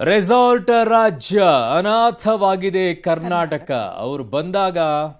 Resort ರಾಜ್ಯ ಅನಾಥವಾಗಿದೆ ಕರ್ನಾಟಕ ಅವರು ಬಂದಾಗ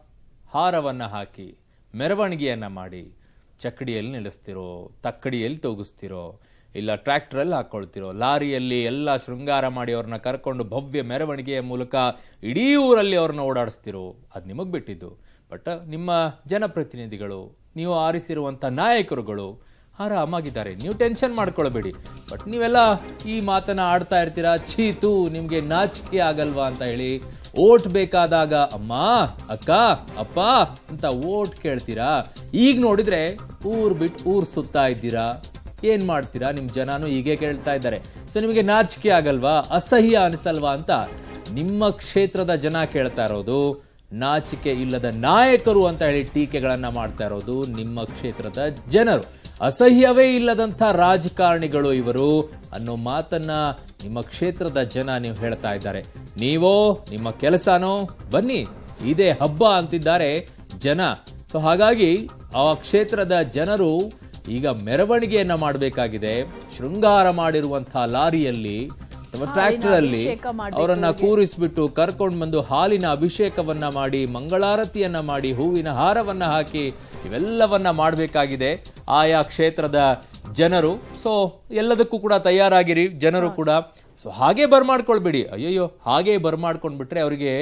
ಹಾರವನ್ನ ಹಾಕಿ ಮೆರವಣಿಗೆಯನ್ನ ಮಾಡಿ ಚಕ್ಕಡಿಯಲ್ಲಿ ನಿಲ್ಲಿಸ್ತಿರೋ ತಕ್ಕಡಿಯಲ್ಲಿ ತೂಗಿಸ್ತಿರೋ ಇಲ್ಲ ಟ್ರ್ಯಾಕ್ಟರಲ್ಲಿ ಹಾಕೊಳ್ತಿರೋ ಲಾರಿಯಲ್ಲಿ ಎಲ್ಲ ಶೃಂಗಾರ ಮಾಡಿ ಅವ್ರನ್ನ ಕರ್ಕೊಂಡು ಭವ್ಯ ಮೆರವಣಿಗೆಯ ಮೂಲಕ ಇಡೀ ಊರಲ್ಲಿ ಅವ್ರನ್ನ ಓಡಾಡಿಸ್ತಿರೋ ಅದು ನಿಮಗೆ ಬಿಟ್ಟಿದ್ದು ಬಟ್ ನಿಮ್ಮ ಜನಪ್ರತಿನಿಧಿಗಳು ನೀವು ಆರಿಸಿರುವಂಥ ನಾಯಕರುಗಳು ಆರಾಮಾಗಿದ್ದಾರೆ ನೀವು ಟೆನ್ಷನ್ ಮಾಡ್ಕೊಳ್ಬೇಡಿ ಬಟ್ ನೀವೆಲ್ಲ ಈ ಮಾತನ್ನ ಆಡ್ತಾ ಇರ್ತೀರಾ ಚೀತು ನಿಮ್ಗೆ ನಾಚಿಕೆ ಆಗಲ್ವಾ ಅಂತ ಹೇಳಿ ಓಟ್ ಬೇಕಾದಾಗ ಅಮ್ಮ ಅಕ್ಕ ಅಪ್ಪ ಅಂತ ಓಟ್ ಕೇಳ್ತೀರಾ ಈಗ ನೋಡಿದ್ರೆ ಊರ್ ಬಿಟ್ಟು ಊರ್ ಸುತ್ತಾ ಇದ್ದೀರಾ ಏನ್ ಮಾಡ್ತೀರಾ ನಿಮ್ ಜನನು ಹೀಗೆ ಕೇಳ್ತಾ ಇದ್ದಾರೆ ಸೊ ನಿಮಗೆ ನಾಚಿಕೆ ಆಗಲ್ವಾ ಅಸಹ್ಯ ಅನಿಸಲ್ವಾ ಅಂತ ನಿಮ್ಮ ಕ್ಷೇತ್ರದ ಜನ ಕೇಳ್ತಾ ಇರೋದು ನಾಚಿಕೆ ಇಲ್ಲದ ನಾಯಕರು ಅಂತ ಹೇಳಿ ಟೀಕೆಗಳನ್ನ ಮಾಡ್ತಾ ಇರೋದು ನಿಮ್ಮ ಕ್ಷೇತ್ರದ ಜನರು ಅಸಹ್ಯವೇ ಇಲ್ಲದಂಥ ರಾಜಕಾರಣಿಗಳು ಇವರು ಅನ್ನೋ ಮಾತನ್ನ ನಿಮ್ಮ ಕ್ಷೇತ್ರದ ಜನ ನೀವು ಹೇಳ್ತಾ ಇದ್ದಾರೆ ನೀವೋ ನಿಮ್ಮ ಕೆಲಸನೋ ಬನ್ನಿ ಇದೇ ಹಬ್ಬ ಅಂತಿದ್ದಾರೆ ಜನ ಸೊ ಹಾಗಾಗಿ ಆ ಕ್ಷೇತ್ರದ ಜನರು ಈಗ ಮೆರವಣಿಗೆಯನ್ನ ಮಾಡಬೇಕಾಗಿದೆ ಶೃಂಗಾರ ಮಾಡಿರುವಂತಹ ಲಾರಿಯಲ್ಲಿ ಅಥವಾ ಟ್ರ್ಯಾಕ್ಟರ್ ಅಲ್ಲಿ ಅಭಿಷೇಕ ಮಾಡ್ಬೇಕು ಅವರನ್ನ ಕೂರಿಸ್ಬಿಟ್ಟು ಕರ್ಕೊಂಡು ಬಂದು ಹಾಲಿನ ಅಭಿಷೇಕವನ್ನ ಮಾಡಿ ಮಂಗಳಾರತಿಯನ್ನ ಮಾಡಿ ಹೂವಿನ ಹಾರವನ್ನ ಹಾಕಿ ಇವೆಲ್ಲವನ್ನ ಮಾಡಬೇಕಾಗಿದೆ ಆಯಾ ಕ್ಷೇತ್ರದ ಜನರು ಸೊ ಎಲ್ಲದಕ್ಕೂ ಕೂಡ ತಯಾರಾಗಿರಿ ಜನರು ಕೂಡ ಸೊ ಹಾಗೆ ಬರ್ಮಾಡ್ಕೊಳ್ಬೇಡಿ ಅಯ್ಯಯ್ಯೋ ಹಾಗೆ ಬರ್ಮಾಡ್ಕೊಂಡ್ಬಿಟ್ರೆ ಅವರಿಗೆ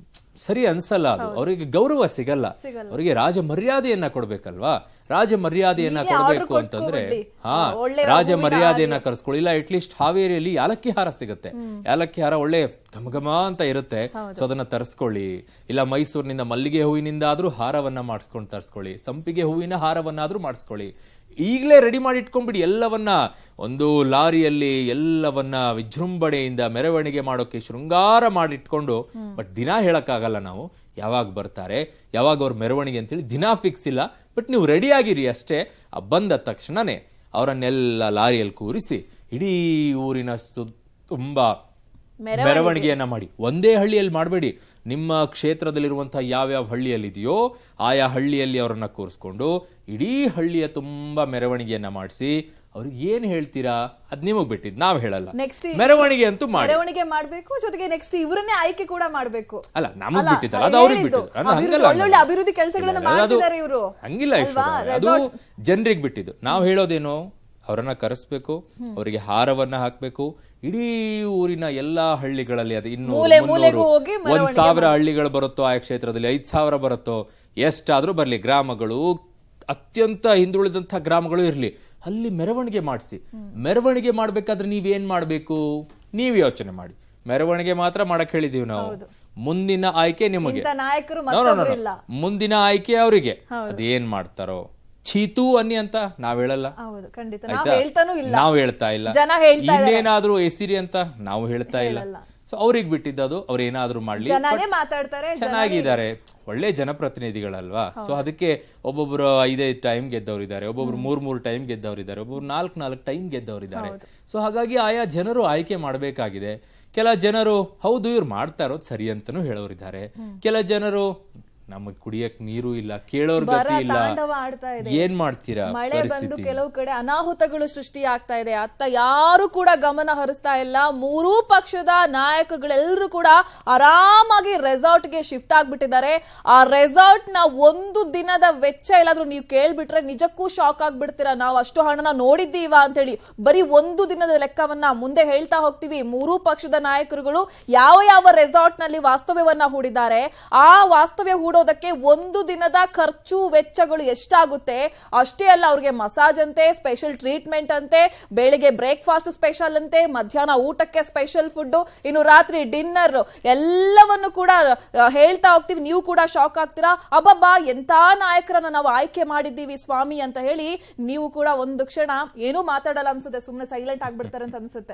ಸರಿ ಅನ್ಸಲ್ಲ ಅದು ಅವರಿಗೆ ಗೌರವ ಸಿಗಲ್ಲ ಅವರಿಗೆ ರಾಜ ಮರ್ಯಾದೆಯನ್ನ ಕೊಡ್ಬೇಕಲ್ವಾ ರಾಜ ಮರ್ಯಾದೆಯನ್ನ ಹೀಗೆ ಕೊಡಬೇಕು order ಅಂತಂದ್ರೆ ಕೊಟ್ಬಿಡ್ಲಿ. ಹಾ ಒಳ್ಳೆ ರಾಜ ಹೂವಿನ ಮರ್ಯಾದೆಯನ್ನ ಕರ್ಸ್ಕೊಳ್ಳಿ ಇಲ್ಲ ಅಟ್ಲೀಸ್ಟ್ ಹಾವೇರಿಯಲ್ಲಿ ಯಾಲಕ್ಕಿ ಹಾರ ಸಿಗುತ್ತೆ ಯಾಲಕ್ಕಿ ಹಾರ ಒಳ್ಳೆ ಘಮಘಮ ಅಂತ ಇರುತ್ತೆ ಸೊ ಅದನ್ನ ತರಿಸ್ಕೊಳ್ಳಿ ಇಲ್ಲ ಮೈಸೂರಿನಿಂದ ಮಲ್ಲಿಗೆ ಹೂವಿನಿಂದ ಆದ್ರೂ ಹಾರವನ್ನ ಮಾಡಿಸ್ಕೊಂಡು ತರಿಸ್ಕೊಳ್ಳಿ ಸಂಪಿಗೆ ಹೂವಿನ ಹಾರವನ್ನಾದ್ರೂ ಮಾಡಿಸ್ಕೊಳ್ಳಿ ಈಗಲೇ ರೆಡಿ ಮಾಡಿ ಇಟ್ಕೊಂಡ್ಬಿಡಿ ಎಲ್ಲವನ್ನ ಒಂದು ಲಾರಿಯಲ್ಲಿ ಎಲ್ಲವನ್ನ ವಿಜೃಂಭಣೆಯಿಂದ ಮೆರವಣಿಗೆ ಮಾಡೋಕೆ ಶೃಂಗಾರ ಮಾಡಿಟ್ಕೊಂಡು ಬಟ್ ದಿನ ಹೇಳಕ್ಕಾಗಲ್ಲ ನಾವು ಯಾವಾಗ ಬರ್ತಾರೆ ಯಾವಾಗ ಅವ್ರ ಮೆರವಣಿಗೆ ಅಂತೇಳಿ ದಿನ ಫಿಕ್ಸ್ ಇಲ್ಲ ಬಟ್ ನೀವು ರೆಡಿ ಆಗಿರಿ ಅಷ್ಟೇ ಆ ಬಂದ ತಕ್ಷಣನೇ ಅವರನ್ನೆಲ್ಲ ಲಾರಿಯಲ್ಲಿ ಕೂರಿಸಿ ಇಡೀ ಊರಿನ ಸು ತುಂಬಾ ಮೆರವಣಿಗೆಯನ್ನ ಮಾಡಿ ಒಂದೇ ಹಳ್ಳಿಯಲ್ಲಿ ಮಾಡಬೇಡಿ ನಿಮ್ಮ ಕ್ಷೇತ್ರದಲ್ಲಿರುವಂತಹ ಯಾವ್ಯಾವ ಹಳ್ಳಿಯಲ್ಲಿದೆಯೋ ಆಯಾ ಹಳ್ಳಿಯಲ್ಲಿ ಅವರನ್ನ ಕೂರಿಸ್ಕೊಂಡು ಇಡೀ ಹಳ್ಳಿಯ ತುಂಬಾ ಮೆರವಣಿಗೆಯನ್ನ ಮಾಡಿಸಿ ಅವ್ರಿಗೆ ಏನ್ ಹೇಳ್ತೀರಾ ಅದ್ ನಿಮಗ್ ಬಿಟ್ಟಿದ್ ನಾವ್ ಹೇಳಲ್ಲ ನೆಕ್ಸ್ಟ್ ಮೆರವಣಿಗೆ ಅಂತೂ ಮಾಡಿ ಮೆರವಣಿಗೆ ಮಾಡ್ಬೇಕು ಜೊತೆಗೆ ನೆಕ್ಸ್ಟ್ ಇವರನ್ನೇ ಆಯ್ಕೆ ಕೂಡ ಮಾಡ್ಬೇಕು ಅಲ್ಲ ನಮಗ್ ಅಲ್ಲ, ಬಿಟ್ಟಿದ್ದಲ್ಲ ಅದು ಅವ್ರಿಗೆ ಹೇಳಿದ್ದು. ಬಿಟ್ಟಿದ್ದು ಅಲ್ಲ, ಅಭಿವೃದ್ಧಿ- ಹಂಗಲ್ಲ ಒಳ್ಳೊಳ್ಳೆ ಅಭಿವೃದ್ಧಿ ಕೆಲ್ಸಗಳನ್ನ ಇಲ್ಲ, ಅದು ಮಾಡ್ತಿದ್ದಾರೆ ಇವ್ರು. ಹಂಗಿಲ್ಲ ಅಲ್ವಾ? ಐಶ್ವರ್ಯ ಅದು ಜನರಿಗೆ ಬಿಟ್ಟಿದ್ದು ನಾವು ಹೇಳೋದೇನು ಅವರನ್ನ ಕರೆಸ್ಬೇಕು ಅವರಿಗೆ ಹಾರವನ್ನ ಹಾಕ್ಬೇಕು ಇಡೀ ಊರಿನ ಎಲ್ಲಾ ಹಳ್ಳಿಗಳಲ್ಲಿ ಅದು ಇನ್ನು ಮೂಲೆ ಮೂಲೆಗೂ ಹೋಗಿ ಒಂದ್ ಸಾವಿರ ಹಳ್ಳಿಗಳು ಬರುತ್ತೋ ಆ ಕ್ಷೇತ್ರದಲ್ಲಿ ಐದ್ ಸಾವಿರ ಬರುತ್ತೋ ಎಷ್ಟಾದ್ರೂ ಬರ್ಲಿ ಗ್ರಾಮಗಳು ಅತ್ಯಂತ ಹಿಂದುಳಿದಂತ ಗ್ರಾಮಗಳು ಇರ್ಲಿ ಅಲ್ಲಿ ಮೆರವಣಿಗೆ ಮಾಡಿಸಿ ಮೆರವಣಿಗೆ ಮಾಡ್ಬೇಕಾದ್ರೆ ನೀವೇನ್ ಮಾಡ್ಬೇಕು ನೀವ್ ಯೋಚನೆ ಮಾಡಿ ಮೆರವಣಿಗೆ ಮಾತ್ರ ಮಾಡಕ್ ಹೇಳಿದೀವಿ ನಾವು ಮುಂದಿನ ಆಯ್ಕೆ ನಿಮಗೆ ಇಂಥ ನಾಯಕರು No, no, no, no. ಮತ್ತೊಬ್ರು ಇಲ್ಲ ಮುಂದಿನ ಆಯ್ಕೆ ಅವರಿಗೆ ಅದೇನ್ ಮಾಡ್ತಾರೋ ಚೀತು ಅನ್ನಿ ಅಂತ ನಾವ್ ಹೇಳಲ್ಲ ಹೌದು ಖಂಡಿತ ನಾವ್ ಆಯ್ತಾ ಹೇಳ್ತಾನೂ ಇಲ್ಲ ನಾವ್ ಹೇಳ್ತಾ ಇಲ್ಲ ಜನ ಹೇಳ್ತಾ ಇನ್ನೇನಾದ್ರೂ ಎಸಿರಿ ಅಂತ ನಾವು ಹೇಳ್ತಾ ಇಲ್ಲ ಸೊ ಅವ್ರಿಗೆ ಬಿಟ್ಟಿದ್ದದು ಅವ್ರು ಏನಾದ್ರೂ ಮಾಡ್ಲಿ ಜನನೇ ಮಾತಾಡ್ತಾರೆ ಚೆನ್ನಾಗಿದ್ದಾರೆ ಒಳ್ಳೆ ಜನಪ್ರತಿನಿಧಿಗಳಲ್ವಾ ಸೊ ಅದಕ್ಕೆ ಒಬ್ಬೊಬ್ರು ಐದೈದು ಟೈಮ್ ಗೆದ್ದವರಿದ್ದಾರೆ ಒಬ್ಬೊಬ್ರು ಮೂರ್ ಮೂರ್ ಟೈಮ್ ಗೆದ್ದವರಿದ್ದಾರೆ ಒಬ್ಬೊಬ್ರು ನಾಲ್ಕ್ ನಾಲ್ಕು ಟೈಮ್ ಗೆದ್ದವರಿದ್ದಾರೆ ಸೊ ಹಾಗಾಗಿ ಆಯಾ ಜನರು ಆಯ್ಕೆ ಮಾಡಬೇಕಾಗಿದೆ ಕೆಲ ಜನರು ಹೌದು ಇವ್ರು ಮಾಡ್ತಾ ಇರೋದು ಸರಿ ಅಂತಾನೂ ಹೇಳೋರಿದ್ದಾರೆ ಕೆಲ ಜನರು ನಮಗ್ ಕುಡಿಯಕ್ ನೀರು ಇಲ್ಲ ಕೇಳೋರ್ ಗತಿ ಇಲ್ಲ ತಾಂಡವ ಆಡ್ತಾ ಇದೆ ಏನ್ ಮಾಡ್ತೀರಾ ಮಳೆ ಬಂದು ಪರಿಸ್ಥಿತಿ ಕೆಲವು ಕಡೆ ಅನಾಹುತಗಳು ಸೃಷ್ಟಿ ಆಗ್ತಾ ಇದೆ ಅತ್ತ ಯಾರು ಕೂಡ ಗಮನ ಹರಿಸ್ತಾ ಇಲ್ಲ ಮೂರೂ ಪಕ್ಷದ ನಾಯಕರುಗಳೆಲ್ಲರೂ ಕೂಡ ಆರಾಮಾಗಿ ರೆಸಾರ್ಟ್ ಗೆ ಶಿಫ್ಟ್ ಆಗ್ಬಿಟ್ಟಿದ್ದಾರೆ ಆ ರೆಸಾರ್ಟ್ ನ ಒಂದು ದಿನದ ವೆಚ್ಚ ಎಲ್ಲಾದ್ರೂ ನೀವು ಕೇಳ್ಬಿಟ್ರೆ ನಿಜಕ್ಕೂ ಶಾಕ್ ಆಗ್ಬಿಡ್ತೀರಾ ನಾವು ಅಷ್ಟು ಹಣನ ನೋಡಿದ್ದೀವ ಅಂತ ಹೇಳಿ ಬರೀ ಒಂದು ದಿನದ ಲೆಕ್ಕವನ್ನ ಮುಂದೆ ಹೇಳ್ತಾ ಹೋಗ್ತೀವಿ ಮೂರೂ ಪಕ್ಷದ ನಾಯಕರುಗಳು ಯಾವ ಯಾವ ರೆಸಾರ್ಟ್ ನಲ್ಲಿ ವಾಸ್ತವ್ಯವನ್ನ ಹೂಡಿದ್ದಾರೆ ಆ ವಾಸ್ತವ್ಯ ಹೂಡೋದಕ್ಕೆ ಒಂದು ದಿನದ ಖರ್ಚು ವೆಚ್ಚಗಳು ಎಷ್ಟಾಗುತ್ತೆ ಅಷ್ಟೇ ಅಲ್ಲ ಅವ್ರಿಗೆ ಮಸಾಜ್ ಅಂತೆ ಸ್ಪೆಷಲ್ ಟ್ರೀಟ್ಮೆಂಟ್ ಅಂತೆ ಬೆಳಿಗ್ಗೆ ಬ್ರೇಕ್ಫಾಸ್ಟ್ ಸ್ಪೆಷಲ್ ಅಂತೆ ಮಧ್ಯಾಹ್ನ ಊಟಕ್ಕೆ ಸ್ಪೆಷಲ್ ಫುಡ್ ಇನ್ನು ರಾತ್ರಿ ಡಿನ್ನರ್ ಎಲ್ಲವನ್ನು ಕೂಡ ಆ, ಹೇಳ್ತಾ ಹೋಗ್ತೀವಿ ನೀವು ಕೂಡ ಶಾಕ್ ಆಗ್ತೀರಾ ಅಬ್ಬಬ್ಬಾ ಎಂತ ನಾಯಕರನ್ನ ನಾವು ಆಯ್ಕೆ ಮಾಡಿದ್ದೀವಿ ಸ್ವಾಮಿ ಅಂತ ಹೇಳಿ ನೀವು ಕೂಡ ಒಂದು ಕ್ಷಣ ಏನೂ ಮಾತಾಡಲ್ಲ ಅನ್ಸುತ್ತೆ ಸುಮ್ಮನೆ ಸೈಲೆಂಟ್ ಆಗ್ಬಿಡ್ತಾರೆ ಅಂತ ಅನ್ಸುತ್ತೆ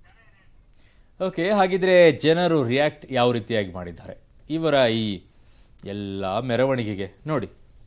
ಓಕೆ ಹಾಗಿದ್ರೆ ಜನರು ರಿಯಾಕ್ಟ್ ಯಾವ ರೀತಿಯಾಗಿ ಮಾಡಿದ್ದಾರೆ ಇವರ ಈ ಎಲ್ಲ ಮೆರವಣಿಗೆಗೆ ನೋಡಿ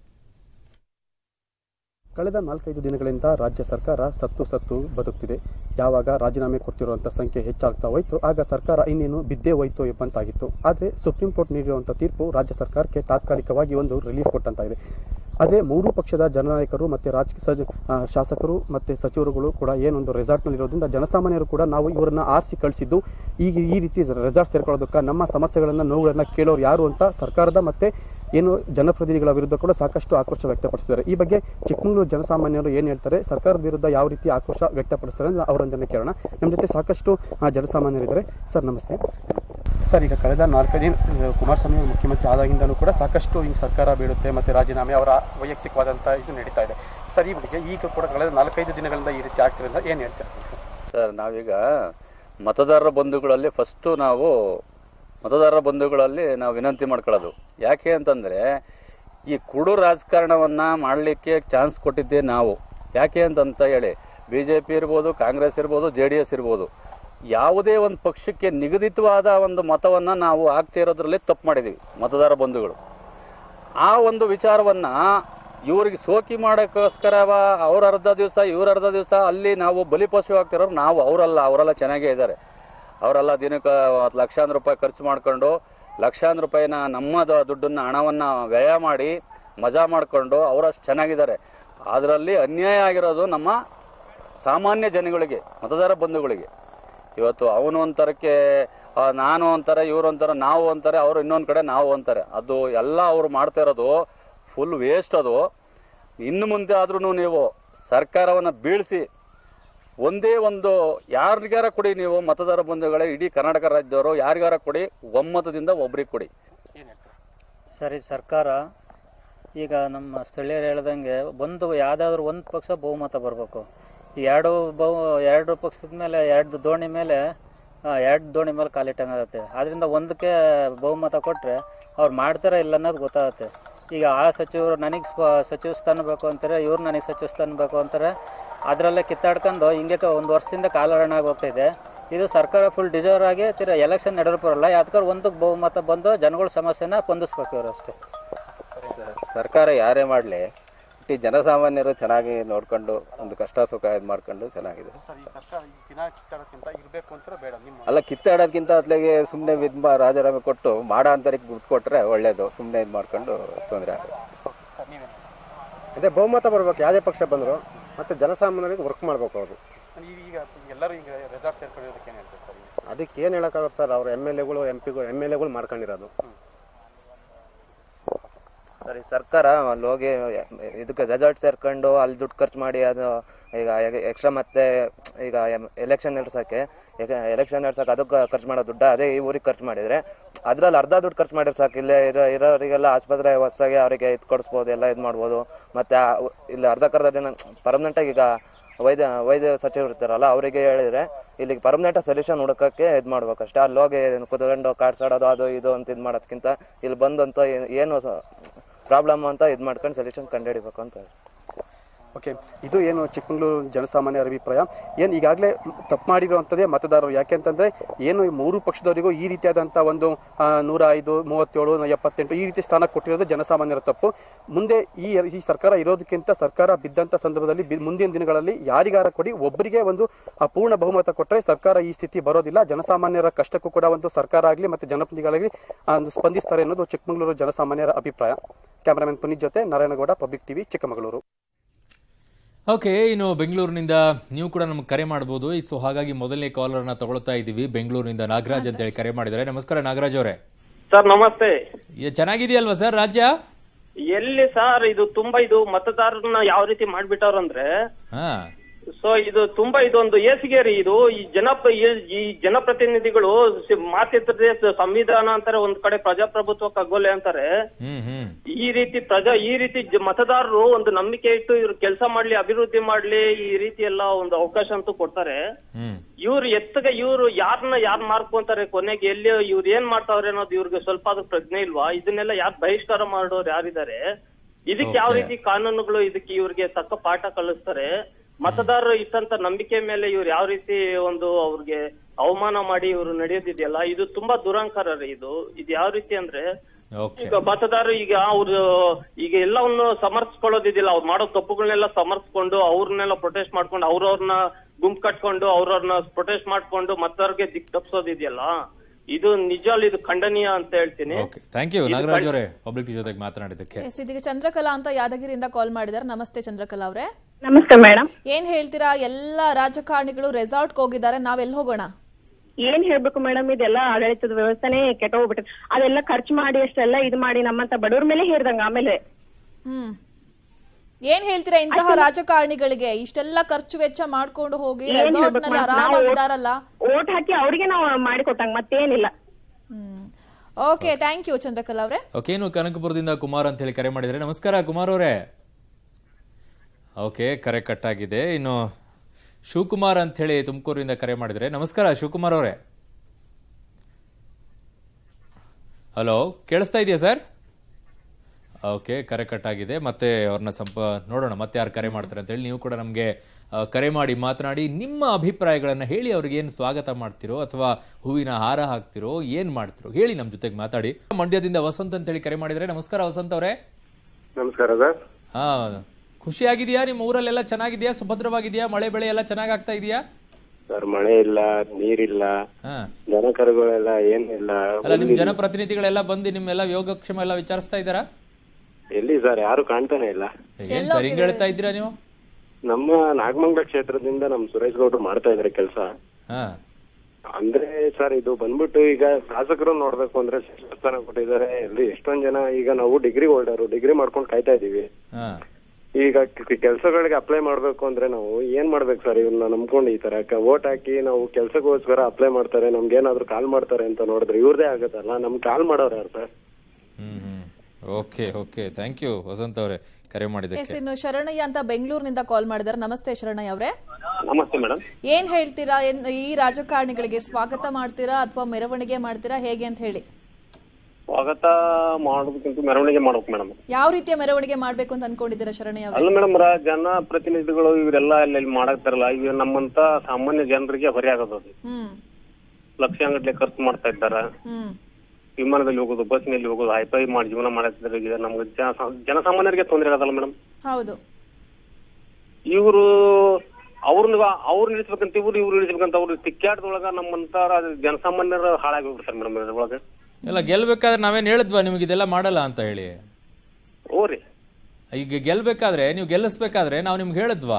ಕಳೆದ ನಾಲ್ಕೈದು ದಿನಗಳಿಂದ ರಾಜ್ಯ ಸರ್ಕಾರ ಸತ್ತು ಸತ್ತು ಬದುಕ್ತಿದೆ ಯಾವಾಗ ರಾಜೀನಾಮೆ ಕೊಡ್ತಿರುವಂಥ ಸಂಖ್ಯೆ ಹೆಚ್ಚಾಗ್ತಾ ಹೋಯ್ತು ಆಗ ಸರ್ಕಾರ ಇನ್ನೇನು ಬಿದ್ದೇ ಹೋಯ್ತು ಎಂಬಂತಾಗಿತ್ತು ಆದರೆ ಸುಪ್ರೀಂ ಕೋರ್ಟ್ ನೀಡಿರುವಂಥ ತೀರ್ಪು ರಾಜ್ಯ ಸರ್ಕಾರಕ್ಕೆ ತಾತ್ಕಾಲಿಕವಾಗಿ ಒಂದು ರಿಲೀಫ್ ಕೊಟ್ಟಂತಾಗಿದೆ ಅದೇ ಮೂರು ಪಕ್ಷದ ಜನನಾಯಕರು ಮತ್ತೆ ರಾಜಕೀಯ ಸಜ ಆ, ಶಾಸಕರು ಮತ್ತೆ ಸಚಿವರುಗಳು ಕೂಡ ಏನೊಂದು ರೆಸಾರ್ಟ್ನಲ್ಲಿ ಇರೋದ್ರಿಂದ ಜನಸಾಮಾನ್ಯರು ಕೂಡ ನಾವು ಇವರನ್ನ ಆರಿಸಿ ಕಳಿಸಿದ್ದು ಈಗ ಈ ರೀತಿ ರೆಸಾರ್ಟ್ ಸೇರ್ಕೊಳ್ಳೋದಕ್ಕೆ ನಮ್ಮ ಸಮಸ್ಯೆಗಳನ್ನ ನೋವುಗಳನ್ನ ಕೇಳೋರು ಯಾರು ಅಂತ ಸರ್ಕಾರದ ಮತ್ತೆ ಏನು ಜನಪ್ರತಿನಿಧಿಗಳ ವಿರುದ್ಧ ಕೂಡ ಸಾಕಷ್ಟು ಆಕ್ರೋಶ ವ್ಯಕ್ತಪಡಿಸಿದ್ದಾರೆ ಈ ಬಗ್ಗೆ ಚಿಕ್ಕಮಗಳೂರು ಜನಸಾಮಾನ್ಯರು ಏನು ಹೇಳ್ತಾರೆ ಸರ್ಕಾರದ ವಿರುದ್ಧ ಯಾವ ರೀತಿ ಆಕ್ರೋಶ ವ್ಯಕ್ತಪಡಿಸ್ತಾರೆ ಅಂತ ಅವರೊಂದನ್ನು ಕೇಳೋಣ ನಮ್ಮ ಜೊತೆ ಸಾಕಷ್ಟು ಆ, ಜನಸಾಮಾನ್ಯರಿದ್ದಾರೆ ಸರ್ ನಮಸ್ತೆ ಸರ್ ಈಗ ಕಳೆದ ನಾಲ್ಕೈದು ದಿನ ಆ, ಕುಮಾರಸ್ವಾಮಿ ಅವರು ಮುಖ್ಯಮಂತ್ರಿ ಆದಾಗಿಂದಲೂ ಕೂಡ ಸಾಕಷ್ಟು ಈಗ ಸರ್ಕಾರ ಬೀಳುತ್ತೆ ಮತ್ತೆ ರಾಜೀನಾಮೆ ಅವರ ವೈಯಕ್ತಿಕವಾದಂಥ ಇದು ನಡೀತಾ ಇದೆ ಸರ್ ಈ ಬಗ್ಗೆ ಈಗ ಕೂಡ ಕಳೆದ ನಾಲ್ಕೈದು ದಿನಗಳಿಂದ ಈ ರೀತಿ ಆಗ್ತಿರೋದ್ರಿಂದ ಏನು ಹೇಳ್ತಾರೆ ಸರ್ ನಾವೀಗ ಮತದಾರರ ಬಂಧುಗಳಲ್ಲಿ ಫಸ್ಟು ನಾವು ಮತದಾರರ ಬಂಧುಗಳಲ್ಲಿ ನಾವು ವಿನಂತಿ ಮಾಡ್ಕೊಳ್ಳೋದು ಯಾಕೆ ಅಂತಂದರೆ ಈ ಕುಡು ರಾಜಕಾರಣವನ್ನ ಮಾಡಲಿಕ್ಕೆ ಚಾನ್ಸ್ ಕೊಟ್ಟಿದ್ದೆ ನಾವು ಯಾಕೆ ಅಂತಂತ ಹೇಳಿ ಬಿ ಜೆ ಪಿ ಇರ್ಬೋದು ಕಾಂಗ್ರೆಸ್ ಇರ್ಬೋದು ಜೆ ಡಿ ಎಸ್ ಇರ್ಬೋದು ಯಾವುದೇ ಒಂದು ಪಕ್ಷಕ್ಕೆ ನಿಗದಿತವಾದ ಒಂದು ಮತವನ್ನು ನಾವು ಆಗ್ತಾ ಇರೋದ್ರಲ್ಲಿ ತಪ್ಪು ಮಾಡಿದ್ದೀವಿ ಮತದಾರ ಬಂಧುಗಳು ಆ ಒಂದು ವಿಚಾರವನ್ನ ಇವ್ರಿಗೆ ಸೋಕಿ ಮಾಡೋಕ್ಕೋಸ್ಕರ ಅವ್ರ ಅರ್ಧ ದಿವಸ ಇವ್ರ ಅರ್ಧ ದಿವಸ ಅಲ್ಲಿ ನಾವು ಬಲಿಪಶು ಆಗ್ತಿರೋರು ನಾವು ಅವರಲ್ಲ ಅವರೆಲ್ಲ ಚೆನ್ನಾಗೇ ಇದ್ದಾರೆ ಅವರೆಲ್ಲ ದಿನಕ್ಕೆ ಹತ್ತು ಲಕ್ಷಾಂತರ ರೂಪಾಯಿ ಖರ್ಚು ಮಾಡ್ಕೊಂಡು ಲಕ್ಷಾಂತರ ರೂಪಾಯಿನ ನಮ್ಮ ದ- ದುಡ್ಡನ್ನ ಹಣವನ್ನ ವ್ಯಯ ಮಾಡಿ ಮಜಾ ಮಾಡಿಕೊಂಡು ಅವರಷ್ಟು ಚೆನ್ನಾಗಿದ್ದಾರೆ ಅದರಲ್ಲಿ ಅನ್ಯಾಯ ಆಗಿರೋದು ನಮ್ಮ ಸಾಮಾನ್ಯ ಜನಗಳಿಗೆ ಮತದಾರ ಬಂಧುಗಳಿಗೆ ಇವತ್ತು ಅವನು ಒಂಥರಕ್ಕೆ ಆ, ನಾನು ಅಂತಾರೆ ಇವ್ರು ಅಂತಾರೆ ನಾವು ಅಂತಾರೆ ಅವರು ಇನ್ನೊಂದು ಕಡೆ ನಾವು ಅಂತಾರೆ ಅದು ಎಲ್ಲ ಅವ್ರು ಮಾಡ್ತಾ ಇರೋದು ಫುಲ್ ವೇಸ್ಟ್ ಅದು ಇನ್ನು ಮುಂದೆ ಆದ್ರೂ ನೀವು ಸರ್ಕಾರವನ್ನು ಬೀಳಿಸಿ ಒಂದೇ ಒಂದು ಯಾರಿಗಾರ ಕೊಡಿ ನೀವು ಮತದಾರ ಬಂಧುಗಳೇ ಇಡೀ ಕರ್ನಾಟಕ ರಾಜ್ಯದವರು ಯಾರಿಗಾರ ಕೊಡಿ ಒಮ್ಮತದಿಂದ ಒಬ್ರಿಗೆ ಕೊಡಿ ಸರಿ ಸರ್ಕಾರ ಈಗ ನಮ್ಮ ಸ್ಥಳೀಯರು ಹೇಳ್ದಂಗೆ ಒಂದು ಯಾವುದಾದ್ರೂ ಒಂದು ಪಕ್ಷ ಬಹುಮತ ಬರಬೇಕು ಈ ಎರಡು ಬಹು ಎರಡು ಪಕ್ಷದ ಮೇಲೆ ಎರಡು ದೋಣಿ ಮೇಲೆ ಆ, ಎರಡು ದೋಣಿ ಮೇಲೆ ಕಾಲಿಟ್ಟಂಗಾಗತ್ತೆ ಆದ್ರಿಂದ ಒಂದಕ್ಕೆ ಬಹುಮತ ಕೊಟ್ಟರೆ ಅವ್ರು ಮಾಡ್ತಾರ ಇಲ್ಲ ಅನ್ನೋದು ಗೊತ್ತಾಗುತ್ತೆ ಈಗ ಆ ಸಚಿವರು ನನಗೆ ಸ್ವ ಸಚಿವ ಸ್ಥಾನ ಬೇಕು ಅಂತಾರೆ ಇವ್ರು ನನಗೆ ಸಚಿವ ಸ್ಥಾನ ಬೇಕು ಅಂತಾರೆ ಅದರಲ್ಲೇ ಕಿತ್ತಾಡ್ಕೊಂಡು ಹಿಂಗೆ ಕ- ಒಂದು ವರ್ಷದಿಂದ ಕಾಲಹರಣ ಆಗಿ ಹೋಗ್ತಿದೆ ಇದು ಸರ್ಕಾರ ಫುಲ್ ಡಿಸರ್ವ್ ಆಗಿ ತಿರ್ಗಾ ಎಲೆಕ್ಷನ್ ನಡೆದ್ರು ಬರಲ್ಲ ಯಾವ್ದಾರು ಒಂದಕ್ಕೆ ಬಹುಮತ ಬಂದು ಜನಗಳ ಸಮಸ್ಯೆನ ಸ್ಪಂದಿಸ್ಬೇಕು ಇವರು ಅಷ್ಟೇ ಸರ್ಕಾರ ಯಾರೇ ಮಾಡಲಿ ಇಟ್ಟು ಜನಸಾಮಾನ್ಯರು ಚೆನ್ನಾಗಿ ನೋಡ್ಕೊಂಡು ಒಂದು ಕಷ್ಟ ಸುಖ ಇದು ಮಾಡ್ಕೊಂಡು ಚೆನ್ನಾಗಿದೆ ಸರ್ ಈ ಸರ್ಕಾರ ಈ ದಿನ ಕಿತ್ತಾಡೋಕ್ಕಿಂತ ಇರಬೇಕು ಅಂತ ಬೇಡ ನಿಮ್ಮ ಅಲ್ಲ ಕಿತ್ತಾಡೋದ್ಕಿಂತ ಅತ್ಲಾಗೆ ಸುಮ್ಮನೆ ಇದು ರಾಜೀನಾಮೆ ಕೊಟ್ಟು ಮಾಡೋ ಅಂತರಿಗೆ ದುಡ್ಡು ಕೊಟ್ಟರೆ ಒಳ್ಳೇದು ಸುಮ್ಮನೆ ಇದು ಮಾಡ್ಕೊಂಡು ತೊಂದರೆ ಆಗುತ್ತೆ ಸರ್ ನೀವೇನು ಅದೇ ಬಹುಮತ ಬರ್ಬೇಕು ಯಾವುದೇ ಪಕ್ಷ ಬಂದರು ಮತ್ತು ಜನಸಾಮಾನ್ಯರಿಗೆ ವರ್ಕ್ ಮಾಡಬೇಕು ಅವರು ಈಗ ಈಗ ಎಲ್ಲರೂ ಈಗ ರೆಸಾರ್ಟ್ ಸೇರ್ಕೊಂಡಿರೋದಕ್ಕೆ ಏನು ಹೇಳ್ತಾರೆ ಸರ್ ನೀವು? ಅದಕ್ಕೆ ಏನು ಹೇಳೋಕ್ಕಾಗುತ್ತೆ ಸರ್ ಅವ್ರ ಎಮ್ ಎಲ್ ಎಗಳು ಎಂ ಪಿಗಳು ಎಮ್ ಎಲ್ ಎಗಳು ಮಾಡ್ಕೊಂಡಿರೋದು ಸರಿ ಸರ್ಕಾರ ಅಲ್ಲಿ ಹೋಗಿ ಇದಕ್ಕೆ ರೆಸಾರ್ಟ್ ಸೇರ್ಕೊಂಡು ಅಲ್ಲಿ ದುಡ್ಡು ಖರ್ಚು ಮಾಡಿ ಅದು ಈಗ ಎಕ್ಸ್ಟ್ರಾ ಮತ್ತೆ ಈಗ ಎಲೆಕ್ಷನ್ ನಡ್ಸೋಕ್ಕೆ ಎಲೆಕ್ಷನ್ ನಡ್ಸೋಕೆ ಅದಕ್ಕೆ ಖರ್ಚು ಮಾಡೋ ದುಡ್ಡ ಅದೇ ಈ ಊರಿಗೆ ಖರ್ಚು ಮಾಡಿದ್ರೆ ಅದ್ರಲ್ಲಿ ಅರ್ಧ ದುಡ್ಡು ಖರ್ಚು ಮಾಡಿದ್ರೆ ಸಾಕು ಇಲ್ಲೇ ಇರೋ ಇರೋರಿಗೆಲ್ಲ ಆಸ್ಪತ್ರೆ ಹೊಸಾಗಿ ಅವರಿಗೆ ಇದು ಕೊಡಿಸ್ಬೋದು ಎಲ್ಲ ಇದು ಮಾಡ್ಬೋದು ಮತ್ತೆ ಆ ಉ- ಇಲ್ಲಿ ಅರ್ಧಕ್ಕರ್ಧ ಜನ ಪರ್ಮನೆಂಟಾಗಿ ಈಗ ವೈದ್ಯ ವೈದ್ಯ ಸಚಿವರು ಇರ್ತಾರಲ್ಲ ಅವರಿಗೆ ಹೇಳಿದ್ರೆ ಇಲ್ಲಿಗೆ ಪರ್ಮನೆಂಟ್ ಸೊಲ್ಯೂಷನ್ ಹುಡುಕಕ್ಕೆ ಇದು ಮಾಡ್ಬೇಕಷ್ಟೇ ಅಲ್ಲಿ ಹೋಗಿ ಕುತ್ಕೊಂಡು ಕಾಡ್ಸಾಡೋದು ಅದು ಇದು ಅಂತ ಇದು ಮಾಡೋದಕ್ಕಿಂತ ಇಲ್ಲಿ ಬಂದಂತ ಏ- ಏನು ಪ್ರಾಬ್ಲಮ್ ಅಂತ ಇದು ಮಾಡ್ಕೊಂಡು ಸೊಲ್ಯೂಷನ್ ಕಂಡುಹಿಡಿಬೇಕು ಅಂತ ಹೇಳಿ ಓಕೆ ಇದು ಏನು ಚಿಕ್ಕಮಗಳೂರು ಜನಸಾಮಾನ್ಯರ ಅಭಿಪ್ರಾಯ ಏನು ಈಗಾಗಲೇ ತಪ್ಪು ಮಾಡಿರುವಂಥದ್ದೇ ಮತದಾರರು ಯಾಕೆಂತಂದ್ರೆ ಏನು ಈ ಮೂರು ಪಕ್ಷದವರಿಗೂ ಈ ರೀತಿಯಾದಂಥ ಒಂದು ಆ, ನೂರ ಐದು ಮೂವತ್ತೇಳು ಎಪ್ಪತ್ತೆಂಟು ಈ ರೀತಿ ಸ್ಥಾನ ಕೊಟ್ಟಿರೋದು ಜನಸಾಮಾನ್ಯರ ತಪ್ಪು ಮುಂದೆ ಈ ಈ ಸರ್ಕಾರ ಇರೋದಕ್ಕಿಂತ ಸರ್ಕಾರ ಬಿದ್ದಂಥ ಸಂದರ್ಭದಲ್ಲಿ ಬಿ- ಮುಂದಿನ ದಿನಗಳಲ್ಲಿ ಯಾರಿಗಾರ ಕೊಡಿ ಒಬ್ಬರಿಗೆ ಒಂದು ಆ, ಪೂರ್ಣ ಬಹುಮತ ಕೊಟ್ಟರೆ ಸರ್ಕಾರ ಈ ಸ್ಥಿತಿ ಬರೋದಿಲ್ಲ ಜನಸಾಮಾನ್ಯರ ಕಷ್ಟಕ್ಕೂ ಕೂಡ ಒಂದು ಸರ್ಕಾರ ಆಗಲಿ ಮತ್ತು ಜನಪ್ರತಿನಿಧಿಗಳಾಗಲಿ ಆ, ಒಂದು ಸ್ಪಂದಿಸ್ತಾರೆ ಅನ್ನೋದು ಚಿಕ್ಕಮಗಳೂರು ಜನಸಾಮಾನ್ಯರ ಅಭಿಪ್ರಾಯ ಕ್ಯಾಮರಾಮನ್ ಪುನೀತ್ ಜೊತೆ Narayanagowda public TV Chikkamagaluru okay ಇನ್ನು ಬೆಂಗಳೂರಿನಿಂದ ನೀವು ಕೂಡ ನಮ್ಗೆ ಕರೆ ಮಾಡಬಹುದು ಸೊ ಹಾಗಾಗಿ ಮೊದಲನೇ ಕಾಲರ್ನ ತಗೊಳ್ತಾ ಇದ್ದೀವಿ ಬೆಂಗಳೂರಿನಿಂದ ನಾಗರಾಜ್ ಅಂತ ಹೇಳಿ ಕರೆ ಮಾಡಿದ್ದಾರೆ ನಮಸ್ಕಾರ ನಾಗರಾಜ್ ಅವರೇ ಸರ್ ನಮಸ್ತೆ ಏ, ಚೆನ್ನಾಗಿದೆಯಲ್ವಾ ಸರ್ ರಾಜ್ಯ ಎಲ್ಲಿ ಸರ್ ಇದು ತುಂಬಾ ಇದು ಮತದಾರರನ್ನ ಯಾವ ರೀತಿ ಮಾಡ್ಬಿಟ್ಟವ್ರಂದ್ರೆ ಹಾ ಸೊ ಇದು ತುಂಬಾ ಇದೊಂದು ಏಸಿಗೆರಿ ಇದು ಈ ಜನ ಈ ಜನಪ್ರತಿನಿಧಿಗಳು ಸಿ- ಮಾತಿದ್ರೆ ಸಂವಿಧಾನ ಅಂತಾರೆ ಒಂದ್ ಕಡೆ ಪ್ರಜಾಪ್ರಭುತ್ವ ಕಗ್ಗೊಲೆ ಅಂತಾರೆ ಹ್ಮ್ ಹ್ಮ್ ಈ ರೀತಿ ಪ್ರಜಾ ಈ ರೀತಿ ಜ- ಮತದಾರರು ಒಂದು ನಂಬಿಕೆ ಇಟ್ಟು ಇವ್ರು ಕೆಲಸ ಮಾಡ್ಲಿ ಅಭಿವೃದ್ಧಿ ಮಾಡ್ಲಿ ಈ ರೀತಿ ಎಲ್ಲ ಒಂದು ಅವಕಾಶ ಅಂತೂ ಕೊಡ್ತಾರೆ ಹ್ಮ್ ಇವ್ರು ಎತ್ತಗ ಇವ್ರು ಯಾರನ್ನ ಯಾರ್ ಮಾರ್ಕೊಂತಾರೆ ಕೊನೆಗೆ ಎಲ್ಲಿ ಇವ್ರು ಏನ್ ಮಾಡ್ತಾವ್ರೆ ಅನ್ನೋದು ಇವ್ರಿಗೆ ಸ್ವಲ್ಪ ಆದ್ರೂ ಪ್ರಜ್ಞೆ ಇಲ್ವಾ ಇದನ್ನೆಲ್ಲ ಯಾರು ಬಹಿಷ್ಕಾರ ಮಾಡೋರು ಯಾರಿದ್ದಾರೆ ಇದಕ್ಕೆ ಯಾವ Okay. ರೀತಿ ಕಾನೂನುಗಳು ಇದಕ್ಕೆ ಇವ್ರಿಗೆ ತಕ್ಕ ಪಾಠ ಕಲಿಸ್ತಾರೆ ಮತದಾರರು ಇಟ್ಟಂತ ನಂಬಿಕೆ ಮೇಲೆ ಇವ್ರು ಯಾವ ರೀತಿ ಒಂದು ಅವ್ರಿಗೆ ಅವಮಾನ ಮಾಡಿ ಇವ್ರು ನಡೆಯೋದಿದೆಯಲ್ಲ ಇದು ತುಂಬಾ ದುರಂಕಾರ ರೀ ಇದು ಇದು ಯಾವ ರೀತಿ ಅಂದ್ರೆ ಓಕೆ ಈಗ ಮತದಾರರು ಈಗ ಅವ್ರು ಈಗ ಎಲ್ಲವನ್ನು ಸಮರ್ಸ್ಕೊಳ್ಳೋದಿದಿಲ್ಲ ಅವ್ರು ಮಾಡೋ ತಪ್ಪುಗಳನ್ನೆಲ್ಲ ಸಮರ್ಸ್ಕೊಂಡು ಅವ್ರನ್ನೆಲ್ಲ ಪ್ರೊಟೆಸ್ಟ್ ಮಾಡ್ಕೊಂಡು ಅವ್ರವ್ರನ್ನ ಗುಂಪು ಕಟ್ಕೊಂಡು ಅವ್ರವ್ರನ್ನ ಪ್ರೊಟೆಸ್ಟ್ ಮಾಡ್ಕೊಂಡು ಮತದಾರರಿಗೆ ದಿಕ್ ತಪ್ಸೋದಿದೆಯಲ್ಲ ಇದು ನಿಜವಾಗ್ಲೂ ಇದು ಖಂಡನೀಯ ಅಂತ ಹೇಳ್ತೀನಿ ಓಕೆ ಥ್ಯಾಂಕ್ ಯು ನಾಗರಾಜ್ ಅವರೇ ಪಬ್ಲಿಕ್ ಜೊತೆಗೆ ಮಾತನಾಡಿದ್ದಕ್ಕೆ ಎಸ್ ಇದೀಗ ಚಂದ್ರಕಲಾ ಅಂತ ಯಾದಗಿರಿಯಿಂದ ಕಾಲ್ ಮಾಡಿದ್ದಾರೆ ನಮಸ್ತೆ ಚಂದ್ರಕಲಾ ಅವರೇ ನಮಸ್ತೆ ಮೇಡಮ್ ಏನ್ ಹೇಳ್ತೀರಾ ಎಲ್ಲ ರಾಜಕಾರಣಿಗಳು ರೆಸಾರ್ಟ್ಗೆ ಹೋಗಿದ್ದಾರೆ ನಾವೆಲ್ಲಿ ಹೋಗೋಣ ಏನ್ ಹೇಳ್ಬೇಕು ಮೇಡಮ್ ಇದೆಲ್ಲ ಆಡಳಿತದ ವ್ಯವಸ್ಥೆನೇ ಕೆಟ್ಟ ಹೋಗ್ಬಿಟ್ಟಿದೆ ಅದೆಲ್ಲ ಖರ್ಚು ಮಾಡಿ ಅಷ್ಟೆಲ್ಲ ಇದು ಮಾಡಿ ನಮ್ಮಂತ ಬಡವ್ರ ಮೇಲೆ ಹೇರ್ದಂಗ ಆಮೇಲೆ ಹ್ಮ್ ಏನ್ ಹೇಳ್ತೀರಾ ಇಂತಹ ರಾಜಕಾರಣಿಗಳಿಗೆ ಇಷ್ಟೆಲ್ಲ ಖರ್ಚು ವೆಚ್ಚ ಮಾಡ್ಕೊಂಡು ಹೋಗಿ ಏನ್ ರೆಸಾರ್ಟ್ ಹೇಳ್ಬೇಕು ನಲ್ಲಿ ಮೇಡಮ್? ನಾವು ಆರಾಮಾಗಿದಾರಲ್ಲ ಓಟ್ ಹಾಕಿ ಅವ್ರಿಗೆ ನಾವು ಮಾಡಿಕೊಟ್ಟಂಗ ಮತ್ತೇನಿಲ್ಲ hmm okay thank you Chandrakala ಅವರೇ ಓಕೆ ಇನ್ನು ಕನಕಪುರದಿಂದ ಕುಮಾರ್ ಅಂತ ಹೇಳಿ ಕರೆ ಮಾಡಿದ್ರೆ ನಮಸ್ಕಾರ ಕುಮಾರ್ ಅವರೇ ಓಕೆ ಕರೆ ಕಟ್ ಆಗಿದೆ ಇನ್ನು ಶಿವಕುಮಾರ್ ಅಂತ ಹೇಳಿ ತುಮಕೂರಿಂದ ಕರೆ ಮಾಡಿದ್ರೆ ನಮಸ್ಕಾರ ಶಿವಕುಮಾರ್ ಅವರೇ ಹಲೋ ಕೇಳಿಸ್ತಾ ಇದೆಯಾ ಸರ್ ಓಕೆ ಕರೆ ಕಟ್ ಆಗಿದೆ ಮತ್ತೆ ಅವ್ರನ್ನ ಸಂಪ ನೋಡೋಣ ಮತ್ತೆ ಯಾರು ಕರೆ ಮಾಡ್ತಾರೆ ಅಂತ ಹೇಳಿ ನೀವು ಕೂಡ ನಮಗೆ ಕರೆ ಮಾಡಿ ಮಾತನಾಡಿ ನಿಮ್ಮ ಅಭಿಪ್ರಾಯಗಳನ್ನ ಹೇಳಿ ಅವ್ರಿಗೆ ಏನು ಸ್ವಾಗತ ಮಾಡ್ತಿರೋ ಅಥವಾ ಹೂವಿನ ಹಾರ ಹಾಕ್ತಿರೋ ಏನ್ ಮಾಡ್ತಿರೋ ಹೇಳಿ ನಮ್ಮ ಜೊತೆಗೆ ಮಾತಾಡಿ ಮಂಡ್ಯದಿಂದ ವಸಂತ್ ಅಂತ ಹೇಳಿ ಕರೆ ಮಾಡಿದ್ರೆ ನಮಸ್ಕಾರ ವಸಂತ್ ಅವರೇ ನಮಸ್ಕಾರ ಸರ್ ಹಾ ಖುಷಿಯಾಗಿದೆಯಾ ನಿಮ್ಮ ಊರಲ್ಲೆಲ್ಲ ಚೆನ್ನಾಗಿದೆಯಾ ಸುಭದ್ರವಾಗಿದೆಯಾ ಮಳೆ ಬೆಳೆ ಎಲ್ಲ ಚೆನ್ನಾಗ್ ಆಗ್ತಾ ಇದೆಯಾ ಸರ್ ಮಳೆ ಇಲ್ಲ ನೀರಿಲ್ಲ ಹಾ ದನ ಕರುಗಳೆಲ್ಲ ಏನಿಲ್ಲ ಅಲ್ಲ ನಿಮ್ ಜನಪ್ರತಿನಿಧಿಗಳೆಲ್ಲ ಬಂದು ನಿಮ್ಮೆಲ್ಲ ಯೋಗಕ್ಷೇಮ ಎಲ್ಲ ವಿಚಾರಿಸ್ತಾ ಇದ್ದಾರಾ ಎಲ್ಲಿ ಸರ್ ಯಾರು ಕಾಣ್ತಾನೆ ಇಲ್ಲ ಏನ್ ಸರ್ ಹಿಂಗ್ ಹೇಳ್ತಾ ಇದ್ದೀರಾ ನೀವು ನಮ್ಮ ನಾಗಮಂಗಲ ಕ್ಷೇತ್ರದಿಂದ ನಮ್ ಸುರೇಶ್ ಗೌಡ್ರು ಮಾಡ್ತಾ ಇದಾರೆ ಕೆಲಸ ಹಾ ಅಂದ್ರೆ ಸರ್ ಇದು ಬಂದ್ಬಿಟ್ಟು ಈಗ ಶಾಸಕರು ನೋಡ್ಬೇಕು ಅಂದ್ರೆ ಸ್ಥಾನ ಕೊಟ್ಟಿದ್ದಾರೆ ಎಲ್ಲಿ ಎಷ್ಟೊಂದ್ ಜನ ಈಗ ನಾವು ಡಿಗ್ರಿ ಹೋಲ್ಡರ್ ಡಿಗ್ರಿ ಮಾಡ್ಕೊಂಡು ಕಾಯ್ತಾ ಇದೀವಿ ಹಾ ಈಗ ಕೆಲಸಗಳಿಗೆ ಅಪ್ಲೈ ಮಾಡ್ಬೇಕು ಅಂದ್ರೆ ನಾವು ಏನ್ ಮಾಡ್ಬೇಕು ಸರ್ ಇವನ್ನ ನಂಬ್ಕೊಂಡು ಈ ತರ ವೋಟ್ ಹಾಕಿ ನಾವು ಕೆಲ್ಸಕ್ಕೋಸ್ಕರ ಅಪ್ಲೈ ಮಾಡ್ತಾರೆ ನಮ್ಗೆ ಏನಾದ್ರು ಕಾಲ್ ಮಾಡ್ತಾರೆ ಅಂತ ನೋಡಿದ್ರೆ ಇವ್ರದೇ ಆಗತ್ತಲ್ಲ ನಮ್ಗೆ ಕಾಲ್ ಮಾಡೋರು ಯಾರು sir hmm hmm okay okay thank you Vasanth ಅವರೇ ಕರೆ ಎಸ್ ಮಾಡಿದ್ದಕ್ಕೆ ಇನ್ನು ಶರಣಯ್ಯ ಅಂತ ಬೆಂಗಳೂರಿನಿಂದ ಕಾಲ್ ಮಾಡಿದ್ದಾರೆ ನಮಸ್ತೆ ಶರಣಯ್ಯ ಅವರೇ ನಮಸ್ತೆ ಮೇಡಮ್ ಏನ್ ಹೇಳ್ತೀರಾ ಏನ್- ಈ ರಾಜಕಾರಣಿಗಳಿಗೆ ಸ್ವಾಗತ ಮಾಡ್ತೀರಾ ಅಥವಾ ಮೆರವಣಿಗೆ ಮಾಡ್ತೀರಾ ಹೇಗೆ ಅಂತ ಹೇಳಿ ಸ್ವಾಗತ ಮಾಡೋದಕ್ಕಿಂತ ಮೆರವಣಿಗೆ ಮಾಡ್ಬೇಕು ಮೇಡಮ್ ಯಾವ ರೀತಿಯ ಮೆರವಣಿಗೆ ಮಾಡ್ಬೇಕು ಅಂತ ಅನ್ಕೊಂಡಿದ್ದೀರಾ ಶರಣಯ್ಯ ಅವರೇ ಅಲ್ಲ ಮೇಡಮ್ ಜನ ಪ್ರತಿನಿಧಿಗಳು ಇವರೆಲ್ಲ ಅಲ್ಲಿ ಮಾಡಾಕ್ತಾರಲ್ಲ ಈಗ ನಮ್ಮಂತ ಸಾಮಾನ್ಯ ಜನರಿಗೆ ಹೊರೆ ಆಗೋದು ಅದು ಹ್ಮ್ ಲಕ್ಷಾಂಗಟ್ಲೆ ಖರ್ಚು ಮಾಡ್ತಾ ಇದ್ದಾರೆ ಹ್ಮ್ ವಿಮಾನದಲ್ಲಿ ಹೋಗೋದು ಬಸ್ನಲ್ಲಿ ಹೋಗೋದು ಹೈಫೈ ಮಾಡಿ ಜೀವನ ಮಾಡಾಕ್ತಿದ್ದಾರೆ ಈಗ ನಮ್ಗೆ ಜನ- ಜನಸಾಮಾನ್ಯರಿಗೆ ತೊಂದರೆ ಆಗೋದಲ್ಲ ಮೇಡಮ್ ಹೌದು ಇವರು ಅವ್ರನ್ನ ಅವ್ರು ನಿಲ್ಲಿಸ್ಬೇಕಂತ ಇವ್ರು ಇವ್ರು ನಿಲ್ಲಿಸ್ಬೇಕಂತ ಅವ್ರು ತಿಕ್ಕಾಟದೊಳಗ ನಮ್ಮಂತ ಜನಸಾಮಾನ್ಯರು ಹಾಳಾಗಿ ಹೋಗ್ಬಿಡ್ತಾರೆ ಮೇಡಮ್ ಇದ್ರೊಳಗೆ ಎಲ್ಲ ಗೆಲ್ಬೇಕಾದ್ರೆ ನಾವೇನ್ ಹೇಳಿದ್ವಾ ನಿಮಗೆ ಇದೆಲ್ಲ ಮಾಡಲ್ಲ ಅಂತ ಹೇಳಿ ಓರಿ ಈಗ ಗೆಲ್ಬೇಕಾದ್ರೆ ನೀವು ಗೆಲ್ಲಿಸ್ಬೇಕಾದ್ರೆ ನಾವು ನಿಮ್ಗೆ ಹೇಳಿದ್ವಾ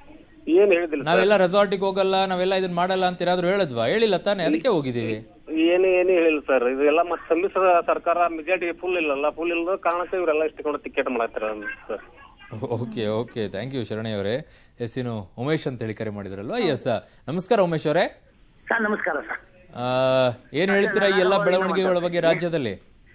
ಏನ್ ಹೇಳಿದಿಲ್ಲ ನಾವೆಲ್ಲ ರೆಸಾರ್ಟಿಗೆ ಹೋಗಲ್ಲ ನಾವೆಲ್ಲ ಇದನ್ನ ಮಾಡಲ್ಲ ಅಂತ ಏನಾದ್ರು ಹೇಳಿದ್ವಾ ಹೇಳಿಲ್ಲ ತಾನೇ ಅದಕ್ಕೆ ಹೋಗಿದೀವಿ ಏನು ಏನು ಹೇಳಿಲ್ಲ ಸರ್ ಇದೆಲ್ಲ ಮತ್ತೆ ಸಮ್ಮಿಶ್ರ ಸರ್ಕಾರ ಮೆಜಾರಿಟಿ ಫುಲ್ ಇಲ್ಲಲ್ಲ ಫುಲ್ ಇಲ್ಲದ ಕಾರಣಕ್ಕೆ ಇವರೆಲ್ಲ ಇಷ್ಟಕೊಂಡು ಟಿಕೆಟ್ ಮಾಡತ್ತಾರ sir okay okay thank you Sharani ಅವರೇ ಎಸ್ ಇನ್ನು ಉಮೇಶ್ ಅಂತ ಹೇಳಿ ಕರೆ ಮಾಡಿದ್ರಲ್ವಾ ಎಸ್ ನಮಸ್ಕಾರ ಉಮೇಶ್ ಅವರೇ ಸರ್ ನಮಸ್ಕಾರ ಸರ್ ಆ, ಏನ್ ಹೇಳ್ತೀರಾ ಈ ಎಲ್ಲ ಬೆಳವಣಿಗೆಗಳ ಬಗ್ಗೆ ರಾಜ್ಯದಲ್ಲಿ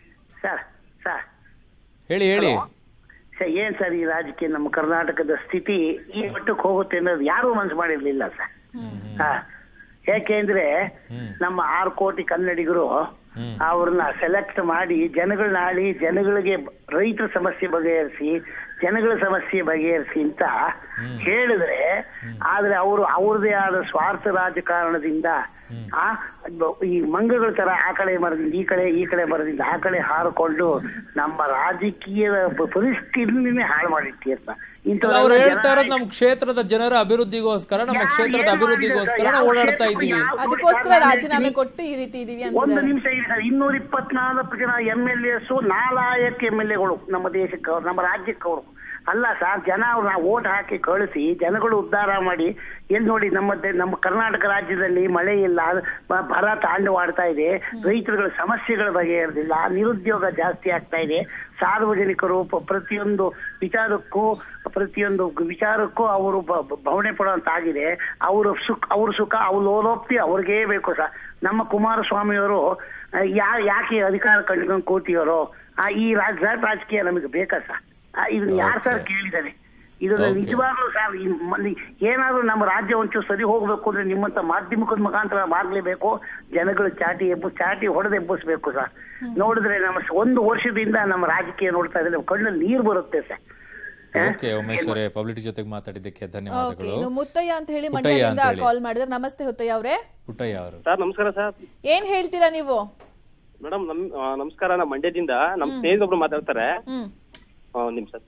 ಸರ್ ಸರ್ ಹೇಳಿ ಹೇಳಿ ಸರ್ ಏನ್ ಸರ್ ಈ ರಾಜಕೀಯ ನಮ್ಮ ಕರ್ನಾಟಕದ ಸ್ಥಿತಿ ಈ ಮಟ್ಟಕ್ಕೆ ಹೋಗುತ್ತೆ ಅನ್ನೋದು ಯಾರೂ ಮನಸ್ಸು ಮಾಡಿರ್ಲಿಲ್ಲ ಸರ್ ಹಾ ಯಾಕೆಂದ್ರೆ ನಮ್ಮ ಆರು ಕೋಟಿ ಕನ್ನಡಿಗರು ಅವ್ರನ್ನ ಸೆಲೆಕ್ಟ್ ಮಾಡಿ ಜನಗಳನ್ನ ಆಳಿ ಜನಗಳಿಗೆ ಬ- ರೈತರ ಸಮಸ್ಯೆ ಬಗೆಹರಿಸಿ ಜನಗಳ ಸಮಸ್ಯೆ ಬಗೆಹರಿಸಿ ಅಂತ ಹೇಳಿದ್ರೆ ಆದ್ರೆ ಅವರು ಅವ್ರದೇ ಆದ ಸ್ವಾರ್ಥ ರಾಜಕಾರಣದಿಂದ ಆ ಬ- ಈ ಮಂಗಗಳ ತರ ಆ ಕಡೆ ಮರದಿಂದ ಈ ಕಡೆ ಈ ಕಡೆ ಮರದಿಂದ ಆ ಕಡೆ ಹಾರಿಕೊಂಡು ನಮ್ಮ ರಾಜಕೀಯ ಪ- ಪರಿಸ್ಥಿತಿನೇ ಹಾಳು ಮಾಡಿಟ್ಟಿರ್ತ ಅಲ್ಲ, ಅವ್ರು ಹೇಳ್ತಾ ಇರೋದು ನಮ್ಮ ಕ್ಷೇತ್ರದ ಜನರ ಅಭಿವೃದ್ಧಿಗೋಸ್ಕರ ನಮ್ಮ ಕ್ಷೇತ್ರದ ಅಭಿವೃದ್ಧಿಗೋಸ್ಕರ ನಾವು ಓಡಾಡ್ತಾ ಇದ್ದೀವಿ ಅದಕ್ಕೋಸ್ಕರ ರಾಜೀನಾಮೆ ಕೊಟ್ಟು ಈ ರೀತಿ ಇದೀವಿ ಒಂದು ಅಂತಿದ್ದಾರೆ ನಿಮಿಷ ಇದೆ ಸರ್ ಇನ್ನೂರ ಇಪ್ಪತ್ನಾಲ್ಕು ಜನ ಎಂ ಎಲ್ ಎಸ್ ನಾಲಾಯಕ್ ಎಂ ಎಲ್ ಎಗಳು ನಮ್ಮ ದೇಶಕ್ಕೆ ಅವ್ರು ನಮ್ಮ ರಾಜ್ಯಕ್ಕೆ ಅವರು ಅಲ್ಲ ಸರ್ ಜನ ಅವ್ರನ್ನ ಓಟ್ ಹಾಕಿ ಕಳಿಸಿ ಜನಗಳು ಉದ್ಧಾರ ಮಾಡಿ ಎಲ್ಲಿ ನೋಡಿ ನಮ್ಮ ದೇ- ನಮ್ಮ ಕರ್ನಾಟಕ ರಾಜ್ಯದಲ್ಲಿ ಮಳೆ ಇಲ್ಲ ಬ- ಬರ ತಾಂಡವಾಡ್ತಾ ಇದೆ ರೈತರುಗಳ ಸಮಸ್ಯೆಗಳ ಬಗೆಹರಿದಿಲ್ಲ ನಿರುದ್ಯೋಗ ಜಾಸ್ತಿ ಆಗ್ತಾ ಇದೆ ಸಾರ್ವಜನಿಕರು ಪ- ಪ್ರತಿಯೊಂದು ವಿಚಾರಕ್ಕೂ ಪ್ರತಿಯೊಂದು ವಿಚಾರಕ್ಕೂ ಅವರು ಬ- ಬ- ಬವಣೆ ಪಡುವಂತಾಗಿದೆ ಅವರು ಸುಖ ಅವ್ರ ಸುಖ ಅವ್ರ ಲೋಲೋಪ್ತಿ ಅವ್ರಿಗೇ ಬೇಕು ಸರ್ ನಮ್ಮ ಕುಮಾರಸ್ವಾಮಿಯವರು ಆ, ಯಾ ಯಾಕೆ ಅಧಿಕಾರ ಕಂಡುಕೊಂಡು ಕೂತಿಯವರು ಆ, ಈ ರಾಜ ರಾಜಕೀಯ ನಮಗೆ ಬೇಕಾ ಸರ್ ಆ, ಇದನ್ನ ಯಾರು ಸರ್ ಕೇಳಿದ್ದಾರೆ ಇದನ್ನ Okay. ನಿಜವಾಗ್ಲೂ ಸರ್ ಈ ಮ- ಏನಾದ್ರೂ ನಮ್ಮ ರಾಜ್ಯ ಒಂಚೂರು ಸರಿ ಹೋಗ್ಬೇಕು ಅಂದ್ರೆ ನಿಮ್ಮಂತ ಮಾಧ್ಯಮದ ಮುಖಾಂತರ ಮಾಡ್ಲೇಬೇಕು ಜನಗಳು ಚಾಟಿ ಎಬ್ಬು ಚಾಟಿ ಹೊಡೆದು ಎಬ್ಬಿಸ್ಬೇಕು ಸರ್ ನೋಡಿದ್ರೆ ನಮ್ಮ ಸ- ಒಂದು ವರ್ಷದಿಂದ ನಮ್ಮ ರಾಜಕೀಯ ನೋಡ್ತಾ ಇದ್ರೆ ನಮ್ಮ ಕಣ್ಣಲ್ಲಿ ನೀರು ಬರುತ್ತೆ ಸರ್ ಓಕೆ ಉಮೇಶ್ ಅವರೇ ಪಬ್ಲಿಕ್ ಜೊತೆಗೆ ಮಾತಾಡಿದ್ದಕ್ಕೆ ಓಕೆ ಧನ್ಯವಾದಗಳು ಇನ್ನು ಮುತ್ತಯ್ಯ ಅಂತ ಹೇಳಿ ಪುಟ್ಟಯ್ಯ ಮಂಡ್ಯದಿಂದ ಅಂತ ಹೇಳಿ. ಕಾಲ್ ಮಾಡಿದ್ರೆ ನಮಸ್ತೆ ಹುತ್ತಯ್ಯ ಅವರೇ ಪುಟ್ಟಯ್ಯ ಅವರು ಸರ್ ನಮಸ್ಕಾರ ಸರ್ ಏನ್ ಹೇಳ್ತೀರಾ ನೀವು ಮೇಡಮ್ ನಮ್ ಆ, ನಮಸ್ಕಾರ ನಮ್ಮ ಮಂಡ್ಯದಿಂದ ನಮ್ಮ ಸ್ನೇಹಿತೊಬ್ರು ಮಾತಾಡ್ತಾರೆ ಹ್ಮ್ ಆ, ಒಂದ್ ನಿಮಿಷ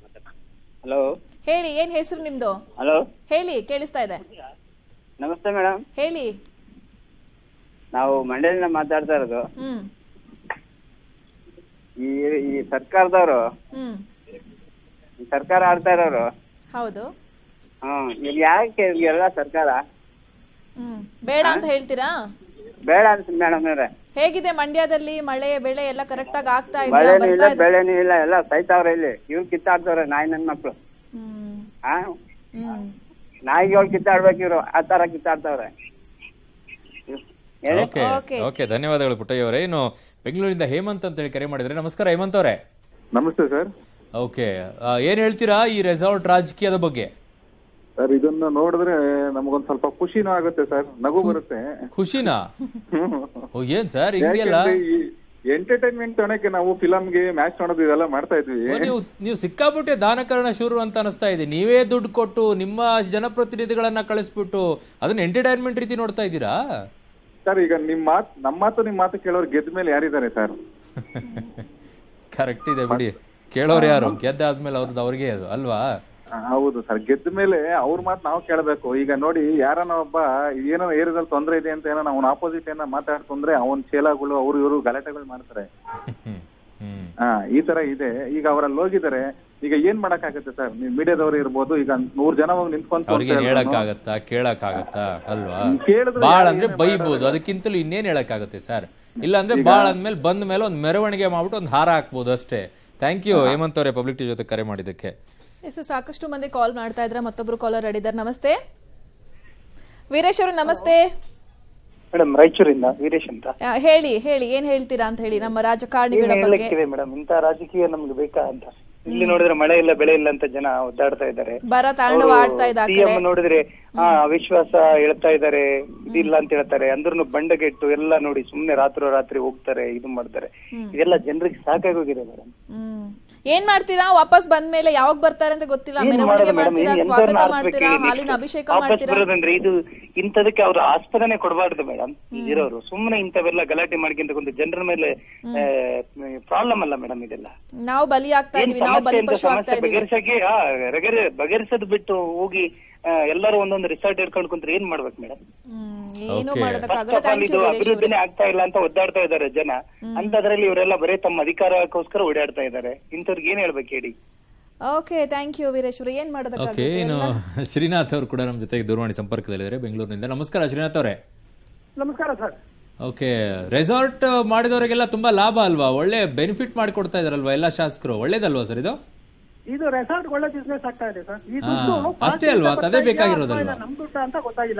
ಹಲೋ ಹೇಳಿ ಏನ್ ಹೆಸರು ನಿಮ್ದು ಹಲೋ ಹೇಳಿ ಕೇಳಿಸ್ತಾ ಇದೆ ನಮಸ್ತೆ ಮೇಡಮ್ ಹೇಳಿ ನಾವು ಮಂಡ್ಯದಿಂದ ಮಾತಾಡ್ತಾ ಇರೋದು ಹ್ಮ್ ಈ ಈ ಸರ್ಕಾರದವರು ಹ್ಮ್ ಈ ಸರ್ಕಾರ ಆಡ್ತಾ ಇರೋರು ಹೌದು ಹ್ಮ್ ಈಗ ಯಾಕೆ ಎಲ್ಲ ಸರ್ಕಾರ ಹ್ಮ್ ಬೇಡ ಅಂತ ಹೇಳ್ತೀರಾ ಬೇಡ ಅಂತ ಮೇಡಮ್ ಅವ್ರೆ ಹೇಗಿದೆ ಮಂಡ್ಯದಲ್ಲಿ ಮಳೆ ಬೆಳೆ ಎಲ್ಲ ಕರೆಕ್ಟ್ ಆಗಿ ಆಗ್ತಾ ಇದೆಯಾ ಮಳೆನೂ ಇಲ್ಲ ಬರ್ತಾ ಇದೆ ಬೆಳೆನೂ ಇಲ್ಲ ಎಲ್ಲ ಸಾಯ್ತಾವ್ರೆ ಇಲ್ಲಿ ಇವ್ರು ಕಿತ್ತಾಡ್ತವ್ರೆ ನಾಯಿ ನನ್ ಮಕ್ಳು ಹ್ಮ್ ಆ ಹ್ಮ್ ನಾಯಿಗಳು ಕಿತ್ತಾಡ್ಬೇಕು ಇವ್ರು ಆ ತರ ಕಿತ್ತಾಡ್ತವ್ರೆ ಹೇಳಿ ಓಕೆ ಓಕೆ ಧನ್ಯವಾದಗಳು ಪುಟ್ಟಯ್ಯ ಅವರೇ ಇನ್ನು ಬೆಂಗಳೂರಿಂದ ಹೇಮಂತ್ ಅಂತ ಹೇಳಿ ಕರೆ ಮಾಡಿದ್ರೆ ನಮಸ್ಕಾರ ಹೇಮಂತ್ ಅವರೇ ನಮಸ್ತೆ ಸರ್ ಓಕೆ ಏನ್ ಹೇಳ್ತೀರಾ ಈ ರೆಸಾರ್ಟ್ ರಾಜಕೀಯದ ಬಗ್ಗೆ ಸರ್ ಇದನ್ನ ನೋಡಿದ್ರೆ ನಮಗೊಂದ್ ಸ್ವಲ್ಪ ಖುಷಿನೂ ಆಗುತ್ತೆ ಸರ್ ನಗು ಬರುತ್ತೆ ಖುಷಿನಾ ಓ ಏನ್ ಸರ್ ಹಿಂಗೆಲ್ಲ ಎಂಟರ್ಟೈನ್ಮೆಂಟ್ ಅನ್ನಕ್ಕೆ ನಾವು ಫಿಲಮ್ಗೆ ಮ್ಯಾಚ್ ನೋಡೋದು ಇದೆಲ್ಲ ಮಾಡ್ತಾ ಇದ್ವಿ ಓ, ನೀವು ನೀವು ಸಿಕ್ಕಾಪಟ್ಟೆ ದಾನಕರಣ ಶುರು ಅಂತ ಅನಿಸ್ತಾ ಇದೆ ನೀವೇ ದುಡ್ಡು ಕೊಟ್ಟು ನಿಮ್ಮ ಜನಪ್ರತಿನಿಧಿಗಳನ್ನ ಕಳಿಸ್ಬಿಟ್ಟು ಅದನ್ನ ಎಂಟರ್ಟೈನ್ಮೆಂಟ್ ರೀತಿ ನೋಡ್ತಾ ಇದ್ದೀರಾ ಸರ್ ಈಗ ನಿಮ್ ಮಾತ್ ನಮ್ಮ ಮಾತು ನಿಮ್ ಮಾತು ಕೇಳೋರು ಗೆದ್ದ ಮೇಲೆ ಯಾರಿದ್ದಾರೆ ಸರ್ ಕರೆಕ್ಟ್ ಇದೆ ಬಿಡಿ ಕೇಳೋರು ಯಾರು ಗೆದ್ದಾದ್ಮೇಲೆ ಅವ್ರದ್ದು ಅವ್ರಿಗೆ ಅದು ಅಲ್ವಾ ಹೌದು ಸರ್ ಗೆದ್ದ ಮೇಲೆ ಅವ್ರ ಮಾತು ನಾವು ಕೇಳಬೇಕು ಈಗ ನೋಡಿ ಯಾರನ್ನ ಒಬ್ಬ ಏನೋ ಏರಿಯಾದಲ್ಲಿ ತೊಂದ್ರೆ ಇದೆ ಅಂತ ಏನೋ ಅವ್ನ ಆಪೋಸಿಟ್ ಏನೋ ಮಾತಾಡ್ತಂದ್ರೆ ಅವನ್ ಚೇಲಾಗಳು ಅವ್ರು ಇವರು ಗಲಾಟೆಗಳು ಮಾಡ್ತಾರೆ ಹಾ ಈ ತರ ಇದೆ ಈಗ ಅವರಲ್ಲಿ ಹೋಗಿದ್ದಾರೆ ಈಗ ಏನ್ ಮಾಡಕ್ಕಾಗತ್ತೆ ಸರ್ ನೀವು ಮೀಡಿಯಾದವ್ರು ಇರ್ಬೋದು ಈಗ ನೂರ್ ಜನ ಹೋಗಿ ನಿಂತ್ಕೊಂತ ಅವ್ರಿಗೆ ಹೇಳಕ್ ಆಗತ್ತಾ ಕೇಳಕ್ ಆಗತ್ತಾ ಅಲ್ವಾ ಕೇಳಿದ್ರೆ ಬಾಳ್ ಯಾರು ಅಂದ್ರೆ ಏನೇ ಬೈಬೋದು ಅದಕ್ಕಿಂತಲೂ ಇನ್ನೇನ್ ಹೇಳಕ್ ಆಗತ್ತೆ ಸರ್ ಇಲ್ಲ ಅಂದ್ರೆ ಬಾಳ್ ಅಂದ್ಮೇಲೆ ಬಂದ ಮೇಲೆ ಒಂದ್ ಮೆರವಣಿಗೆ ಮಾಡ್ಬಿಟ್ಟು ಒಂದ್ ಹಾರ ಹಾಕ್ಬೋದು ಅಷ್ಟೇ ಥ್ಯಾಂಕ್ ಯು ಹೇಮಂತ್ ಅವರೇ ಪಬ್ಲಿಕ್ ಟಿವಿ ಜೊತೆ ಕರೆ ಮಾಡಿದ್ದಕ್ಕೆ ಎಸ್ ಸಾಕಷ್ಟು ಮಂದಿ ಕಾಲ್ ಮಾಡ್ತಾ ಇದ್ರೆ ಮತ್ತೊಬ್ರು ಕಾಲರ್ ಇದ್ದಾರೆ ನಮಸ್ತೆ ವೀರೇಶ್ ಅವರು ನಮಸ್ತೆ ಮೇಡಮ್ ರಾಯಚೂರಿಂದ ವೀರೇಶ್ ಅಂತ ಆ, ಹೇಳಿ ಹೇಳಿ ಏನ್ ಹೇಳ್ತೀರಾ ಅಂತ ಹೇಳಿ ನಮ್ಮ ರಾಜಕಾರಣಿಗಳ ಏನ್ ಬಗ್ಗೆ ಹೇಳಕ್ಕಿದೆ ಮೇಡಮ್ ಇಂತ ರಾಜಕೀಯ ನಮ್ಗೆ ಬೇಕಾ ಅಂತ ಇಲ್ಲಿ ನೋಡಿದ್ರೆ ಮಳೆ ಇಲ್ಲ ಬೆಳೆ ಇಲ್ಲ ಅಂತ ಜನ ಒದ್ದಾಡ್ತಾ ಇದ್ದಾರೆ ಬರ ತಾಂಡವ ಆಡ್ತಾ ಇದೆ ಆ ಸಿಎಂ ಕಡೆ ನೋಡಿದ್ರೆ ಆ ಅವಿಶ್ವಾಸ ಹೇಳ್ತಾ ಇದ್ದಾರೆ ಇದಿಲ್ಲ ಅಂತ ಹೇಳ್ತಾರೆ ಅಂದ್ರೂ ಬಂಡಗೆಟ್ಟು ಎಲ್ಲ ನೋಡಿ ಸುಮ್ನೆ ರಾತ್ರೋ ರಾತ್ರಿ ಹೋಗ್ತಾರೆ ಇದು ಮಾಡ್ತಾರೆ ಹ್ಮ್. ಇದೆಲ್ಲ ಜನರಿಗೆ ಸಾಕಾಗೋಗಿದೆ ಮೇಡಮ್ ಹ್ಮ್ ಏನ್ ಮಾಡ್ತೀರಾ ವಾಪಸ್ ಬಂದ್ಮೇಲೆ ಯಾವಾಗ ಬರ್ತಾರೆ ಅಂತ ಗೊತ್ತಿಲ್ಲ ಏನ್ ಮೆರವಣಿಗೆ ಮಾಡೋದು ಮೇಡಮ್ ಮಾಡ್ತೀರಾ ಸ್ವಾಗತ ಮಾಡ್ತೀರಾ ಹಾಲಿನ ಅಭಿಷೇಕ ವಾಪಸ್ ಮಾಡ್ತೀರಾ ಬರೋದಂದ್ರೆ ಇದು ಇಂಥದಕ್ಕೆ ಅವ್ರು ಆಸ್ಪದನೆ ಕೊಡಬಾರ್ದು ಮೇಡಮ್ ಇರೋರು ಸುಮ್ಮನೆ ಇಂಥವೆಲ್ಲ ಗಲಾಟೆ ಮಾಡ್ಕೊಂತ ಕುಂತು ಜನರ ಮೇಲೆ ಪ್ರಾಬ್ಲಮ್ ಅಲ್ಲ ಮೇಡಮ್ ಇದೆಲ್ಲ ನಾವು ಬಲಿ ಆಗ್ತಾ ಏನ್ ಇದೀವಿ ನಾವು ಸಮಸ್ಯೆ ಅಂತ ಬಲಿಪಶು ಆಗ್ತಾ ಸಮಸ್ಯೆ ಇದೀವಿ ಬಗೆಹರಿಸಕ್ಕೆ ಆ, ಬಗೆಹರಿ- ಬಗೆಹರಿಸೋದು ಬಿಟ್ಟು ಹೋಗಿ ಆ, ಎಲ್ಲರೂ ಒಂದೊಂದು ರಿಸಾರ್ಟ್ ಹಿಡ್ಕೊಂಡು ಕುಂತ್ರೆ ಏನ್ ಮಾಡ್ಬೇಕು ಮೇಡಮ್ ಏನು Okay. ಮಾಡೋದಕ್ಕಾಗಲ್ಲ ಥ್ಯಾಂಕ್ ಯು ಇದು ವೀರೇಶ್ ಅವ್ರೆ. ಅಭಿವೃದ್ಧಿನೇ ಆಗ್ತಾ ಇಲ್ಲ ಅಂತ ಒದ್ದಾಡ್ತಾ ಇದ್ದಾರೆ ಜನ ಅಂತದ್ರಲ್ಲಿ ಇವರೆಲ್ಲ ಬರೀ ತಮ್ಮ ಅಧಿಕಾರಕ್ಕೋಸ್ಕರ ಓಡಾಡ್ತಾ ಇದ್ದಾರೆ ಇಂಥವ್ರಿಗೆ ಏನ್ ಹೇಳ್ಬೇಕು ಹೇಳಿ ಓಕೆ ಥ್ಯಾಂಕ್ ಯು ವೀರೇಶ್ ಅವ್ರೆ. ಏನ್ ಓಕೆ ಮಾಡೋದಕ್ಕಾಗುತ್ತೆ ಇನ್ನು ಶ್ರೀನಾಥ್ ಅವರು ಕೂಡ ನಮ್ಮ ಜೊತೆಗೆ ದೂರವಾಣಿ ಸಂಪರ್ಕದಲ್ಲಿದ್ದಾರೆ ಬೆಂಗಳೂರಿನಿಂದ ನಮಸ್ಕಾರ ಶ್ರೀನಾಥ್ ಅವರೇ ನಮಸ್ಕಾರ ಸರ್ ಓಕೆ ರೆಸಾರ್ಟ್ ಮಾಡಿದವರಿಗೆಲ್ಲ ತುಂಬಾ ಲಾಭ ಅಲ್ವಾ ಒಳ್ಳೆ ಬೆನಿಫಿಟ್ ಮಾಡಿಕೊಡ್ತಾ ಇದಾರಲ್ವಾ ಎಲ್ಲ ಶಾಸಕರು ಒಳ್ಳೇದಲ್ವಾ ಸರ್ ಇದು ಇದು ರೆಸಾರ್ಟ್ ಒಳ್ಳೆ ಬಿಸ್ನೆಸ್ ಆಗ್ತಾ ಇದೆ ಸರ್ ಈ ಹಾ, ದುಡ್ಡು ಅಷ್ಟೇ ಅಲ್ವಾ? ಪಾರ್ಟಿಯಿಂದ ಅದೇ ಬರ್ತಾ ಇದೆಯಾ ಬೇಕಾಗಿರೋದಲ್ವಾ? ಅಥವಾ ಇಲ್ಲ ನಮ್ ದುಡ್ಡು ಅಂತ ಗೊತ್ತಾಗಿಲ್ಲ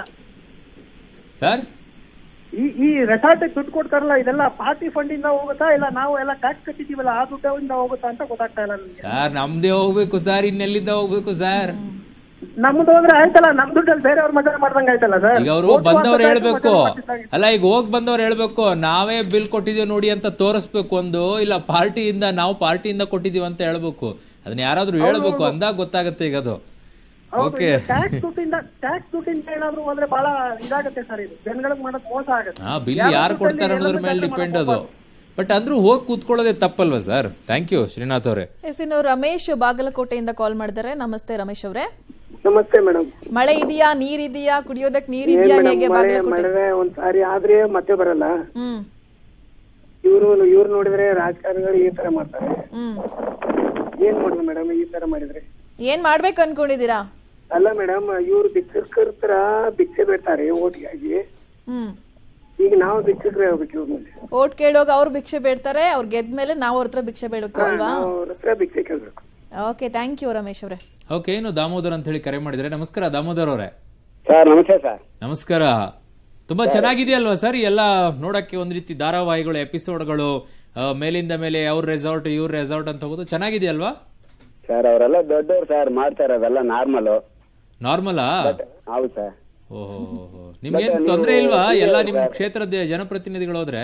ಸರ್ ಈ ಈ ರೆಸಾರ್ಟ್ ದುಡ್ಡು ಕೊಡ್ತಾರಲ್ಲ ಇದೆಲ್ಲ ಪಾರ್ಟಿ ಫಂಡ್ ಇಂದ ಹೋಗುತ್ತಾ ಇಲ್ಲ ನಾವು ಎಲ್ಲ ಟ್ಯಾಕ್ಸ್ ಕಟ್ಟಿದೀವಲ್ಲ ಆ ದುಡ್ಡಿಂದ ಹೋಗುತ್ತಾ ಅಂತ ಗೊತ್ತಾಗ್ತಾ ಇಲ್ಲ ನಮ್ಗೆ ಸರ್ ನಮ್ದೇ ಹೋಗ್ಬೇಕು ಸರ್ ಇನ್ನೆಲ್ಲಿಂದ ಹೋಗ್ಬೇಕು ಸರ್ ನಮ್ದು ಹೋದ್ರೆ ಆಯ್ತಲ್ಲ ನಮ್ ದುಡ್ಡಲ್ಲಿ ಬೇರೆಯವ್ರ ಮಜಾ ಮಾಡ್ದಂಗ ಆಯ್ತಲ್ಲ ಸರ್ ಈಗ ಅವರು ಬಂದವ್ರು ಹೇಳ್ಬೇಕು ಅಲ್ಲ ಈಗ ಹೋಗ್ ಬಂದವ್ರು ಹೇಳ್ಬೇಕು ನಾವೇ ಬಿಲ್ ಕೊಟ್ಟಿದೀವಿ ನೋಡಿ ಅಂತ ತೋರಿಸ್ಬೇಕು ಒಂದು ಇಲ್ಲ ಪಾರ್ಟಿಯಿಂದ ನಾವು ಪಾರ್ಟಿಯಿಂದ ಕೊಟ್ಟಿದೀವಿ ಅಂತ ಹೇಳ್ಬೇಕು ಅದನ್ನ ಯಾರಾದ್ರೂ ಹೇಳ್ಬೇಕು ಅಂದಾಗ ಗೊತ್ತಾಗತ್ತೆ ಈಗ ಅದು ಓಕೆ ಟ್ಯಾಕ್ಸ್ ದುಡ್ಡಿಂದ ಟ್ಯಾಕ್ಸ್ ದುಡ್ಡಿಂದ ಏನಾದ್ರು ಹೋದ್ರೆ ಬಹಳ ಇದಾಗತ್ತೆ ಸರ್ ಇದು ಜನಗಳಿಗೆ ಮಾಡೋದ್ ಮೋಸ ಆಗುತ್ತೆ ಹಾ ಬಿಲ್ ಯಾರು ಕೊಡ್ತಾರೆ ಅನ್ನೋದ್ರ ಮೇಲೆ ಡಿಪೆಂಡ್ ಅದು ಬಟ್ ಅಂದ್ರೂ ಹೋಗಿ ಕೂತ್ಕೊಳ್ಳೋದೇ ತಪ್ಪಲ್ವಾ ಸರ್ ಥ್ಯಾಂಕ್ ಯು ಶ್ರೀನಾಥ್ ಅವರೇ ಎಸ್ ಇನ್ನು ರಮೇಶ್ ಬಾಗಲಕೋಟೆಯಿಂದ ಕಾಲ್ ಮಾಡಿದ್ದಾರೆ ನಮಸ್ತೆ ರಮೇಶ್ ಅವರೇ ನಮಸ್ತೆ ಮೇಡಮ್ ಮಳೆ ಇದೆಯಾ ನೀರ್ ಇದೆಯಾ ಕುಡಿಯೋದಕ್ ನೀರ್ ಏನ್ ಇದೆಯಾ ಮೇಡಮ್ ಹೇಗೆ ಮಳೆ ಬಾಗಲಕೋಟೆ ಮಳೆ ಒಂದ್ ಸಾರಿ ಆದ್ರೆ ಮತ್ತೆ ಬರಲ್ಲ ಹ್ಮ್ ಇವ್ರು ಇವ್ರು ನೋಡಿದ್ರೆ ರಾಜಕಾರಣಿಗಳು ಈ ತರ ಮಾಡ್ತಾರೆ ಹ್ಮ್ ಏನ್ ಮಾಡುದು ಮೇಡಮ್ ಈ ತರ ಮಾಡಿದ್ರೆ ಏನ್ ಮಾಡ್ಬೇಕು ಅನ್ಕೊಂಡಿದೀರಾ ಅಲ್ಲ ಮೇಡಮ್ ಇವ್ರು ಭಿಕ್ಷಕರ ತರ ಭಿಕ್ಷೆ ಬೇಡ್ತಾರೆ ಓಟ್ಗಾಗಿ ಹ್ಮ್ ಈಗ ನಾವು ಭಿಕ್ಷಕರೇ ಹೋಗ್ಬೇಕು ಇವ್ರ ಮೇಲೆ ಓಟ್ ಕೇಳೋಗ ಅವ್ರು ಭಿಕ್ಷೆ ಬೇಡ್ತಾರೆ ಅವ್ರು ಗೆದ್ಮೇಲೆ ನಾವು ಅವ್ರ ಹತ್ರ ಭಿಕ್ಷೆ ಬೇಡಬೇಕು ಅಲ್ವಾ ನಾವು ಅವ್ರ ಹತ್ರ ಭಿಕ್ಷೆ ಕೇಳ್ಬೇಕು ಓಕೆ ಥ್ಯಾಂಕ್ ಯು ರಮೇಶ್ ಅವರೇ ಓಕೆ ಇನ್ನು ದಾಮೋದರ್ ಅಂತ ಹೇಳಿ ಕರೆ ಮಾಡಿದ್ರೆ ನಮಸ್ಕಾರ ದಾಮೋದರ್ ಅವರೇ ಸರ್ ನಮಸ್ತೆ ಸರ್ ನಮಸ್ಕಾರ ತುಂಬಾ ಚೆನ್ನಾಗಿದೆಯಲ್ವಾ ಸರ್ ಎಲ್ಲ ನೋಡಕ್ಕೆ ಒಂದ್ ರೀತಿ ಧಾರಾವಾಹಿಗಳು ಎಪಿಸೋಡ್ಗಳು ಮೇಲಿಂದ ಮೇಲೆ ಅವ್ರ ರೆಸಾರ್ಟ್ ಇವ್ರ ರೆಸಾರ್ಟ್ ಅಂತ ಹೋಗೋದು ಚೆನ್ನಾಗಿದೆಯಲ್ವಾ ಸರ್ ಅವರೆಲ್ಲ ದೊಡ್ಡವ್ರು ಸರ್ ಮಾಡ್ತಾರೆ ಅದೆಲ್ಲ ನಾರ್ಮಲ್ ನಾರ್ಮಲಾ ಹೌದು ಸರ್ ಓಹೋ ನಿಮ್ಗೇನ್ ತೊಂದ್ರೆ ಇಲ್ವಾ ಎಲ್ಲ ನಿಮ್ ಕ್ಷೇತ್ರದ ಜನಪ್ರತಿನಿಧಿಗಳು ಹೋದ್ರೆ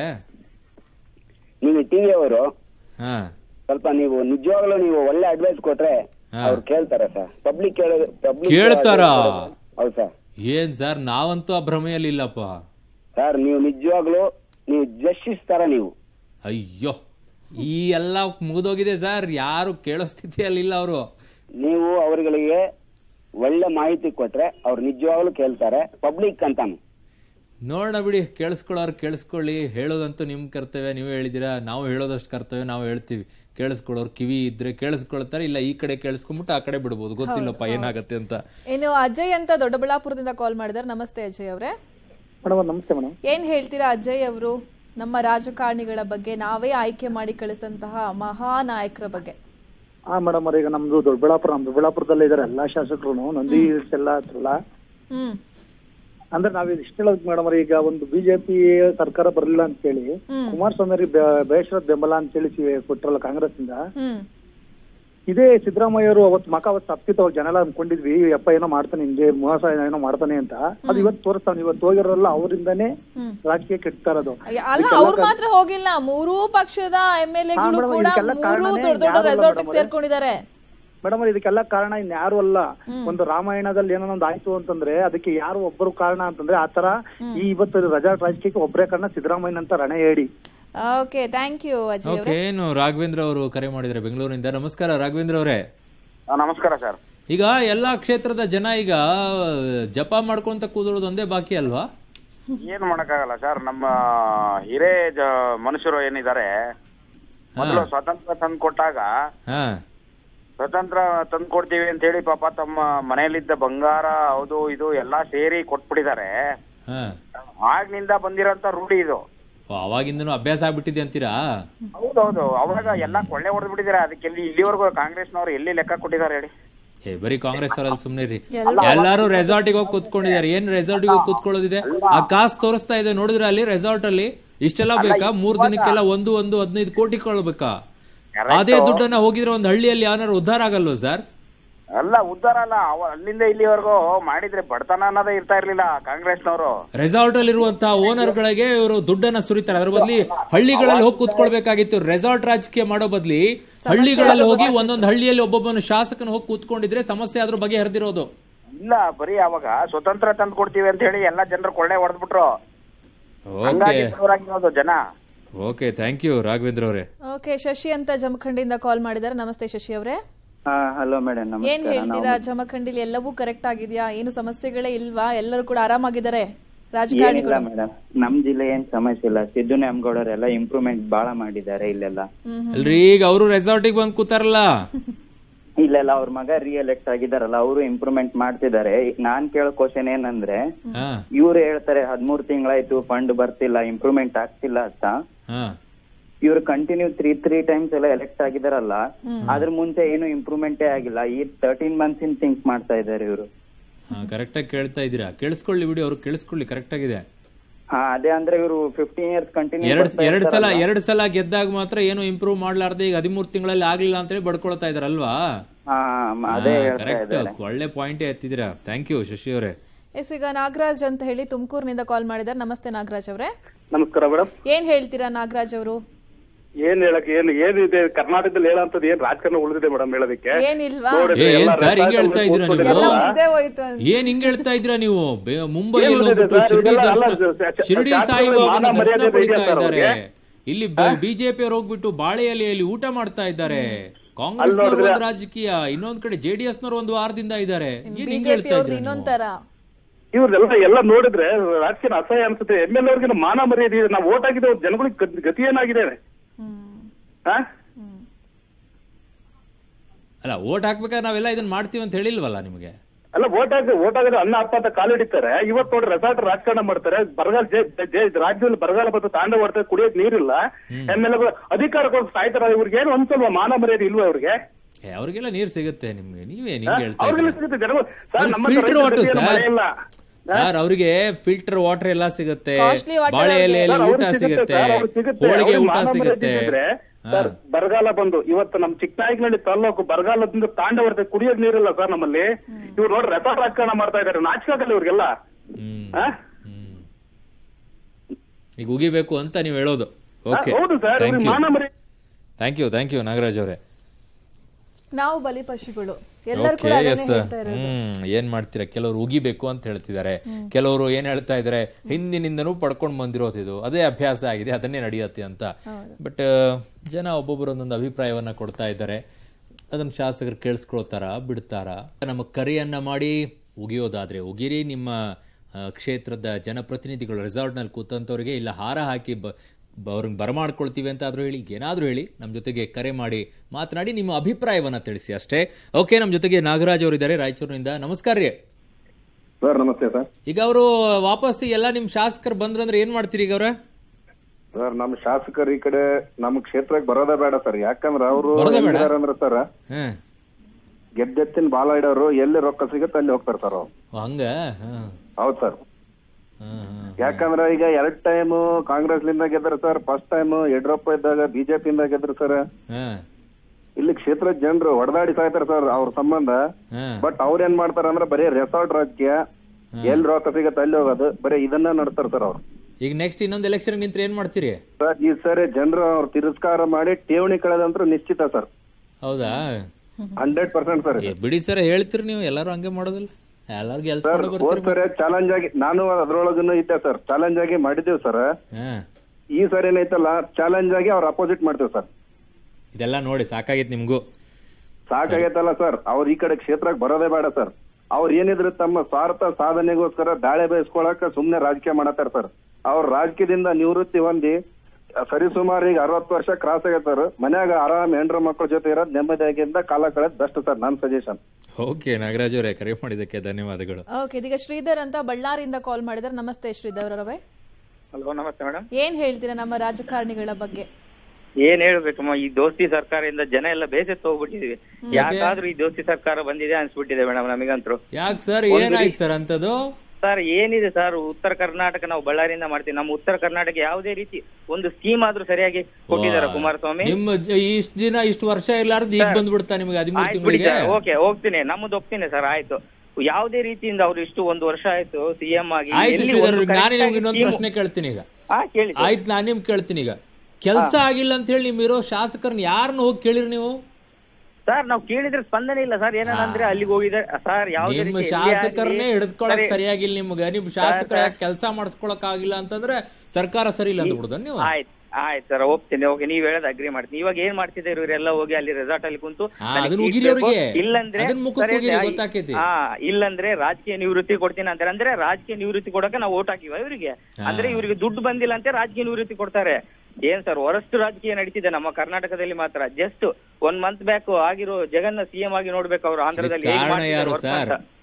ನೀವು ಟಿವಿ ಅವರು ಹಾ ಸ್ವಲ್ಪ ನೀವು ನಿಜವಾಗ್ಲೂ ನೀವು ಒಳ್ಳೆ ಅಡ್ವೈಸ್ ಕೊಟ್ರೆ ಹಾ. ಅವ್ರು ಕೇಳ್ತಾರೆ ಸರ್ ಪಬ್ಲಿಕ್ ಕೇಳೋದು ಪಬ್ಲಿಕ್ ಕೇಳ್ತಾರಾ? ಹೌದು ಸರ್ ಏನ್ ಸರ್ ನಾವಂತೂ ಆ ಭ್ರಮೆಯಲ್ಲಿ ಇಲ್ಲಪ್ಪ ಸರ್ ನೀವು ನಿಜವಾಗ್ಲೂ ನೀವು ಜಸ್ಟಿಸ್ ತರ ನೀವು ಅಯ್ಯೋ ಈ ಎಲ್ಲ ಮುಗಿದೋಗಿದೆ ಸರ್ ಯಾರು ಕೇಳೋ ಸ್ಥಿತಿಯಲ್ಲಿ ಇಲ್ಲ ಅವರು ನೀವು ಅವರುಗಳಿಗೆ ಒಳ್ಳೆ ಮಾಹಿತಿ ಕೊಟ್ರೆ ಅವ್ರು ನಿಜವಾಗ್ಲೂ ಕೇಳ್ತಾರೆ ಪಬ್ಲಿಕ್ ಅಂತಾನು ನೋಡೋಣ ಬಿಡಿ ಕೇಳಿಸ್ಕೊಳ್ಳೋರು ಕೇಳಿಸ್ಕೊಳ್ಳಿ ಹೇಳೋದಂತೂ ನಿಮ್ಮ ಕರ್ತವ್ಯ ನೀವು ಹೇಳಿದ್ದೀರಾ ನಾವು ಹೇಳೋದಷ್ಟು ಕರ್ತವ್ಯ ನಾವು ಹೇಳ್ತೀವಿ ಕೇಳಿಸ್ಕೊಳ್ಳೋರು ಕಿವಿ ಇದ್ರೆ ಕೇಳಿಸ್ಕೊಳ್ತಾರೆ ಇಲ್ಲ ಈ ಕಡೆ ಕೇಳಿಸ್ಕೊಂಬಿಟ್ಟು ಆ ಕಡೆ ಬಿಡ್ಬೋದು ಗೊತ್ತಿಲ್ಲಪ್ಪ ಏನಾಗತ್ತೆ ಅಂತ ಇನ್ನು ಅಜಯ್ ಅಂತ ದೊಡ್ಡಬಳ್ಳಾಪುರದಿಂದ ಕಾಲ್ ಮಾಡಿದಾರೆ ನಮಸ್ತೆ ಅಜಯ್ ಅವರೇ ಮೇಡಮ್ ನಮಸ್ತೆ ಮೇಡಮ್ ಏನ್ ಹೇಳ್ತೀರಾ ಅಜಯ್ ಅವರು ನಮ್ಮ ರಾಜಕಾರಣಿಗಳ ಬಗ್ಗೆ ನಾವೇ ಆಯ್ಕೆ ಮಾಡಿ ಕಳಿಸಿದಂತಹ ಮಹಾನಾಯಕರ ಬಗ್ಗೆ ಹಾ ಮೇಡಮ್ ಅವ್ರೆ ಈಗ ನಮ್ದು ದೊಡ್ಡಬಳ್ಳಾಪುರ ನಮ್ ದೊಡ್ಡಬಳ್ಳಾಪುರದಲ್ಲೇ ಇದಾರೆ ಎಲ್ಲಾ ಶಾಸಕರು ನಂದಿ ಹಿಲ್ಸ್ ಎಲ್ಲ ಹತ್ರಲ್ಲ ಹ್ಮ್ ಅಂದ್ರೆ ನಾವ್ ಇಷ್ಟ ಹೇಳೋದು ಮೇಡಮ್ ಅವ್ರೆ ಈಗ ಒಂದು ಬಿಜೆಪಿ ಸರ್ಕಾರ ಬರ್ಲಿಲ್ಲ ಅಂತ ಹೇಳಿ ಹ್ಮ್. ಕುಮಾರಸ್ವಾಮಿ ಅವ್ರಿಗೆ ಬೇಷರತ್ ಬೆಂಬಲ ಅಂತ ಹೇಳಿ ಸಿ- ಕೊಟ್ರಲ್ಲ ಕಾಂಗ್ರೆಸ್ ಇಂದ ಹ್ಮ್ ಇದೇ ಸಿದ್ದರಾಮಯ್ಯ ಅವರು ಅವತ್ತು ಮಕ ಅವತ್ತು ತಪ್ಪಿತ್ತು ಅವಾಗ ಜನ ಎಲ್ಲ ಅನ್ಕೊಂಡಿದ್ವಿ ಯಪ್ಪ ಏನೋ ಮಾಡ್ತಾನೆ ಹಿಂಗೆ ಮೋಸ ಏನೋ ಮಾಡ್ತಾನೆ ಅಂತ ಅದು ಇವತ್ತು ತೋರಿಸ್ತಾನೆ ಇವತ್ತು ಹೋಗಿರೋಲ್ಲ ಅವರಿಂದಾನೇ ಹ್ಮ್. ರಾಜಕೀಯ ಕೆಡ್ತಾ ಇರೋದು ಅಯ್ಯ, ಅಲ್ಲ ಅವ್ರು ಮಾತ್ರ ಹೋಗಿಲ್ಲ ಮೂರೂ ಪಕ್ಷದ ಎಂ ಎಲ್ ಎಗಳು ಹಾ, ಮೇಡಮ್, ಕೂಡ ಇದಕ್ಕೆಲ್ಲ ಮೂರು ಕಾರಣನೇ ದೊಡ್ಡ ದೊಡ್ಡ ಯಾರು ಅಲ್ಲ ರೆಸಾರ್ಟ್ ಮೇಡಮ್ ಅವ್ರೆ. ಸೇರ್ಕೊಂಡಿದ್ದಾರೆ ಮೇಡಮ್ ಅವ್ರೆ, ಇದಕ್ಕೆಲ್ಲ ಕಾರಣ ಇನ್ಯಾರು ಅಲ್ಲ ಒಂದು ರಾಮಾಯಣದಲ್ಲಿ ಏನೋ ಒಂದು ಆಯ್ತು ಅಂತಂದ್ರೆ ಅದಕ್ಕೆ ಯಾರು ಒಬ್ಬರು ಕಾರಣ ಅಂತಂದ್ರೆ ಆತರ ಈ ಇವತ್ತು ರಜಾ ರಾಜಕೀಯಕ್ಕೆ ಒಬ್ಬರೇ ಕಾರಣ ಸಿದ್ದರಾಮಯ್ಯ ಅಂತ ರಣ ಹೇಳಿ okay thank you Ajay okay ಅವರೇ ಏನು ರಾಘವೇಂದ್ರ ಅವರು ಕರೆ ಮಾಡಿದ್ದಾರೆ ಬೆಂಗಳೂರಿನಿಂದ ನಮಸ್ಕಾರ ರಾಘವೇಂದ್ರ ಅವರೇ ನಮಸ್ಕಾರ ಸರ್ ಈಗ ಎಲ್ಲಾ ಕ್ಷೇತ್ರದ ಜನ ಈಗ ಜಪ ಮಾಡ್ಕೊಂತ ಕೂದಿರೋದು ಒಂದೇ ಬಾಕಿ ಅಲ್ವಾ ಏನ್ ಮಾಡಕ್ಕಾಗಲ್ಲ ಸರ್ ನಮ್ಮ ಹಿರೇ ಜ ಮನುಷ್ಯರು ಏನಿದ್ದಾರೆ ಮೊದಲು ಸ್ವಾತಂತ್ರ್ಯ ತಂದು ಕೊಟ್ಟಾಗ ಹಾ ಸ್ವತಂತ್ರ ತಂದು ಕೊಡ್ತೀವಿ ಅಂತ ಹೇಳಿ ಪಾಪ ತಮ್ಮ ಮನೆಯಲ್ಲಿದ್ದ ಬಂಗಾರ ಹೌದು ಇದು ಎಲ್ಲಾ ಸೇರಿ ಕೊಟ್ಬಿಟ್ಟಿದ್ದಾರೆ ಹಾ ಆಗ್ನಿಂದ ಬಂದಿರೋಂತ ರೂಢಿ ಇದು ಓ, ಅವಾಗಿಂದನೂ ಅಭ್ಯಾಸ ಆಗ್ಬಿಟ್ಟಿದೆ ಅಂತೀರಾ ಹೌದೌದು ಅವಾಗ ಎಲ್ಲಾ ಕೊಳ್ಳೆ ಹೊಡೆದ್ ಬಿಟ್ಟಿದ್ದಾರೆ ಅದಕ್ಕೆ ಎಲ್ಲಿ ಇಲ್ಲಿವರೆಗೂ ಕಾಂಗ್ರೆಸ್ನವರು ಎಲ್ಲಿ ಲೆಕ್ಕ ಕೊಟ್ಟಿದ್ದಾರೆ ಹೇಳಿ ಏ ಬರೀ ಕಾಂಗ್ರೆಸ್ ಅವರಲ್ಲಿ ಸುಮ್ನೆ ರೀ ಎಲ್ಲ- ಎಲ್ಲಾರು ರೆಸಾರ್ಟಿಗೆ ಹೋಗಿ ಕೂತ್ಕೊಂಡಿದ್ದಾರೆ ಏನ್ ರೆಸಾರ್ಟಿಗೆ ಹೋಗಿ ಕೂತ್ಕೊಳ್ಳೋದಿದೆ ಆ ಕಾಸು ತೋರಿಸ್ತಾ ಇದೆ ನೋಡಿದ್ರೆ ಅಲ್ಲಿ ರೆಸಾರ್ಟ್ ಅಲ್ಲಿ ಇಷ್ಟೆಲ್ಲ ಬೇಕಾ ಮೂರ್ ದಿನಕ್ಕೆಲ್ಲ ಒಂದು ಒಂದು ಹದಿನೈದು ಕೋಟಿ ಕೊಳ್ಬೇಕಾ ಅದೇ ದುಡ್ಡನ್ನ ಹೋಗಿದ್ರೆ ಒಂದು ಹಳ್ಳಿಯಲ್ಲಿ ಯಾರು ಉದ್ಧಾರ ಆಗಲ್ವಾ ಸರ್ ಅಲ್ಲ ಉದ್ಧಾರ ಅಲ್ಲ ಅವ ಅಲ್ಲಿಂದ ಇಲ್ಲಿವರೆಗೂ ಮಾಡಿದ್ರೆ ಬಡತನ ಅನ್ನೋದೇ ಇರ್ತಾ ಇರ್ಲಿಲ್ಲ ಕಾಂಗ್ರೆಸ್ನವರು ರೆಸಾರ್ಟ್ ಅಲ್ಲಿ ಇರುವಂತಹ ಓನರ್ ಗಳಿಗೆ ಇವರು ದುಡ್ಡನ್ನ ಸುರಿತಾರೆ ಅದ್ರ ಬದ್ಲಿ ಹಳ್ಳಿಗಳಲ್ಲಿ ಹೋಗಿ ಕೂತ್ಕೊಳ್ಬೇಕಾಗಿತ್ತು ರೆಸಾರ್ಟ್ ರಾಜಕೀಯ ಮಾಡೋ ಬದ್ಲಿ ಹಳ್ಳಿಗಳಲ್ಲಿ ಹೋಗಿ ಒಂದೊಂದು ಹಳ್ಳಿಯಲ್ಲಿ ಒಬ್ಬೊಬ್ಬನ ಶಾಸಕನ ಹೋಗಿ ಕೂತ್ಕೊಂಡಿದ್ರೆ ಸಮಸ್ಯೆ ಅದ್ರ ಬಗ್ಗೆ ಹರಿದಿರೋದು ಇಲ್ಲ ಬರೀ ಅವಾಗ ಸ್ವತಂತ್ರ ತಂದು ಕೊಡ್ತೀವಿ ಅಂತ ಹೇಳಿ ಎಲ್ಲಾ ಜನರು ಕೊಳ್ಳೆ ಹೊಡೆದ್ಬಿಟ್ರು ಓಕೆ ಹಂಗಾಗಿ ಬಡವರಾಗಿರೋದು ಜನ ಓಕೆ ಥ್ಯಾಂಕ್ ಯು ರಾಘವೇಂದ್ರ ಅವರೇ ಓಕೆ ಶಶಿ ಅಂತ ಜಮಖಂಡಿಯಿಂದ ಕಾಲ್ ಮಾಡಿದ್ದಾರೆ ನಮಸ್ತೆ ಶಶಿ ಅವರೇ ಹಾ ಹಲೋ ಮೇಡಮ್ ಏನ್ ನಮಸ್ಕಾರ ಹೇಳ್ತೀರಾ ನಾವು ಜಮಖಂಡಿಲಿ ಎಲ್ಲವೂ ಕರೆಕ್ಟ್ ಆಗಿದ್ಯಾ ಏನು ಸಮಸ್ಯೆಗಳೇ ಇಲ್ವಾ ಎಲ್ಲರೂ ಕೂಡ ಆರಾಮಾಗಿದ್ದಾರೆ ಏನಿಲ್ಲ ರಾಜಕಾರಣಿಗಳು ಮೇಡಮ್ ನಮ್ ಜಿಲ್ಲೆ ಏನ್ ಸಮಸ್ಯೆ ಇಲ್ಲ ಸಿದ್ದು ನ್ಯಾಮಗೌಡರೆಲ್ಲ ಇಂಪ್ರೂವ್ಮೆಂಟ್ ಬಹಳ ಮಾಡಿದ್ದಾರೆ ಇಲ್ಲೆಲ್ಲ ಅಲ್ರಿ ಈಗ ಅವರು ರೆಸಾರ್ಟಿಗೆ ಬಂದ್ ಕೂತಾರಲ್ಲ ಇಲ್ಲೆಲ್ಲ ಅವ್ರ ಮಗ ರಿ ಎಲೆಕ್ಟ್ ಆಗಿದಾರಲ್ಲ ಅವರು ಇಂಪ್ರೂವ್ಮೆಂಟ್ ಮಾಡ್ತಿದ್ದಾರೆ ನಾನ್ ಕೇಳೋ ಕ್ವಶನ್ ಏನಂದ್ರೆ ಹಾ ಇವ್ರು ಹೇಳ್ತಾರೆ ಹದ್ಮೂರ್ ತಿಂಗಳಾಯ್ತು ಫಂಡ್ ಬರ್ತಿಲ್ಲ ಇಂಪ್ರೂವ್ಮೆಂಟ್ ಆಗ್ತಿಲ್ಲ ಅಂತ ಹಾ ಇವ್ರು ಕಂಟಿನ್ಯೂ ತ್ರೀ ತ್ರೀ ಟೈಮ್ಸ್ ಎಲ್ಲ ಎಲೆಕ್ಟ್ ಆಗಿದಾರಲ್ಲ ಅದ್ರ ಮುಂಚೆ ಏನು ಇಂಪ್ರೂವ್ಮೆಂಟೇ ಆಗಿಲ್ಲ ಈ ತರ್ಟೀನ್ ಮಂತ್ಸ್ ಇನ್ ಥಿಂಕ್ ಮಾಡ್ತಾ ಇದಾರೆ ಇವರು ಹಾ ಕರೆಕ್ಟ್ ಆಗಿ ಕೇಳ್ತಾ ಇದ್ದೀರಾ ಕೇಳಿಸ್ಕೊಳ್ಳಿ ಬಿಡಿ ಅವ್ರು ಕೇಳಿಸ್ಕೊಳ್ಳಿ ಕರೆಕ್ಟ್ ಆಗಿದೆ ಹಾ ಅದೇ ಅಂದ್ರೆ ಇವರು ಫಿಫ್ಟೀನ್ ಇಯರ್ಸ್ ಕಂಟಿನ್ಯೂ ಎರಡ್ ಎರಡ್ ಸಲ ಎರಡ್ ಸಲ ಗೆದ್ದಾಗ ಮಾತ್ರ ಏನು ಇಂಪ್ರೂವ್ ಮಾಡ್ಲಾರ್ದೆ ಈಗ ಹದಿಮೂರ್ ತಿಂಗಳಲ್ಲಿ ಆಗ್ಲಿಲ್ಲ ಅಂತ ಹೇಳಿ ಬಡ್ಕೊಳ್ತಾ ಇದಾರಲ್ವಾ ಹಾ ಅದೇ ಹೇಳ್ತಾ ಕರೆಕ್ಟ್ ಇದ್ದಾರೆ ಒಳ್ಳೆ ಪಾಯಿಂಟ್ ಎತ್ತಿದ್ದೀರಾ ಥ್ಯಾಂಕ್ ಯು ಶಶಿ ಅವರೇ ಎಸ್ ಈಗ ನಾಗರಾಜ್ ಅಂತ ಹೇಳಿ ತುಮಕೂರಿನಿಂದ ಕಾಲ್ ಮಾಡಿದ್ದಾರೆ ನಮಸ್ತೆ ನಾಗರಾಜ್ ಅವರೇ ನಮಸ್ಕಾರ ಮೇಡಮ್ ಏನ್ ಹೇಳ್ತೀರಾ ನಾಗರಾಜ್ ಅವರು ಏನ್ ಹೇಳಕ್ ಏನ್ ಏನಿದೆ ಕರ್ನಾಟಕದಲ್ಲಿ ಹೇಳಂತದ್ದು ಏನ್ ರಾಜಕಾರಣ ಉಳಿದಿದೆ ಮೇಡಮ್ ಹೇಳೋದಕ್ಕೆ ಏನಿಲ್ವಾ ನೋಡಿದ್ರೆ ಏ, ಏನ್ ಎಲ್ಲ ಸರ್ ಹಿಂಗ್ ಹೇಳ್ತಾ ಇದ್ದೀರಾ ನೀವು ಎಲ್ಲ ಮುಗ್ದೆ ಹೋಯ್ತು ಅಂತ. ಏನ್ ಹಿಂಗ್ ಹೇಳ್ತಾ ಇದ್ದೀರಾ ನೀವು ಬೆ- ಮುಂಬೈಯಲ್ಲಿ ಏನ್ ಗೊತ್ತಿದೆ ಹೋಗ್ಬಿಟ್ಟು ಸರ್, ಶಿರ್ಡಿ ಇದೆಲ್ಲ ದರ್ಶನ ಅಲ್ಲ, ಸ- ಸ- ಶಿರ್ಡಿ ಶಾಸ್ತ್ರದಲ್ಲಿ ಸಾಯಿಬಾಬಾನ ಮಾನ ದರ್ಶನ ಮರ್ಯಾದೆ ಪಡಿತಾ ಇದೆಯಾ ಸರ್ ಇದ್ದಾರೆ ಅವ್ರಿಗೆ? ಇಲ್ಲಿ ಬಿಜೆಪಿ ಅವ್ರು ಹೋಗ್ಬಿಟ್ಟು ಬಾಳೆ ಎಲೆಯಲ್ಲಿ ಊಟ ಮಾಡ್ತಾ ಇದ್ದಾರೆ ಕಾಂಗ್ರೆಸ್ ಅಲ್ಲಿ ನೋಡಿದ್ರೆ- ಒಂದು ರಾಜಕೀಯ ಇನ್ನೊಂದ್ ಕಡೆ ಜೆಡಿಎಸ್ ನವರು ಒಂದು ವಾರದಿಂದ ಇದ್ದಾರೆ ಏನ್ ಹಿಂಗ್ ಬಿಜೆಪಿ ಹೇಳ್ತಾ ಅವ್ರದ್ದು ಇದ್ದೀರಾ ಇನ್ನೊಂದ್ ತರ ಇವ್ರದೆಲ್ಲ ಎಲ್ಲ ನೋಡಿದ್ರೆ ರಾಜಕೀಯ ಅಸಹ್ಯ ಅನ್ಸುತ್ತೆ ಎಮ್ ಎಲ್ ಅವ್ರಿಗೆ ಮಾನ ಮರ್ಯಾದೆ ಇದೆ ನಾವು ಓಟ್ ಹಾಕಿದ ಜನಗಳಿಗೆ ಗತಿ- ಗತಿ ಏನಾಗಿದೆ ಹಾ ಅಲ್ಲ ಓಟ್ ಹಾಕ್ಬೇಕಾದ್ರೆ ನಾವೆಲ್ಲ ಇದನ್ನ ಮಾಡ್ತೀವಿ ಅಂತ ಹೇಳಿಲ್ವಲ್ಲ ನಿಮಗೆ ಅಲ್ಲ ಓಟ್ ಹಾಕಿ ಓಟ್ ಹಾಕಿದ್ರೆ ಅನ್ನ ಅಪ್ಪ ಅಂತ ಕಾಲಿಡಿತಾರೆ ಇವತ್ತು ನೋಡ್ರಿ ರೆಸಾರ್ಟ್ ರಾಜಕಾರಣ ಮಾಡ್ತಾರೆ ಬರಗಾಲ ಜೆ- ಜೆ- ರಾಜ್ಯದಲ್ಲಿ ಬರಗಾಲ ಬಂದು ತಾಂಡ ಮಾಡ್ತಾರೆ ಕುಡಿಯೋಕ್ ನೀರಿಲ್ಲ ಎಮ್ ಎಲ್ ಅಧಿಕಾರಕ್ಕೆ ಸಾಯ್ತಾರ ಇವ್ರಿಗೆ ಏನು ಅನ್ಸಲ್ವಾ ಮಾನ ಮರ್ಯಾದೆ ಇಲ್ವಾ ಅವ್ರಿಗೆ ಏ, ಅವ್ರಿಗೆಲ್ಲ ನೀರ್ ಸಿಗುತ್ತೆ ನಿಮ್ಗೆ ನೀವೇನ್ ಹಿಂಗ್ ಹೇಳ್ತಾ ಅವ್ರಿಗೆಲ್ಲ ಇದ್ದೀರಾ ಸಿಗುತ್ತೆ ಜನಗಳು ಸರ್ ನಮ್ಮ ಫಿಲ್ಟರ್ ರೈತರ ವಾಟರ್ ಜೊತೆ ಏನು ಸರ್ ಮಳೆ ಇಲ್ಲ ಸರ್ ಅವರಿಗೆ ಫಿಲ್ಟರ್ ವಾಟರ್ ಎಲ್ಲ ಸಿಗುತ್ತೆ Costly water ಬಾಳೆ ಅವ್ರಿಗೆ. ಎಲೆಯಲ್ಲಿ ಸರ್, ಊಟ ಅವ್ರಿಗೆ ಸಿಗುತ್ತೆ ಸರ್, ಅವ್ರಿಗೆ ಸಿಗುತ್ತೆ. ಹೋಳಿಗೆ ಅವ್ರಿಗೆ ಊಟ ಮಾನ ಮರ್ಯಾದೆ ಸಿಗುತ್ತೆ ಇದ್ದಿದ್ರೆ, ಸರ್ ಬರಗಾಲ ಬಂದು ಇವತ್ತು ನಮ್ ಚಿಕ್ಕನಾಯಕನಹಳ್ಳಿ ತಾಲ್ಲೂಕು ಬರಗಾಲದಿಂದ ತಾಂಡ ಬರ್ತದೆ ಕುಡಿಯೋಕ್ ನೀರಿಲ್ಲ ಸರ್ ನಮ್ಮಲ್ಲಿ ಇವ್ರು ನೋಡಿ ರಥ ರಾಜಕಾರಣ ಮಾಡ್ತಾ ಇದಾರೆ ನಾಚಿಕೆ ಆಗಲ್ಲ ಇವ್ರಿಗೆಲ್ಲ ಆ? ಈಗ ಉಗಿಬೇಕು ಅಂತ ನೀವು ಹೇಳೋದು ಓಕೆ ಹೌದು ಸರ್ ಥ್ಯಾಂಕ್ ಇವ್ರಿಗೆ ಯು ಮಾನ ಮರ್ಯಾದೆ thank you thank you Nagaraj ಅವರೇ ನಾವು ಬಲಿಪಶುಗಳು ಎಲ್ಲರೂ ಓಕೆ ಕೂಡ ಅದನ್ನೇ ಎಸ್ ಹೇಳ್ತಾ ಇರೋದು ಹ್ಮ್ ಏನ್ ಮಾಡ್ತೀರಾ ಕೆಲವರು ಉಗಿಬೇಕು ಅಂತ ಹೇಳ್ತಿದ್ದಾರೆ ಕೆಲವರು ಏನ್ ಹೇಳ್ತಾ ಇದಾರೆ ಹಿಂದಿನಿಂದನೂ ಪಡ್ಕೊಂಡ್ ಬಂದಿರೋದು ಇದು ಅದೇ ಅಭ್ಯಾಸ ಆಗಿದೆ ಅದನ್ನೇ ನಡೆಯುತ್ತೆ ಅಂತ ಬಟ್ ಜನ ಒಬ್ಬೊಬ್ಬರು ಒಂದೊಂದು ಅಭಿಪ್ರಾಯವನ್ನ ಕೊಡ್ತಾ ಇದ್ದಾರೆ ಅದನ್ನ ಶಾಸಕರು ಕೇಳಿಸ್ಕೊಳ್ತಾರ ಬಿಡ್ತಾರ ನಮ್ಮ ಕರೆಯನ್ನ ಮಾಡಿ ಉಗಿಯೋದಾದ್ರೆ ಉಗಿರಿ ನಿಮ್ಮ ಆ, ಕ್ಷೇತ್ರದ ಜನಪ್ರತಿನಿಧಿಗಳು ರೆಸಾರ್ಟ್ನಲ್ಲಿ ಕೂತಂಥವ್ರಿಗೆ ಇಲ್ಲ ಹಾರ ಹಾಕಿ ಬ ಬ- ಅವ್ರನ್ನ ಬರಮಾಡ್ಕೊಳ್ತೀವಿ ಅಂತ ಆದ್ರೂ ಹೇಳಿ ಏನಾದರೂ ಹೇಳಿ ನಮ್ಮ ಜೊತೆಗೆ ಕರೆ ಮಾಡಿ ಮಾತನಾಡಿ ನಿಮ್ಮ ಅಭಿಪ್ರಾಯವನ್ನ ತಿಳಿಸಿ ಅಷ್ಟೇ ಓಕೆ ನಮ್ಮ ಜೊತೆಗೆ ನಾಗರಾಜ್ ಅವರು ಇದ್ದಾರೆ ರಾಯಚೂರಿನಿಂದ ನಮಸ್ಕಾರ ರೀ ಸರ್ ನಮಸ್ತೆ ಸರ್ ಈಗ ಅವರು ವಾಪಸ್ ಎಲ್ಲ ನಿಮ್ಮ ಶಾಸಕರು ಬಂದ್ರಂದ್ರೆ ಏನ್ ಮಾಡ್ತೀರಿ ಈಗ ಅವ್ರ ಸರ್ ನಮ್ಮ ಶಾಸಕರು ಈ ಕಡೆ ನಮ್ಮ ಕ್ಷೇತ್ರಕ್ಕೆ ಬರೋದೇ ಬೇಡ ಸರ್ ಯಾಕಂದ್ರೆ ಅವರು ಬರೋದೇ ಬೇಡ? ಅಂದ್ರೆ ಸರ್ ಹ್ಮ್ ಗೆದ್ದೆತ್ತಿನ ಬಾಲ ಇಡೋರು ಎಲ್ಲಿ ರೊಕ್ಕ ಸಿಗುತ್ತೆ ಅಲ್ಲಿ ಹೋಗ್ತಾರೆ ಸರ್ ಅವ್ರು ಓ, ಹಂಗ ಹ್ಮ್. ಹೌದ್ ಸರ್ ಹ್ಮ್, ಹ್ಮ್. ಯಾಕಂದ್ರೆ ಈಗ ಎರಡ್ ಟೈಮ್ ಕಾಂಗ್ರೆಸ್ ಲಿಂದ ಗೆದ್ರು ಸರ್ ಫಸ್ಟ್ ಟೈಮ್ ಯಡಿಯೂರಪ್ಪ ಇದ್ದಾಗ ಬಿಜೆಪಿ ಇಂದ ಗೆದ್ರು ಸರ್ ಹ್ಮ್. ಇಲ್ಲಿ ಕ್ಷೇತ್ರದ ಜನರು ಹೊಡೆದಾಡಿ ಸಾಯ್ತಾರೆ ಸರ್ ಅವ್ರ ಸಂಬಂಧ ಹ್ಮ್. ಬಟ್ ಅವ್ರ ಏನ್ ಮಾಡ್ತಾರ ಅಂದ್ರೆ ಬರೀ ರೆಸಾರ್ಟ್ ರಾಜಕೀಯ ಎಲ್ಲಿ ರೊಕ್ಕ ಸಿಗತ್ತೆ ಅಲ್ಲಿ ಹೋಗೋದು ಬರೀ ಇದನ್ನ ನಡ್ತಾರ ಸರ್ ಅವ್ರು ಈಗ ನೆಕ್ಸ್ಟ್ ಇನ್ನೊಂದು ಎಲೆಕ್ಷನ್ ನಿಂತ್ರೆ ಏನ್ ಮಾಡ್ತೀರಿ ಸರ್ ಈ ಸರಿ ಜನರು ಅವ್ರು ತಿರಸ್ಕಾರ ಮಾಡಿ ಠೇವಣಿ ಕಳೆದಂತೂ ನಿಶ್ಚಿತ ಸರ್ ಹೌದಾ ಹಂಡ್ರೆಡ್ ಪರ್ಸೆಂಟ್ ಸರ್ ಏ, ಬಿಡಿ ಸರ್ ಹೇಳ್ತೀರಿ ನೀವು ಎಲ್ಲರೂ ಹಂಗೆ ಮಾಡೋದಿಲ್ಲ ಎಲ್ಲಾರು ಸರ್ ಗೆಲ್ಸ್ಕೊಂಡು ಹೋದ್ ಬರ್ತೀರಿ ಸರಿ ಚಾಲೆಂಜ್ ಆಗಿ ನಾನು ಅದ್ರೊಳಗನು ಇದ್ದೆ ಸರ್ ಚಾಲೆಂಜ್ ಆಗಿ ಮಾಡಿದ್ದೇವ್ ಸರ್ ಹ್ಮ್. ಈ ಸರಿ ಏನೈತಲ್ಲ ಚಾಲೆಂಜ್ ಆಗಿ ಅವ್ರ ಅಪೋಸಿಟ್ ಮಾಡ್ತೇವ್ ಸರ್ ಇದೆಲ್ಲ ನೋಡಿ ಸಾಕಾಗಿತ್ತು ನಿಮ್ಗೂ ಸಾಕಾಗೈತಲ್ಲ ಸರ್ ಅವ್ರ ಈ ಕಡೆ ಕ್ಷೇತ್ರಕ್ಕೆ ಬರೋದೇ ಬೇಡ ಸರ್ ಅವ್ರ ಏನಿದ್ರು ತಮ್ಮ ಸ್ವಾರ್ಥ ಸಾಧನೆಗೋಸ್ಕರ ದಾಳಿ ಬಯಸ್ಕೊಳಕ ಸುಮ್ನೆ ರಾಜಕೀಯ ಮಾಡತ್ತಾರ ಸರ್ ಅವ್ರ ರಾಜಕೀಯದಿಂದ ನಿವೃತ್ತಿ ಹೊಂದಿ ಸರಿಸುಮಾರು ಈಗ ಅರವತ್ತು ವರ್ಷ ಕ್ರಾಸ್ ಆಗೈತೆ ಸರ್ ಮನ್ಯಾಗ ಆರಾಮ್ ಹೆಂಡ್ರ ಮಕ್ಕಳ ಜೊತೆ ಇರೋದ್ ನೆಮ್ಮದಿಯಾಗಿಂದ ಕಾಲ ಕಳೆದ್ ಬೆಸ್ಟ್ ಸರ್ ನನ್ ಸಜೆಷನ್ ಓಕೆ ನಾಗರಾಜ್ ಅವರೇ ಕರೆ ಮಾಡಿದ್ದಕ್ಕೆ ಧನ್ಯವಾದಗಳು ಓಕೆ ಇದೀಗ ಶ್ರೀಧರ್ ಅಂತ ಬಳ್ಳಾರಿಯಿಂದ ಕಾಲ್ ಮಾಡಿದ್ದಾರೆ ನಮಸ್ತೆ ಶ್ರೀಧರ್ ಅವರೇ ಹಲೋ ನಮಸ್ತೆ ಮೇಡಮ್ ಏನ್ ಹೇಳ್ತೀರಾ ನಮ್ಮ ರಾಜಕಾರಣಿಗಳ ಬಗ್ಗೆ ಏನ್ ಹೇಳ್ಬೇಕಮ್ಮ ಈ ದೋಸ್ತಿ ಸರ್ಕಾರದಿಂದ ಜನ ಎಲ್ಲ ಬೇಸತ್ತು ಹೋಗ್ಬಿಟ್ಟಿದೀವಿ ಯಾಕಾದ್ರೂ ಈ ದೋಸ್ತಿ ಸರ್ಕಾರ ಬಂದಿದೆ ಅನ್ಸ್ಬಿಟ್ಟಿದೆ ಮೇಡಮ್ ನಮಗಂತೂ ಯಾಕೆ ಸರ್ ಒಂದು ಏನಾಯ್ತು ಸರ್ ಅಂತದ್ದು ಸರ್ ಏನಿದೆ ಸರ್ ಉತ್ತರ ಕರ್ನಾಟಕ ನಾವು ಬಳ್ಳಾರಿಯಿಂದ ಮಾಡ್ತೀವಿ ನಮ್ಮ ಉತ್ತರ ಕರ್ನಾಟಕ ಯಾವುದೇ ರೀತಿ ಒಂದು ಸ್ಕೀಮ್ ಆದ್ರೂ ಸರಿಯಾಗಿ ಕೊಟ್ಟಿದ್ದಾರೆ ಕುಮಾರಸ್ವಾಮಿ ನಿಮ್ಮ ಜ- ಇಷ್ಟ್ ದಿನ ಇಷ್ಟು ವರ್ಷ ಇರ್ಲಾರ್ದು ಈಗ ಬಂದ್ಬಿಡ್ತಾ ನಿಮಗೆ ಹದಿಮೂರು ಆಯ್ತು ಬಿಡಿ ತಿಂಗಳಿಗೆ ಸರ್ ಓಕೆ ಹೋಗ್ತೀನಿ ನಮ್ಮದು ಒಪ್ತೀನಿ ಸರ್ ಆಯ್ತು ಯಾವುದೇ ರೀತಿಯಿಂದ ಅವ್ರು ಇಷ್ಟು ಒಂದು ವರ್ಷ ಆಯ್ತು ಸಿಎಂ ಆಗಿ ಆಯ್ತು ಎಲ್ಲಿ ಶ್ರೀಧರ್ ಒಂದು ನಾನು correct ನಿಮ್ಗೆ ಆಗಿ ಇನ್ನೊಂದು scheme- ಪ್ರಶ್ನೆ ಕೇಳ್ತೀನಿ ಈಗ ಹಾ ಕೇಳಿ sir. ಆಯ್ತು ನಾನು ನಿಮ್ಗೆ ಕೇಳ್ತೀನಿ ಈಗ ಕೆಲಸ ಆಗಿಲ್ಲ ಅಂತ ಹೇಳಿ ನಿಮ್ಮಿರೋ ಶಾಸಕರನ್ನ ಯಾರನ್ನ ಹೋಗಿ ಕೇಳಿರಿ ನೀವು ಸರ್ ನಾವು ಕೇಳಿದ್ರೆ ಸ್ಪಂದನೆ ಇಲ್ಲ ಸರ್ ಏನಂದ್ರೆ ಅಲ್ಲಿಗೆ ಹೋಗಿದ್ದಾರೆ ಸರ್ ಯಾವುದೇ ನಿಮ್ಮ ರೀತಿ ಎಲ್ಲಿ ಶಾಸಕರನ್ನೇ ಆಗ್ಲಿ- ಹಿಡಿದ್ಕೊಳಕ್ ಸರಿ. ಸರಿಯಾಗಿಲ್ಲ ನಿಮ್ಗೆ ನಿಮ್ ಶಾಸಕರ ಕೆಲಸ ಮಾಡಿಸ್ಕೊಳಕ್ ಆಗಿಲ್ಲ ಅಂತಂದ್ರೆ ಸರ್ಕಾರ ಸರಿ ಇಲ್ಲ ಅಂದ್ಬಿಡುದ ನೀವು ಆಯ್ತು ಆಯ್ತು ಸರ್ ಹೋಗ್ತೀನಿ ಓಕೆ ನೀವ್ ಹೇಳೋದು ಅಗ್ರಿ ಮಾಡ್ತೀನಿ ಇವಾಗ ಏನ್ ಮಾಡ್ತಿದ್ದಾರೆ ಇವರೆಲ್ಲ ಹೋಗಿ ಅಲ್ಲಿ ರೆಸಾರ್ಟ್ ಅಲ್ಲಿ ಕುಂತು ಹಾ, ನನಗೆ ಅದನ್ನ seat ಉಗಿರಿ ಬೇಕು. ಅವ್ರಿಗೆ. ಇಲ್ಲಂದ್ರೆ ಅದನ್ನ ಮುಖಕ್ಕೆ ಸರಿ, ಉಗಿರಿ, ಆಯ್ತು. ಗೊತ್ತಾಕೈತಿ. ಹಾ ಇಲ್ಲಂದ್ರೆ ರಾಜಕೀಯ ನಿವೃತ್ತಿ ಕೊಡ್ತೀನಿ ಅಂತಾರೆ ಅಂದ್ರೆ ರಾಜಕೀಯ ನಿವೃತ್ತಿ ಕೊಡಕ್ಕೆ ನಾವು ಓಟ್ ಹಾಕಿವ ಇವರಿಗೆ ಅಂದ್ರೆ ಇವರಿಗೆ ದುಡ್ಡು ಬಂದಿಲ್ಲ ಅಂತ ರಾಜಕೀಯ ನಿವೃತ್ತಿ ಕೊಡ್ತಾರೆ ಏನ್ ಸರ್ ವರಷ್ಟು ರಾಜಕೀಯ ನಡೀತಿದೆ ನಮ್ಮ ಕರ್ನಾಟಕದಲ್ಲಿ ಮಾತ್ರ ಜಸ್ಟ್ ಒನ್ ಮಂತ್ ಬ್ಯಾಕ್ ಆಗಿರೋ ಜಗನ್ನ ಸಿಎಂ ಆಗಿ ನೋಡ್ಬೇಕು ಅವ್ರು ಆಂಧ್ರದಲ್ಲಿ ಹೇಗ್ ಕಾರಣ ಮಾಡ್ತಿದ್ದಾರೆ ಯಾರು work ಸರ್ ಅಂತ.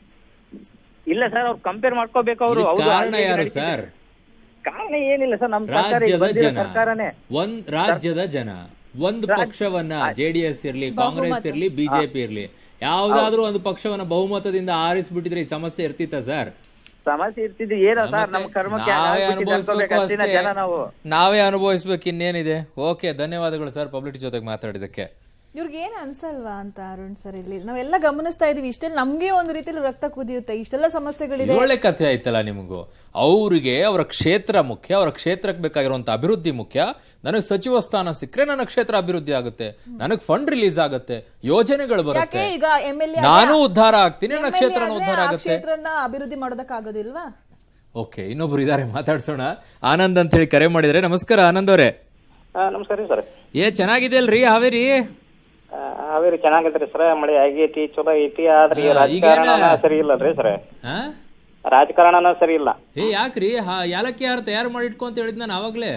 ಇಲ್ಲ ಸರ್ ಅವ್ರು ಕಂಪೇರ್ ಮಾಡ್ಕೋಬೇಕು ಅವರು ಇದಕ್ಕೆ ಹೌದು ಕಾರಣ already ಯಾರು ನಡೀತಿದೆ. ಸರ್ ಕಾರಣ ಏನಿಲ್ಲ ಸರ್ ನಮ್ಮ ಸರ್ಕಾರ ಈಗ ರಾಜ್ಯದ ಬಂದಿರೋ ಜನ ಸರ್ಕಾರನೇ ಒಂದ್ ರಾಜ್ಯದ ಜನ ಒಂದು ಪಕ್ಷವನ್ನ ಜೆಡಿಎಸ್ ಇರ್ಲಿ ಕಾಂಗ್ರೆಸ್ ಬಹುಮತ. ಇರ್ಲಿ ಬಿಜೆಪಿ ಇರ್ಲಿ ಯಾವ್ದಾದ್ರು ಒಂದು ಪಕ್ಷವನ್ನ ಬಹುಮತದಿಂದ ಆರಿಸ್ಬಿಟ್ಟಿದ್ರೆ ಈ ಸಮಸ್ಯೆ ಇರ್ತಿತ್ತ ಸರ್ ಸಮಸ್ಯೆ ಇರ್ತಿದ್ದು ಏನೋ ಸರ್ ನಮ್ಮ ಕರ್ಮಕ್ಕೆ ನಾವೇ ಆಗ್ಬಿಟ್ಟಿದೆ ಅನುಭವಿಸ್ಬೇಕು ಅನ್ಕೋಬೇಕು ಅಷ್ಟಿನ ಅಷ್ಟೇ ಜನ ನಾವು ನಾವೇ ಅನುಭವಿಸ್ಬೇಕು ಇನ್ನೇನಿದೆ ಓಕೆ ಧನ್ಯವಾದಗಳು ಸರ್ ಪಬ್ಲಿಕ್ ಜೊತೆಗೆ ಮಾತಾಡಿದಕ್ಕೆ ಇವ್ರಿಗೆ ಏನ್ ಅನ್ಸಲ್ವಾ ಅಂತ ಅರುಣ್ ಸರ್ ಇಲ್ಲಿ ನಾವೆಲ್ಲ ಗಮನಿಸ್ತಾ ಇದೀವಿ ಇಷ್ಟೆಲ್ಲ ನಮ್ಗೆ ಒಂದು ರೀತಿಯಲ್ಲಿ ರಕ್ತ ಕುದಿಯುತ್ತೆ ಇಷ್ಟೆಲ್ಲ ಸಮಸ್ಯೆಗಳಿದೆ ಒಳ್ಳೆ ಕಥೆ ಆಯ್ತಲ್ಲ ನಿಮಗೂ ಅವರಿಗೆ ಅವರ ಕ್ಷೇತ್ರ ಮುಖ್ಯ ಅವರ ಕ್ಷೇತ್ರಕ್ಕೆ ಬೇಕಾಗಿರುವಂತ ಅಭಿವೃದ್ಧಿ ಮುಖ್ಯ ನನಗೆ ಸಚಿವ ಸ್ಥಾನ ಸಿಕ್ಕರೆ ನನ್ನ ಕ್ಷೇತ್ರ ಅಭಿವೃದ್ಧಿ ಆಗುತ್ತೆ ನನಗೆ ಫಂಡ್ ರಿಲೀಸ್ ಆಗುತ್ತೆ ಯೋಜನೆಗಳು ಯಾಕೆ ಬರುತ್ತೆ ಈಗ ಎಂ ಎಲ್ ಎ ನಾನು ಉದ್ಧಾರ ಆಗ್ತೀನಿ ನನ್ನ ಕ್ಷೇತ್ರನ ಉದ್ಧಾರ ಆ ಆಗುತ್ತೆ ಕ್ಷೇತ್ರನ ಅಭಿವೃದ್ಧಿ ಮಾಡೋದಕ್ಕಾಗೋದಿಲ್ವಾ ಓಕೆ ಇನ್ನೊಬ್ರು ಇದಾರೆ ಮಾತಾಡ್ಸೋಣ ಆನಂದ್ ಅಂತ ಹೇಳಿ ಕರೆ ಮಾಡಿದ್ರೆ ನಮಸ್ಕಾರ ಆನಂದ್ ಅವರೇ ನಮಸ್ಕಾರ ರೀ ಸರ್ ಏ ಚೆನ್ನಾಗಿದೆ ಅಲ್ರಿ ಹಾವೇರಿ ಹಾವೇರಿ ಚೆನ್ನಾಗೈತ್ರಿ ಸರ್ ಮಳೆ ಆಗೈತಿ ಚಲೋ ಐತಿ ಆದ್ರೆ ಈ ಹಾ, ರಾಜಕಾರಣ ಈಗೇನ- ಸರಿ ಇಲ್ಲಲ್ರಿ ಸರ್ ಹಾ? ರಾಜಕಾರಣನ ಸರಿ ಇಲ್ಲ ಏ ಯಾಕ್ರಿ ಹಾ- ಯಾಲಕ್ಕಿ ಯಾರು ತಯಾರು ಮಾಡಿ ಇಟ್ಕೊ ಅಂತ ಹೇಳಿದ್ ನಾನು ಅವಾಗ್ಲೇ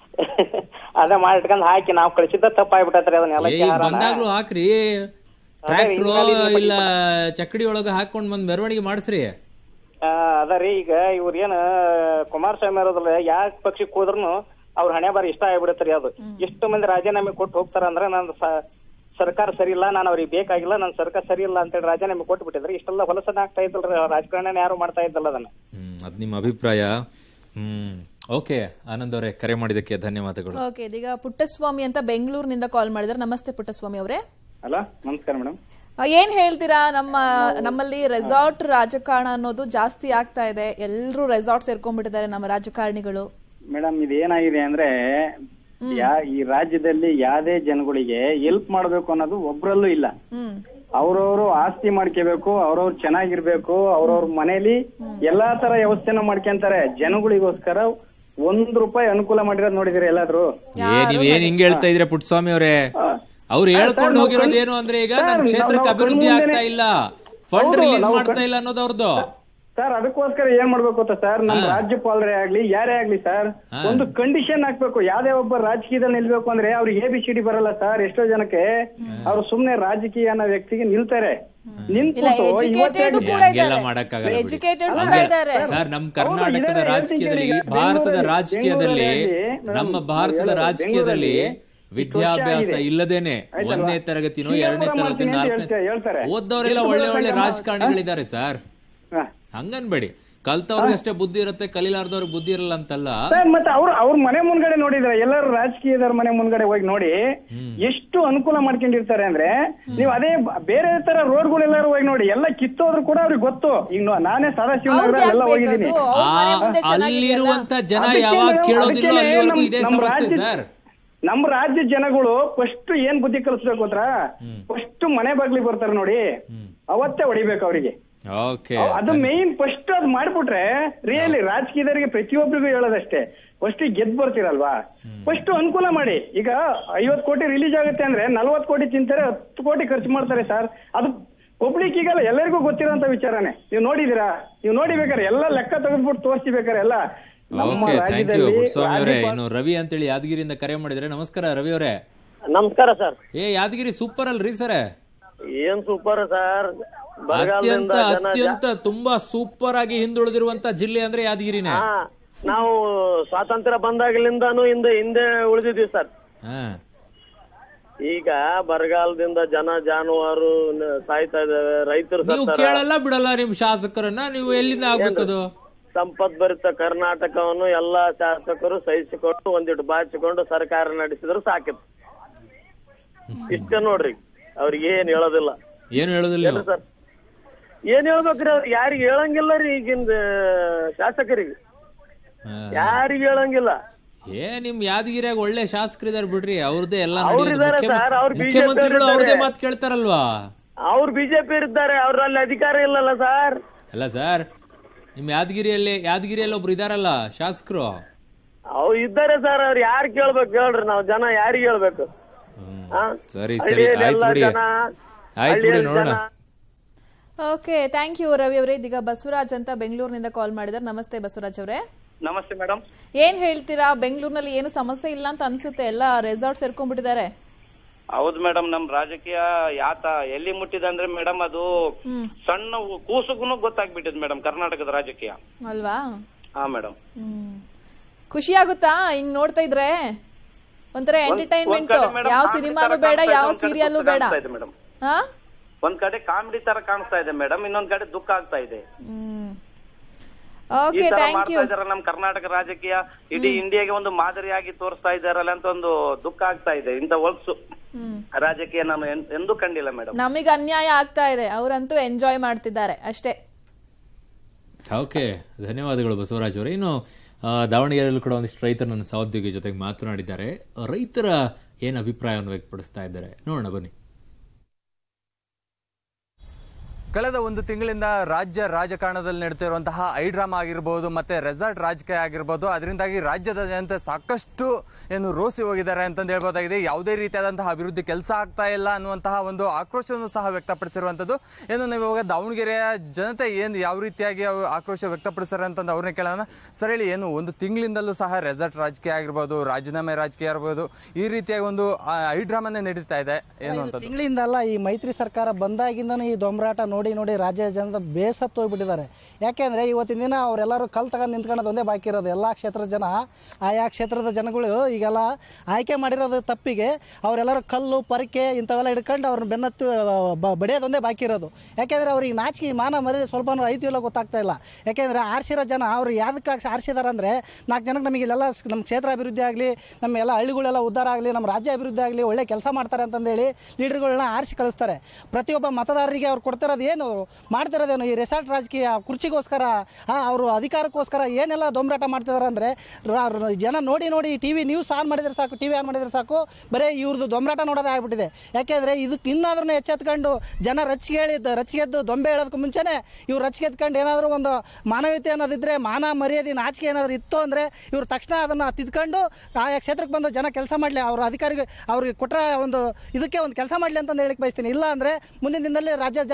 ಅದೇ ಮಾಡಿ ಇಟ್ಕೊಂಡ್ ಹಾಕಿ ನಾವ್ ಕಳಿಸಿದ್ದ ತಪ್ಪಾಗ್ಬಿಟ್ಟತ್ರಿ ಅದನ್ನೆಲ್ಲ ಏ, ಈಗ ಬಂದಾಗ್ಲೂ ಹಾಕ್ರಿ ಟ್ರ್ಯಾಕ್ಟ್ರು ಇಲ್ಲ ಚಕ್ಕಡಿ ಒಳಗ ಹಾಕೊಂಡ್ ಬಂದ್ ಮೆರವಣಿಗೆ ಮಾಡಿಸ್ರಿ ಅದ ರೀ ಈಗ ಇವ್ರ ಏನ ಕುಮಾರಸ್ವಾಮಿ ಇರೋದ್ರಲ್ಲ ಯಾವ ಪಕ್ಷಕ್ಕೆ ಹೋದ್ರುನು ಅವ್ರ ಹಣೆ ಬಾರಿ ಇಷ್ಟ ಆಗ್ಬಿಡತ್ರಿ ಅದು ಎಷ್ಟು ಮಂದಿ ರಾಜೀನಾಮೆ ಕೊಟ್ಟು ಹೋಗ್ತಾರ ಅಂದ್ರೆ ನನ್ನ ಸ- ಸರ್ಕಾರ ಸರಿ ಇಲ್ಲ ನಾನು ಅವ್ರಿಗೆ ಬೇಕಾಗಿಲ್ಲ ನನ್ನ ಸರ್ಕಾರ ಸರಿ ಇಲ್ಲ ಅಂತೇಳಿ ರಾಜೀನಾಮೆ ಕೊಟ್ಟು ಬಿಟ್ಟಿದ್ರಿ ಇಷ್ಟೆಲ್ಲ ಹೊಲಸನ ಆಗ್ತಾ ಇದ್ದಲ್ರಿ ರಾಜಕಾರಣ ಯಾರು ಮಾಡ್ತಾ ಇದ್ದಲ್ಲ ಅದನ್ನ ಹ್ಮ್ ಅದ್ ನಿಮ್ಮ ಅಭಿಪ್ರಾಯ ಹ್ಮ್ ಓಕೆ ಆನಂದ್ ಅವರೇ ಕರೆ ಮಾಡಿದಕ್ಕೆ ಧನ್ಯವಾದಗಳು ಓಕೆ ಇದೀಗ ಪುಟ್ಟಸ್ವಾಮಿ ಅಂತ ಬೆಂಗಳೂರಿನಿಂದ ಕಾಲ್ ಮಾಡಿದ್ದಾರೆ ನಮಸ್ತೆ ಪುಟ್ಟಸ್ವಾಮಿ ಅವರೇ ಅಲ್ಲ ನಮಸ್ಕಾರ ಮೇಡಮ್ ಆ, ಏನ್ ಹೇಳ್ತೀರಾ ನಮ್ಮ ನಮ್ಮಲ್ಲಿ ರೆಸಾರ್ಟ್ ರಾಜಕಾರಣ ಅನ್ನೋದು ಜಾಸ್ತಿ ಆಗ್ತಾ ಇದೆ ಎಲ್ಲರೂ ರೆಸಾರ್ಟ್ ಸೇರ್ಕೊಂಡ್ಬಿಟ್ಟಿದ್ದಾರೆ ನಮ್ಮ ರಾಜಕಾರಣಿಗಳು ಮೇಡಮ್ ಇದೇನಾಗಿದೆ ಅಂದ್ರೆ ಯಾ ಈ ರಾಜ್ಯದಲ್ಲಿ ಯಾವ್ದೇ ಜನಗಳಿಗೆ ಹೆಲ್ಪ್ ಮಾಡ್ಬೇಕು ಅನ್ನೋದು ಒಬ್ರಲ್ಲೂ ಇಲ್ಲ ಹ್ಮ್ ಅವ್ರವ್ರು ಆಸ್ತಿ ಮಾಡ್ಕೋಬೇಕು ಅವ್ರವ್ರು ಚೆನ್ನಾಗಿರ್ಬೇಕು ಅವ್ರವ್ರ ಮನೇಲಿ ಎಲ್ಲಾ ತರ ವ್ಯವಸ್ಥೆನ ಮಾಡ್ಕೊಂತಾರೆ ಜನಗಳಿಗೋಸ್ಕರ ಒಂದ್ ರೂಪಾಯಿ ಅನುಕೂಲ ಮಾಡಿರೋದ್ ನೋಡಿದಿರಿ ಎಲ್ಲಾದ್ರು ಏ ನೀವ್ ಏನ್ ಹಿಂಗ್ ಹೇಳ್ತಾ ಇದ್ರೆ ಪುಟ್ಟಸ್ವಾಮಿ ಅವರೇ ಅವ್ರು ಹೇಳ್ಕೊಂಡು ಹೋಗಿರೋದು ಏನು ಅಂದ್ರೆ ಈಗ ನನ್ನ ಕ್ಷೇತ್ರಕ್ಕೆ ಅಭಿವೃದ್ಧಿ ಆಗ್ತಾ ಇಲ್ಲ ಫಂಡ್ ಹೌದು, ರಿಲೀಸ್ ನಾವು ಮಾಡ್ತಾ ಇಲ್ಲ ಅನ್ನೋದು ಅವ್ರದ್ದು ಸರ್ ಅದಕ್ಕೋಸ್ಕರ ಏನ್ ಮಾಡ್ಬೇಕು ಗೊತ್ತಾ ಸರ್ ನಮ್ಮ ಹಾ. ರಾಜ್ಯಪಾಲರೇ ಆಗ್ಲಿ ಯಾರೇ ಆಗ್ಲಿ ಸರ್ ಹಾ. ಒಂದು ಕಂಡೀಷನ್ ಹಾಕ್ಬೇಕು ಯಾವ್ದೇ ಒಬ್ಬ ರಾಜಕೀಯದಲ್ಲಿ ನಿಲ್ಬೇಕು ಅಂದ್ರೆ ಅವ್ರಿಗೆ ಎ ಬಿ ಸಿ ಡಿ ಬರಲ್ಲ ಸರ್ ಎಷ್ಟೋ ಜನಕ್ಕೆ ಅವ್ರು ಸುಮ್ನೆ ರಾಜಕೀಯ ಅನ್ನೋ ವ್ಯಕ್ತಿಗೆ ನಿಲ್ತಾರೆ ಇಲ್ಲ ನಿಂತ್ಬಿಟ್ಟು ಎಜುಕೇಟೆಡ್ ಇವತ್ತೆರಡು ಕೂಡ ಹಂಗೆಲ್ಲ ಇದ್ದಾರೆ ಮಾಡಕ್ಕಾಗಲ್ಲ ಬಿಡಿ. ಎಜುಕೇಟೆಡ್ ಕೂಡ ಹಂಗೆ- ಇದ್ದಾರೆ ಸರ್ ನಮ್ಮ ಹೌದು, ಕರ್ನಾಟಕದ ಇದ್ದಾರೆ, ರಾಜಕೀಯದಲ್ಲಿ ಹೇಳ್ತೀನಿ ಭಾರತದ ಬೆಂಗಳೂರಲ್ಲಿ- ರಾಜಕೀಯದಲ್ಲಿ ಬೆಂಗಳೂರಲ್ಲಿ ನಮ್ಮ ಮೇಡಮ್, ಭಾರತದ ಹೇಳೋದು, ರಾಜಕೀಯದಲ್ಲಿ ಬೆಂಗಳೂರಲ್ಲಿ ವಿದ್ಯಾಭ್ಯಾಸ ಆಗಿದೆ. ಇಲ್ಲದೇನೆ ಆಯ್ತಲ್ವಾ? ಒಂದನೇ ತರಗತಿನೋ ಈಗ ಎರಡನೇ ಕೂಡ ತರಗತಿ ಮಾಡ್ತೀನಿ ಅಂತ ನಾಲ್ಕನೇ ಹೇಳ್ತಾರೆ- ಹೇಳ್ತಾರೆ. ಓದ್ದವರೆಲ್ಲ ಎಷ್ಟು ಒಳ್ಳೆ ಬರುತ್ತೆ ಒಳ್ಳೆ ನಮ್ಮ- ರಾಜಕಾರಣಿಗಳಿದ್ದಾರೆ ಸರ್ ಹಾ. ಹಂಗನ್ಬೇಡಿ ಕಲ್ತವ್ರಿಗೆ ಅಷ್ಟೇ ಬುದ್ಧಿ ಇರುತ್ತೆ ಕಲೀಲಾರ್ದವ್ರಿಗೆ ಬುದ್ಧಿ ಇರಲ್ಲ ಅಂತಲ್ಲ ಸರ್ ಮತ್ತೆ ಅವ್ರ ಅವ್ರ ಮನೆ ಮುಂದ್ಗಡೆ ನೋಡಿದ್ರೆ ಎಲ್ಲರೂ ರಾಜಕೀಯದವ್ರ ಮನೆ ಮುಂದ್ಗಡೆ ಹೋಗಿ ನೋಡಿ ಎಷ್ಟು ಅನುಕೂಲ ಮಾಡ್ಕೊಂಡಿರ್ತಾರೆ ಅಂದ್ರೆ ನೀವು ಅದೇ ಬ- ಬೇರೆ ತರ ರೋಡ್ಗಳೆಲ್ಲರೂ ಹೋಗಿ ನೋಡಿ ಎಲ್ಲ ಕಿತ್ತೋದ್ರು ಕೂಡ ಅವ್ರಿಗೆ ಗೊತ್ತು ಈಗ ನೋ- ನಾನೇ ಸದಾಶಿವನಗರ ಅವ್ರಿಗೆ ಎಲ್ಲ ಯಾಕ್ ಹೋಗಿದ್ದೀನಿ ಬೇಕದು? ಅವ್ರ ಮನೆ ಮುಂದೆ ಚೆನ್ನಾಗಿದೆಯಲ್ಲ? ಅಲ್ಲಿರುವಂತ ಜನ ಅದಕ್ಕೆ ಯಾವಾಗ ನಾವು- ಕೇಳೋದಿಲ್ಲೋ ಅದಕ್ಕೆ ಅಲ್ಲಿವರೆಗೂ ನಮ್- ಇದೇ ನಮ್ಮ ಸಮಸ್ಯೆ ರಾಜ್ಯ- ಸರ್ ನಮ್ಮ ರಾಜ್ಯ ಜನಗಳು ಫಸ್ಟ್ ಏನ್ ಬುದ್ಧಿ ಕಲಿಸ್ಬೇಕು ಗೊತ್ತಾ ಫಸ್ಟ್ ಮನೆ ಬಾಗ್ಲಿಗೆ ಬರ್ತಾರೆ ನೋಡಿ ಅವತ್ತೇ ಹೊಡಿಬೇಕು ಅವರಿಗೆ ಓಕೆ ಅದು ಮೇನ್ ಫಸ್ಟ್ ಅದು ಮಾಡ್ಬಿಟ್ರೆ ರಿಯಲಿ ರಾಜಕೀಯದವರಿಗೆ ಪ್ರತಿಯೊಬ್ಬರಿಗೂ ಹೇಳೋದಷ್ಟೇ ಫಸ್ಟ್ ಗೆದ್ ಬರ್ತೀರಲ್ವಾ ಫಸ್ಟ್ ಅನುಕೂಲ ಮಾಡಿ ಈಗ ಐವತ್ ಕೋಟಿ ರಿಲೀಸ್ ಆಗುತ್ತೆ ಅಂದ್ರೆ ನಲ್ವತ್ ಕೋಟಿ ತಿಂತಾರೆ ಹತ್ತು ಕೋಟಿ ಖರ್ಚು ಮಾಡ್ತಾರೆ ಸರ್ ಅದು ಪಬ್ಲಿಕ್ ಈಗಲ್ಲ ಎಲ್ಲರಿಗೂ ಗೊತ್ತಿರೋಂತ ವಿಚಾರನೇ ನೀವು ನೋಡಿದೀರಾ ನೀವು ನೋಡಿಬೇಕಾರೆ ಎಲ್ಲ ಲೆಕ್ಕ ತೆಗೆದ್ಬಿಟ್ಟು ತೋರಿಸ್ತಿಬೇಕಾರೆ ಎಲ್ಲ ನಮ್ಮ ಓಕೆ ಥ್ಯಾಂಕ್ ಯು ರಾಜ್ಯದಲ್ಲಿ ಪುಟ್ಟಸ್ವಾಮಿ ಅವರೇ ರಾಜ್ಯಪಾಲ- ಇನ್ನು ರವಿ ಅಂತೇಳಿ ಯಾದಗಿರಿಯಿಂದ ಕರೆ ಮಾಡಿದ್ರೆ ನಮಸ್ಕಾರ ರವಿ ಅವರೇ ನಮಸ್ಕಾರ ಸರ್ ಏ ಯಾದಗಿರಿ ಸೂಪರ್ ಅಲ್ರಿ ಸರ್ ಏನ್ ಸೂಪರ್ ಸರ್ ಅತ್ಯಂತ ಬರಗಾಲದಿಂದ ಜನ ಅತ್ಯಂತ ತುಂಬಾ ಸೂಪರ್ ಆಗಿ ಹಿಂದುಳಿದಿರುವಂತ ಜಿಲ್ಲೆ ಅಂದ್ರೆ ಯಾದಗಿರಿನೇ ಹಾ ನಾವು ಸ್ವಾತಂತ್ರ್ಯ ಬಂದಾಗಲಿಂದಾನು ಹಿಂದೆ ಹಿಂದೆ ಉಳಿದಿದ್ದೀವಿ ಸರ್ ಹಾ ಈಗ ಬರಗಾಲದಿಂದ ಜನ ಜಾನುವಾರು ನ- ಸಾಯ್ತಾ ಇದಾವೆ ರೈತರು ನೀವು ಸತ್ತಾರ. ಕೇಳಲ್ಲ ಬಿಡಲ್ಲ ನಿಮ್ ಶಾಸಕರನ್ನ ನೀವು ಎಲ್ಲಿಂದ ಆಗ್ಬೇಕದು ಸಂಪದ್ಭರಿತ ಕರ್ನಾಟಕವನ್ನು ಎಲ್ಲಾ ಶಾಸಕರು ಸಹಿಸಿಕೊಂಡು ಒಂದಿಟ್ಟು ಬಾಚಿಕೊಂಡು ಸರ್ಕಾರ ನಡೆಸಿದ್ರು ಸಾಕಿತ್ತು ಇಷ್ಟ ನೋಡ್ರಿ ಅವ್ರಿಗೆ ಏನ್ ಹೇಳೋದಿಲ್ಲ ಏನು ಹೇಳೋದಿಲ್ಲ ಏನ್ರಿ ನೀವು ಸರ್ ಏನ್ ಹೇಳ್ಬೇಕ್ರಿ ಅವ್ರಿಗೆ ಯಾರಿಗೆ ಹೇಳಂಗಿಲ್ಲ ರೀ ಈಗಿಂದ ಶಾಸಕರಿಗೆ ಹಾ. ಯಾರಿಗೆ ಹೇಳಂಗಿಲ್ಲ ಏ ನಿಮ್ ಯಾದಗಿರಿಯಾಗ ಒಳ್ಳೆ ಶಾಸಕರಿದಾರೆ ಬಿಡ್ರಿ ಅವ್ರದ್ದೇ ಎಲ್ಲ ಅವ್ರು ನಡೆಯೋದು. ಇದಾರೆ ಮುಖ್ಯಮ- ಸರ್, ಅವ್ರು BJP ಮುಖ್ಯಮಂತ್ರಿಗಳು ಅವ್ರು ಅವ್ರದೇ ಇದ್ದಾರೆ. ಮಾತು ಕೇಳ್ತಾರಲ್ವಾ ಅವ್ರು ಬಿಜೆಪಿ ಇದ್ದಾರೆ ಅವ್ರ ಅಲ್ಲಿ ಅಧಿಕಾರ ಇಲ್ಲಲ್ಲ ಸರ್ ಅಲ್ಲ ಸರ್ ನಿಮ್ ಯಾದಗಿರಿಯಲ್ಲಿ ಯಾದಗಿರಿಯಲ್ಲಿ ಒಬ್ರು ಇದಾರಲ್ಲ ಶಾಸಕರು ಅವ್ರು ಇದ್ದಾರೆ ಸರ್ ಅವ್ರು ಯಾರು ಕೇಳ್ಬೇಕು ಹೇಳ್ರಿ ನಾವು ಜನ ಯಾರಿಗೆ ಹೇಳ್ಬೇಕು ಆ? ಸರಿ ಸರಿ ಹಳ್ಳಿಯಲ್ಲಿ ಆಯ್ತು ಎಲ್ಲ ಬಿಡಿ ಜನ ಆಯ್ತು ಬಿಡಿ ಹಳ್ಳಿಯಲ್ಲಿ ನೋಡೋಣ ಜನ ಓಕೆ ಥ್ಯಾಂಕ್ ಯು ರವಿ ಅವರೇ ಇದೀಗ ಬಸವರಾಜ್ ಅಂತ ಬೆಂಗಳೂರಿನಿಂದ ಕಾಲ್ ಮಾಡಿದ್ದಾರೆ ನಮಸ್ತೆ ಬಸವರಾಜ್ ಅವರೇ ನಮಸ್ತೆ ಮೇಡಮ್ ಏನ್ ಹೇಳ್ತೀರಾ ಬೆಂಗಳೂರಿನಲ್ಲಿ ಏನು ಸಮಸ್ಯೆ ಇಲ್ಲ ಅಂತ ಅನ್ಸುತ್ತೆ ಎಲ್ಲ ರೆಸಾರ್ಟ್ ಸೇರ್ಕೊಂಡ್ಬಿಟ್ಟಿದ್ದಾರೆ ಹೌದು ಮೇಡಮ್ ನಮ್ ರಾಜಕೀಯ ಯಾತ ಎಲ್ಲಿ ಮುಟ್ಟಿದೆ ಅಂದ್ರೆ ಮೇಡಮ್ ಅದು ಹ್ಮ್ ಸಣ್ಣ ಕೂಸುಗೂ ಗೊತ್ತಾಗ್ಬಿಟ್ಟಿದೆ ಮೇಡಮ್ ಕರ್ನಾಟಕದ ರಾಜಕೀಯ ಅಲ್ವಾ ಹಾ ಮೇಡಮ್ ಹ್ಮ್ ಖುಷಿ ಆಗುತ್ತಾ ಹಿಂಗ್ ನೋಡ್ತಾ ಇದ್ರೆ ಒಂಥರ ಎಂಟರ್ಟೈನ್ಮೆಂಟ್ ಕಡೆ madam ಯಾವ comedy ಸಿನಿಮಾನು ತರ ಬೇಡ ಕಾಣ್ತಾ ಇದೆ, ಯಾವ ಒಂದ್ ಕಡೆ ಸೀರಿಯಲ್ ದುಃಖ ಬೇಡ ಕಾಣ್ತಾ ಇದೆ ಮೇಡಮ್ ಹಾ ಒಂದ್ ಕಡೆ ಕಾಮಿಡಿ ತರ ಕಾಣಿಸ್ತಾ ಇದೆ ಮೇಡಮ್ ಇನ್ನೊಂದ್ ಕಡೆ ದುಃಖ ಆಗ್ತಾ ಇದೆ ಹ್ಮ್ ಈ ಓಕೆ ತರ ಥ್ಯಾಂಕ್ ಮಾಡ್ತಾ ಯು ಇದಾರೆ ನಮ್ ಕರ್ನಾಟಕ ರಾಜಕೀಯ ಇಡೀ ಇಂಡಿಯಾಗೆ ಒಂದು ಮಾದರಿಯಾಗಿ ತೋರಿಸ್ತಾ ಇದಾರಲ್ಲ ಅಂತ ಒಂದು ದುಃಖ ಆಗ್ತಾ ಇದೆ ಇಂತ ಹೊಲ್ಸು ಹ್ಮ್ ರಾಜಕೀಯ ನಾನು ಎನ್- ಎಂದೂ ಕಂಡಿಲ್ಲ ಮೇಡಮ್ ನಮಗೆ ಅನ್ಯಾಯ ಆಗ್ತಾ ಇದೆ ಅವರಂತೂ ಎಂಜಾಯ್ ಮಾಡ್ತಿದ್ದಾರೆ ಅಷ್ಟೇ ಓಕೆ ಧನ್ಯವಾದಗಳು ಬಸವರಾಜ್ ಅವರೇ ಇನ್ನು ಆ, ದಾವಣಗೆರೆಯಲ್ಲೂ ಕೂಡ ಒಂದಿಷ್ಟು ರೈತರು ನನ್ನ ಸಹೋದ್ಯೋಗಿ ಜೊತೆಗೆ ಮಾತನಾಡಿದ್ದಾರೆ ರೈತರ ಏನು ಅಭಿಪ್ರಾಯವನ್ನು ವ್ಯಕ್ತಪಡಿಸ್ತಾ ಇದ್ದಾರೆ ನೋಡೋಣ ಬನ್ನಿ ಕಳೆದ ಒಂದು ತಿಂಗಳಿಂದ ರಾಜ್ಯ ರಾಜಕಾರಣದಲ್ಲಿ ನಡೀತಿರುವಂತಹ ಐಡ್ರಾಮಾ ಆಗಿರ್ಬೋದು ಮತ್ತೆ ರೆಸಾರ್ಟ್ ರಾಜಕೀಯ ಆಗಿರ್ಬೋದು ಅದರಿಂದಾಗಿ ರಾಜ್ಯದ ಜನತೆ ಸಾಕಷ್ಟು ಏನು ರೋಸಿ ಹೋಗಿದ್ದಾರೆ ಅಂತಂದು ಹೇಳ್ಬೋದಾಗಿದೆ ಯಾವುದೇ ರೀತಿಯಾದಂತಹ ಅಭಿವೃದ್ಧಿ ಕೆಲಸ ಆಗ್ತಾ ಇಲ್ಲ ಅನ್ನುವಂತಹ ಒಂದು ಆಕ್ರೋಶವನ್ನು ಸಹ ವ್ಯಕ್ತಪಡಿಸಿರುವಂಥದ್ದು ಏನು ನಾವು ಇವಾಗ ದಾವಣಗೆರೆಯ ಜನತೆ ಏನು ಯಾವ ರೀತಿಯಾಗಿ ಅವ್ರು ಆಕ್ರೋಶ ವ್ಯಕ್ತಪಡಿಸ್ತಾರೆ ಅಂತಂದು ಅವ್ರನ್ನೇ ಕೇಳೋಣ ಸರ್ ಹೇಳಿ ಏನು ಒಂದು ತಿಂಗಳಿಂದಲೂ ಸಹ ರೆಸಾರ್ಟ್ ರಾಜಕೀಯ ಆಗಿರ್ಬೋದು ರಾಜೀನಾಮೆ ರಾಜಕೀಯ ಇರ್ಬೋದು ಈ ರೀತಿಯಾಗಿ ಒಂದು ಐಡ್ರಾಮಾನೇ ನಡೀತಾ ಇದೆ ಏನು ಅಂತದ್ದು ತಿಂಗಳಿಂದಲ್ಲ ಈ ಮೈತ್ರಿ ಸರ್ಕಾರ ಬಂದಾಗಿಂದನೂ ಈ ದೊಂಬರಾಟ ನೋಡಿ ನೋಡಿ ರಾಜ್ಯ ಜನದ ಬೇಸತ್ತು ಹೋಗ್ಬಿಟ್ಟಿದ್ದಾರೆ ಯಾಕೆಂದ್ರೆ ಇವತ್ತಿನ ದಿನ ಅವರೆಲ್ಲರೂ ಕಲ್ ತಗೊಂಡು ನಿಂತ್ಕೊಳ್ಳೋದು ಒಂದೇ ಬಾಕಿ ಇರೋದು ಎಲ್ಲ ಕ್ಷೇತ್ರದ ಜನ ಆಯಾ ಕ್ಷೇತ್ರದ ಜನಗಳು ಈಗೆಲ್ಲ ಆಯ್ಕೆ ಮಾಡಿರೋದು ತಪ್ಪಿಗೆ ಅವರೆಲ್ಲರೂ ಕಲ್ಲು ಪರಕೆ ಇಂಥವೆಲ್ಲ ಹಿಡ್ಕೊಂಡು ಅವ್ರನ್ನ ಬೆನ್ನತ್ತು ಬ- ಬಡಿಯೋದೊಂದೇ ಬಾಕಿ ಇರೋದು ಯಾಕೆಂದ್ರೆ ಅವ್ರಿಗೆ ನಾಚಿಕೆ ಮಾನ ಮರ್ಯಾದೆ ಸ್ವಲ್ಪ ಐತಿ ಇಲ್ಲ ಗೊತ್ತಾಗ್ತಾ ಇಲ್ಲ ಯಾಕೆಂದ್ರೆ ಆರಿಸಿರೋ ಜನ ಅವ್ರು ಯಾವ್ದಕ್ಕೆ ಆರಿಸಿದಾರೆ ಅಂದ್ರೆ ನಾಲ್ಕು ಜನಕ್ಕೆ ನಮಗೆ ಇಲ್ಲೆಲ್ಲ ಸ್- ನಮ್ಮ ಕ್ಷೇತ್ರ ಅಭಿವೃದ್ಧಿ ಆಗಲಿ ನಮ್ಮ ಎಲ್ಲ ಹಳ್ಳಿಗಳೆಲ್ಲ ಉದ್ಧಾರ ಆಗಲಿ ನಮ್ಮ ರಾಜ್ಯ ಅಭಿವೃದ್ಧಿ ಆಗಲಿ ಒಳ್ಳೆ ಕೆಲಸ ಮಾಡ್ತಾರೆ ಅಂತಂದೇಳಿ ಲೀಡರ್ಗಳನ್ನ ಆರಿಸಿ ಕಳಿಸ್ತಾರೆ ಪ್ರತಿಯೊಬ್ಬ ಮತದಾರರಿಗೆ ಅವ್ರು ಕೊಡ್ತಿರೋದು ಏನು ಮಾಡ್ತಿರೋದೇನು ಈ ರೆಸಾರ್ಟ್ ರಾಜಕೀಯ ಕುರ್ಚಿಗೋಸ್ಕರ ಅವರು ಅಧಿಕಾರಕ್ಕೋಸ್ಕರ ಏನೆಲ್ಲ ದೊಂಬರಾಟ ಮಾಡ್ತಿದ್ದಾರೆ ಅಂದರೆ ಜನ ನೋಡಿ ನೋಡಿ ಟಿ ವಿ ನ್ಯೂಸ್ ಆನ್ ಮಾಡಿದ್ರೆ ಸಾಕು ಟಿ ವಿ ಆನ್ ಮಾಡಿದ್ರೆ ಸಾಕು ಬರೀ ಇವ್ರದ್ದು ದೊಂಬರಾಟ ನೋಡೋದೇ ಆಗ್ಬಿಟ್ಟಿದೆ ಯಾಕೆಂದರೆ ಇದಕ್ಕೆ ಇನ್ನಾದ್ರೂ ಎಚ್ಚೆತ್ಕೊಂಡು ಜನ ರಚ್ಚಿಗೆ ರಚ್ಚಿಗೆದ್ದು ದೊಂಬೆ ಹೇಳೋದಕ್ಕೆ ಮುಂಚೆನೇ ಇವ್ರು ರಚ್ಚಿಗೆದ್ಕೊಂಡು ಏನಾದರೂ ಒಂದು ಮಾನವೀಯತೆ ಅನ್ನೋದಿದ್ರೆ ಮಾನ ಮರ್ಯಾದೆ ನಾಚಿಕೆ ಏನಾದರೂ ಇತ್ತು ಅಂದರೆ ಇವ್ರು ತಕ್ಷಣ ಅದನ್ನು ತಿದ್ಕೊಂಡು ಆಯಾ ಕ್ಷೇತ್ರಕ್ಕೆ ಬಂದು ಜನ ಕೆಲಸ ಮಾಡಲಿ ಅವ್ರ ಅಧಿಕಾರಿಗೆ ಅವ್ರಿಗೆ ಕೊಟ್ಟರೆ ಒಂದು ಇದಕ್ಕೆ ಒಂದು ಕೆಲಸ ಮಾಡಲಿ ಅಂತಂದು ಹೇಳಕ್ಕೆ ಬಯಸ್ತೀನಿ ಇಲ್ಲ ಅಂದರೆ ಮುಂದಿನ ದಿನದಲ್ಲಿ ರಾಜ್ಯದ ಜನ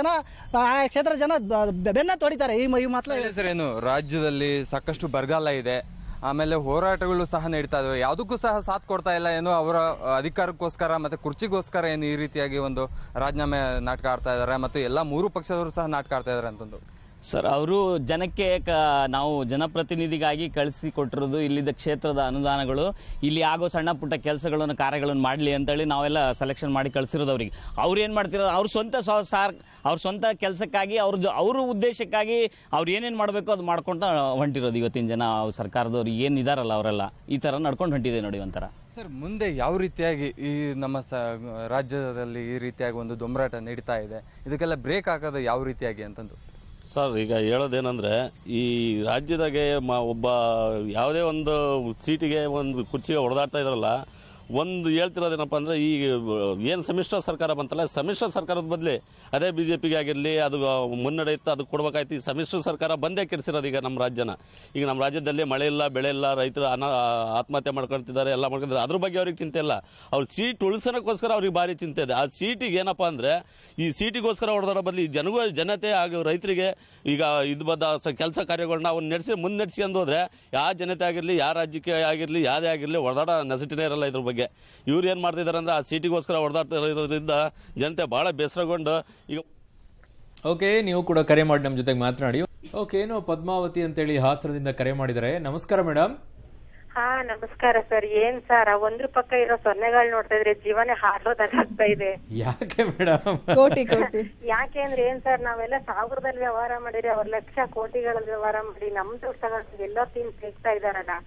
ಆ ಕ್ಷೇತ್ರ ಜನ ಬ- ಬೆನ್ನ ತೊಡಿತಾರೆ ಈ ಮ- ಈ ಮಾತಲ್ಲ ಹೆಸರೇನು ರಾಜ್ಯದಲ್ಲಿ ಸಾಕಷ್ಟು ಬರಗಾಲ ಇದೆ ಆಮೇಲೆ ಹೋರಾಟಗಳು ಸಹ ನಡೀತಾ ಇದಾವೆ ಯಾವುದಕ್ಕೂ ಸಹ ಸಾಥ್ ಕೊಡ್ತಾ ಇಲ್ಲ ಏನು ಅವರ ಅಧಿಕಾರಕ್ಕೋಸ್ಕರ ಮತ್ತೆ ಕುರ್ಚಿಗೋಸ್ಕರ ಏನು ಈ ರೀತಿಯಾಗಿ ಒಂದು ರಾಜೀನಾಮೆ ನಾಟಕ ಆಡ್ತಾ ಇದ್ದಾರೆ ಮತ್ತು ಎಲ್ಲ ಮೂರು ಪಕ್ಷದವರು ಸಹ ನಾಟಕ ಆಡ್ತಾ ಇದ್ದಾರೆ ಅಂತಂದು ಸರ್ ಅವರು ಜನಕ್ಕೆ ಕ ನಾವು ಜನಪ್ರತಿನಿಧಿಗಾಗಿ ಕಳಿಸಿ ಕೊಟ್ಟಿರೋದು ಇಲ್ಲಿದ್ದ ಕ್ಷೇತ್ರದ ಅನುದಾನಗಳು ಇಲ್ಲಿ ಆಗೋ ಸಣ್ಣ ಪುಟ್ಟ ಕೆಲಸಗಳನ್ನು ಕಾರ್ಯಗಳನ್ನು ಮಾಡಲಿ ಅಂತೇಳಿ ನಾವೆಲ್ಲ ಸೆಲೆಕ್ಷನ್ ಮಾಡಿ ಕಳಿಸಿರೋದು ಅವ್ರಿಗೆ ಅವ್ರು ಏನು ಮಾಡ್ತಿರೋ ಅವ್ರ ಸ್ವಂತ ಸ್ವ- ಸಾರ್ ಅವ್ರ ಸ್ವಂತ ಕೆಲಸಕ್ಕಾಗಿ ಅವ್ರ ಜೊ- ಅವ್ರ ಉದ್ದೇಶಕ್ಕಾಗಿ ಅವ್ರು ಏನೇನು ಮಾಡಬೇಕು ಅದು ಮಾಡ್ಕೊಂತ ಹೊಂಟಿರೋದು ಇವತ್ತಿನ ಜನ ಅವ್ರ ಸರ್ಕಾರದವ್ರು ಏನು ಇದಾರಲ್ಲ ಅವರೆಲ್ಲ ಈ ಥರ ನಡ್ಕೊಂಡು ಹೊಂಟಿದೆ ನೋಡಿ ಒಂಥರ ಸರ್ ಮುಂದೆ ಯಾವ ರೀತಿಯಾಗಿ ಈ ನಮ್ಮ ಸ ರಾಜ್ಯದಲ್ಲಿ ಈ ರೀತಿಯಾಗಿ ಒಂದು ದೊಂಬರಾಟ ನಡೀತಾ ಇದೆ ಇದಕ್ಕೆಲ್ಲ ಬ್ರೇಕ್ ಹಾಕೋದು ಯಾವ ರೀತಿಯಾಗಿ ಅಂತಂದು ಸರ್ ಈಗ ಹೇಳೋದೇನೆಂದರೆ ಈ ರಾಜ್ಯದಾಗೆ ಮ ಒಬ್ಬ ಯಾವುದೇ ಒಂದು ಸೀಟಿಗೆ ಒಂದು ಕುರ್ಚಿಗೆ ಹೊಡೆದಾಡ್ತಾ ಇದಾರಲ್ಲ ಒಂದು ಹೇಳ್ತಿರೋದೇನಪ್ಪ ಅಂದರೆ ಈ ಏನು ಸಮ್ಮಿಶ್ರ ಸರ್ಕಾರ ಬಂತಲ್ಲ ಸಮ್ಮಿಶ್ರ ಸರ್ಕಾರದ ಬದಲಿ ಅದೇ ಬಿ ಜೆ ಪಿಗೆ ಆಗಿರಲಿ ಅದು ಮುನ್ನಡೆ ಇತ್ತು ಅದು ಕೊಡ್ಬೇಕಾಯ್ತು ಈ ಸಮ್ಮಿಶ್ರ ಸರ್ಕಾರ ಬಂದೇ ಕೆಡಿಸಿರೋದು ಈಗ ನಮ್ಮ ರಾಜ್ಯನ ಈಗ ನಮ್ಮ ರಾಜ್ಯದಲ್ಲಿ ಮಳೆ ಇಲ್ಲ ಬೆಳೆ ಇಲ್ಲ ರೈತರು ಅನ ಆತ್ಮಹತ್ಯೆ ಮಾಡ್ಕೊಳ್ತಿದ್ದಾರೆ ಎಲ್ಲ ಮಾಡ್ಕೊಂಡಿದ್ದಾರೆ ಅದ್ರ ಬಗ್ಗೆ ಅವ್ರಿಗೆ ಚಿಂತೆ ಇಲ್ಲ ಅವ್ರ ಸೀಟ್ ಉಳಿಸೋಕ್ಕೋಸ್ಕರ ಅವ್ರಿಗೆ ಭಾರಿ ಚಿಂತೆ ಇದೆ ಆ ಸೀಟಿಗೆ ಏನಪ್ಪ ಅಂದರೆ ಈ ಸೀಟಿಗೋಸ್ಕರ ಹೊಡೆದಾಡೋ ಬದಲು ಈ ಜನಗೂ ಜನತೆ ಹಾಗೂ ರೈತರಿಗೆ ಈಗ ಇದು ಬದ್ದ ಕೆಲಸ ಕಾರ್ಯಗಳನ್ನ ಅವ್ನು ನಡೆಸಿ ಮುಂದೆ ನಡೆಸ್ಕೊಂಡು ಹೋದ್ರೆ ಯಾವ ಜನತೆ ಆಗಿರಲಿ ಯಾವ ರಾಜ್ಯಕ್ಕೆ ಆಗಿರಲಿ ಯಾವುದೇ ಆಗಿರಲಿ ಹೊಡೆದಾಡೋ ನೆಸಿಟಿನೇ ಇರಲ್ಲ ಇದ್ರ ಬಗ್ಗೆ ಇವ್ರು ಏನು ಮಾಡ್ತಿದ್ದಾರೆ ಅಂದ್ರೆ ಆ ಸೀಟಿಗೋಸ್ಕರ ಹೊಡೆದಾಡ್ತಾ ಇರೋದ್ರಿಂದ ಜನತೆ ಭಾಳ ಬೇಸರಗೊಂಡು ಈಗ ಓಕೆ ನೀವು ಕೂಡ ಕರೆ ಮಾಡಿ ನಮ್ಮ ಜೊತೆಗೆ ಮಾತನಾಡಿ ಓಕೆ ಏನು ಪದ್ಮಾವತಿ ಅಂತೇಳಿ ಹಾಸನದಿಂದ ಕರೆ ಮಾಡಿದ್ದಾರೆ ನಮಸ್ಕಾರ ಮೇಡಮ್ ಹಾ ನಮಸ್ಕಾರ ಸರ್ ಏನ್ ಸರ್ ಆ ಒಂದ್ರ ಪಕ್ಕ ಇರೋ ಸೊನ್ನೆಗಳು ನೋಡ್ತಾ ಇದ್ರೆ ಜೀವನೇ ಹಾರೋದಾಗ್ತಾ ಇದೆ ಯಾಕೆ ಮೇಡಮ್ ಕೋಟಿ ಕೋಟಿ ಯಾಕೆ ಅಂದ್ರೆ ಏನ್ ಸರ್ ನಾವೆಲ್ಲ ಸಾವಿರದಲ್ಲಿ ವ್ಯವಹಾರ ಮಾಡಿರಿ ಅವ್ರ ಲಕ್ಷ ಕೋಟಿಗಳಲ್ಲಿ ವ್ಯವಹಾರ ಮಾಡಿ ನಮ್ ದುಡ್ಡು ತಗೊಂಡು ಎಲ್ಲೋ ತಿನ್ ತೆಗ್ತಾ ಇದಾರಲ್ಲ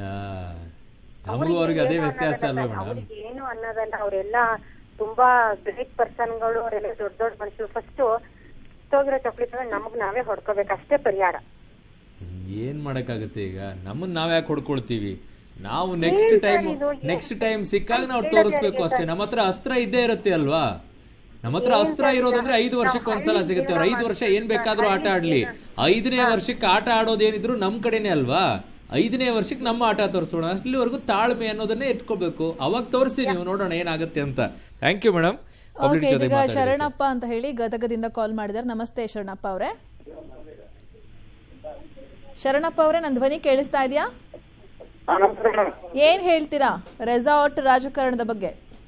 ನಮಗೂ ಅವ್ರಿಗೆ ಅದೇ ವ್ಯತ್ಯಾಸ ಅಲ್ವಾ ಮೇಡಮ್ ಅವ್ರಿಗೆ ಏನು ಅನ್ನೋದಲ್ಲ ಅವರೆಲ್ಲ ತುಂಬಾ ಗ್ರೇಟ್ ಪರ್ಸನ್ಗಳು ಅವರೆಲ್ಲ ದೊಡ್ಡ ದೊಡ್ಡ ಮನುಷ್ಯರು ಫಸ್ಟ್ ಹೋಗಿರೋ ಚಪ್ಪಲಿ ತಗೊಂಡು ನಮಗ್ ನಾವೇ ಹೊಡ್ಕೋಬೇಕು ಅಷ್ಟೇ ಪರಿಹಾರ ಏನ್ ಮಾಡಕ್ಕಾಗತ್ತೆ ಈಗ ನಮ್ಮನ್ನ ನಾವ್ ಯಾಕೆ ಹೊಡ್ಕೊಳ್ತೀವಿ ನಾವು ನೆಕ್ಸ್ಟ್ ಟೈಮ್ ನೆಕ್ಸ್ಟ್ ಟೈಮ್ ಸಿಕ್ಕಾಗ ನಾವು ತೋರಿಸ್ಬೇಕು ಅಷ್ಟೇ ನಮ್ಮ ಹತ್ರ ಅಸ್ತ್ರ ಇದ್ದೇ ಇರುತ್ತೆ ಅಲ್ವಾ ನಮ್ಮ ಹತ್ರ ಅಸ್ತ್ರ ಇರೋದಂದ್ರೆ ಐದು ವರ್ಷಕ್ಕೆ ಒಂದ್ಸಲ ಸಿಗುತ್ತೆ ಅವ್ರು ಐದು ವರ್ಷ ಏನ್ ಬೇಕಾದ್ರೂ ಆಟ ಆಡ್ಲಿ ಐದನೇ ವರ್ಷಕ್ಕೆ ಆಟ ಆಡೋದೇನಿದ್ರು ನಮ್ ಕಡೆನೆ ಅಲ್ವಾ ಐದನೇ ವರ್ಷಕ್ಕೆ ನಮ್ಮ ಆಟ ತೋರಿಸೋಣ ಅಲ್ಲಿವರೆಗೂ ತಾಳ್ಮೆ ಅನ್ನೋದನ್ನೇ ಇಟ್ಕೋಬೇಕು ಅವಾಗ ತೋರಿಸಿ ನೀವು ನೋಡೋಣ ಏನಾಗುತ್ತೆ ಅಂತ ಥ್ಯಾಂಕ್ ಯು ಮೇಡಮ್ ಓಕೆ ಇದೀಗ ಶರಣಪ್ಪ ಅಂತ ಹೇಳಿ ಗದಗದಿಂದ ಕಾಲ್ ಮಾಡಿದಾರೆ ನಮಸ್ತೆ ಶರಣಪ್ಪ ಅವರೇ ಶರಣಪ್ಪ ಅವರೇ ನನ್ನ ಧ್ವನಿ ಕೇಳಿಸ್ತಾ ಇದೆಯಾ ಏನ್ ಹೇಳ್ತೀರಾ ರೆಸಾರ್ಟ್ ರಾಜಕಾರಣದ ಬಗ್ಗೆ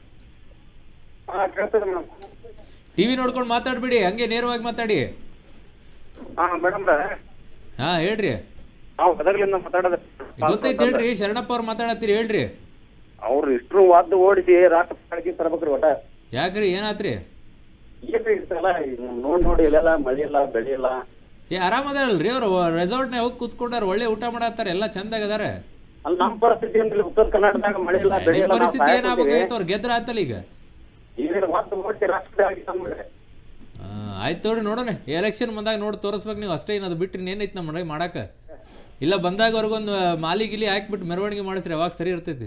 ಟಿವಿ ನೋಡ್ಕೊಂಡು ಮಾತಾಡ್ಬಿಡಿ ಹಂಗೆ ನೇರವಾಗಿ ಮಾತಾಡಿ ಹಾ ಮೇಡಮ್ ಹಾ ಹೇಳ್ರಿ ನಾವು ಗದಗ್ಲಿಂದ ಮಾತಾಡೋದು ಗೊತ್ತೈತೆ ಹೇಳ್ರಿ ಶರಣಪ್ಪ ಅವ್ರು ಮಾತಾಡತ್ತೀರಿ ಹೇಳ್ರಿ ಅವ್ರು ಇಷ್ಟ್ರು ವಾದ್ದು ಓಡಿಸಿ ರಾಷ್ಟ್ರಪತಿ ತರಬೇಕ್ರಿ ಒಟ ಯಾಕ್ರಿ ಏನಾತ್ರಿ ಏನ್ರಿ ಇಷ್ಟೆಲ್ಲ ನೋಡ್ ನೋಡಿ ಇಲ್ಲೆಲ್ಲ ಮಳೆ ಇಲ್ಲ ಬೆಳೆ ಇಲ್ಲ ಏ ಆರಾಮದಾರಲ್ರಿ ಅವ್ರು ರೆಸಾರ್ಟ್ ನ ಹೋಗಿ ಕುತ್ಕೊಂಡಾರ ಒಳ್ಳೆ ಊಟ ಮಾಡತ್ತಾರ ಎಲ್ಲ ಚಂದಾಗ ಅದಾರ ಅಲ್ಲಿ ನಮ್ಮ ಪರಿಸ್ಥಿತಿ ಏನ್ರಿ ಉತ್ತರ ಕರ್ನಾಟಕದಾಗ ಮಳೆ ಇಲ್ಲ ಬೆಳೆ ಇಲ್ಲ ನಾವು ಪರಿಸ್ಥಿತಿ ಸಾಯಕ್ ಏನಾಗಬೇಕಾಗಿತ್ತು ಅವ್ರು ಗೆದ್ರ ಆತಲ್ಲ ಈಗ ಈಗ ವಾದ್ದು ಓಡಿಸಿ ರಾಷ್ಟ್ರಪತಿ ಆಗಿ ತಂದ್ಬಿಡ್ರಿ ಆ, ಆಯ್ತು ತೋರಿ ನೋಡೋಣ ಎಲೆಕ್ಷನ್ ಬಂದಾಗ ನೋಡಿ ತೋರಿಸ್ಬೇಕು ನೀವು ಅಷ್ಟೇ ಏನದು ಬಿಟ್ರಿ ಏನೈತಿ ನಮ್ಮ ಮನೆಗೆ ಮಾಡಾಕ ಇಲ್ಲ ಬಂದಾಗ ಅವ್ರಿಗೊಂದು ಮಾಲಿ ಗಿಲಿ ಹಾಕ್ಬಿಟ್ಟು ಮೆರವಣಿಗೆ ಮಾಡಿಸ್ರಿ ಅವಾಗ ಸರಿ ಇರ್ತೈತಿ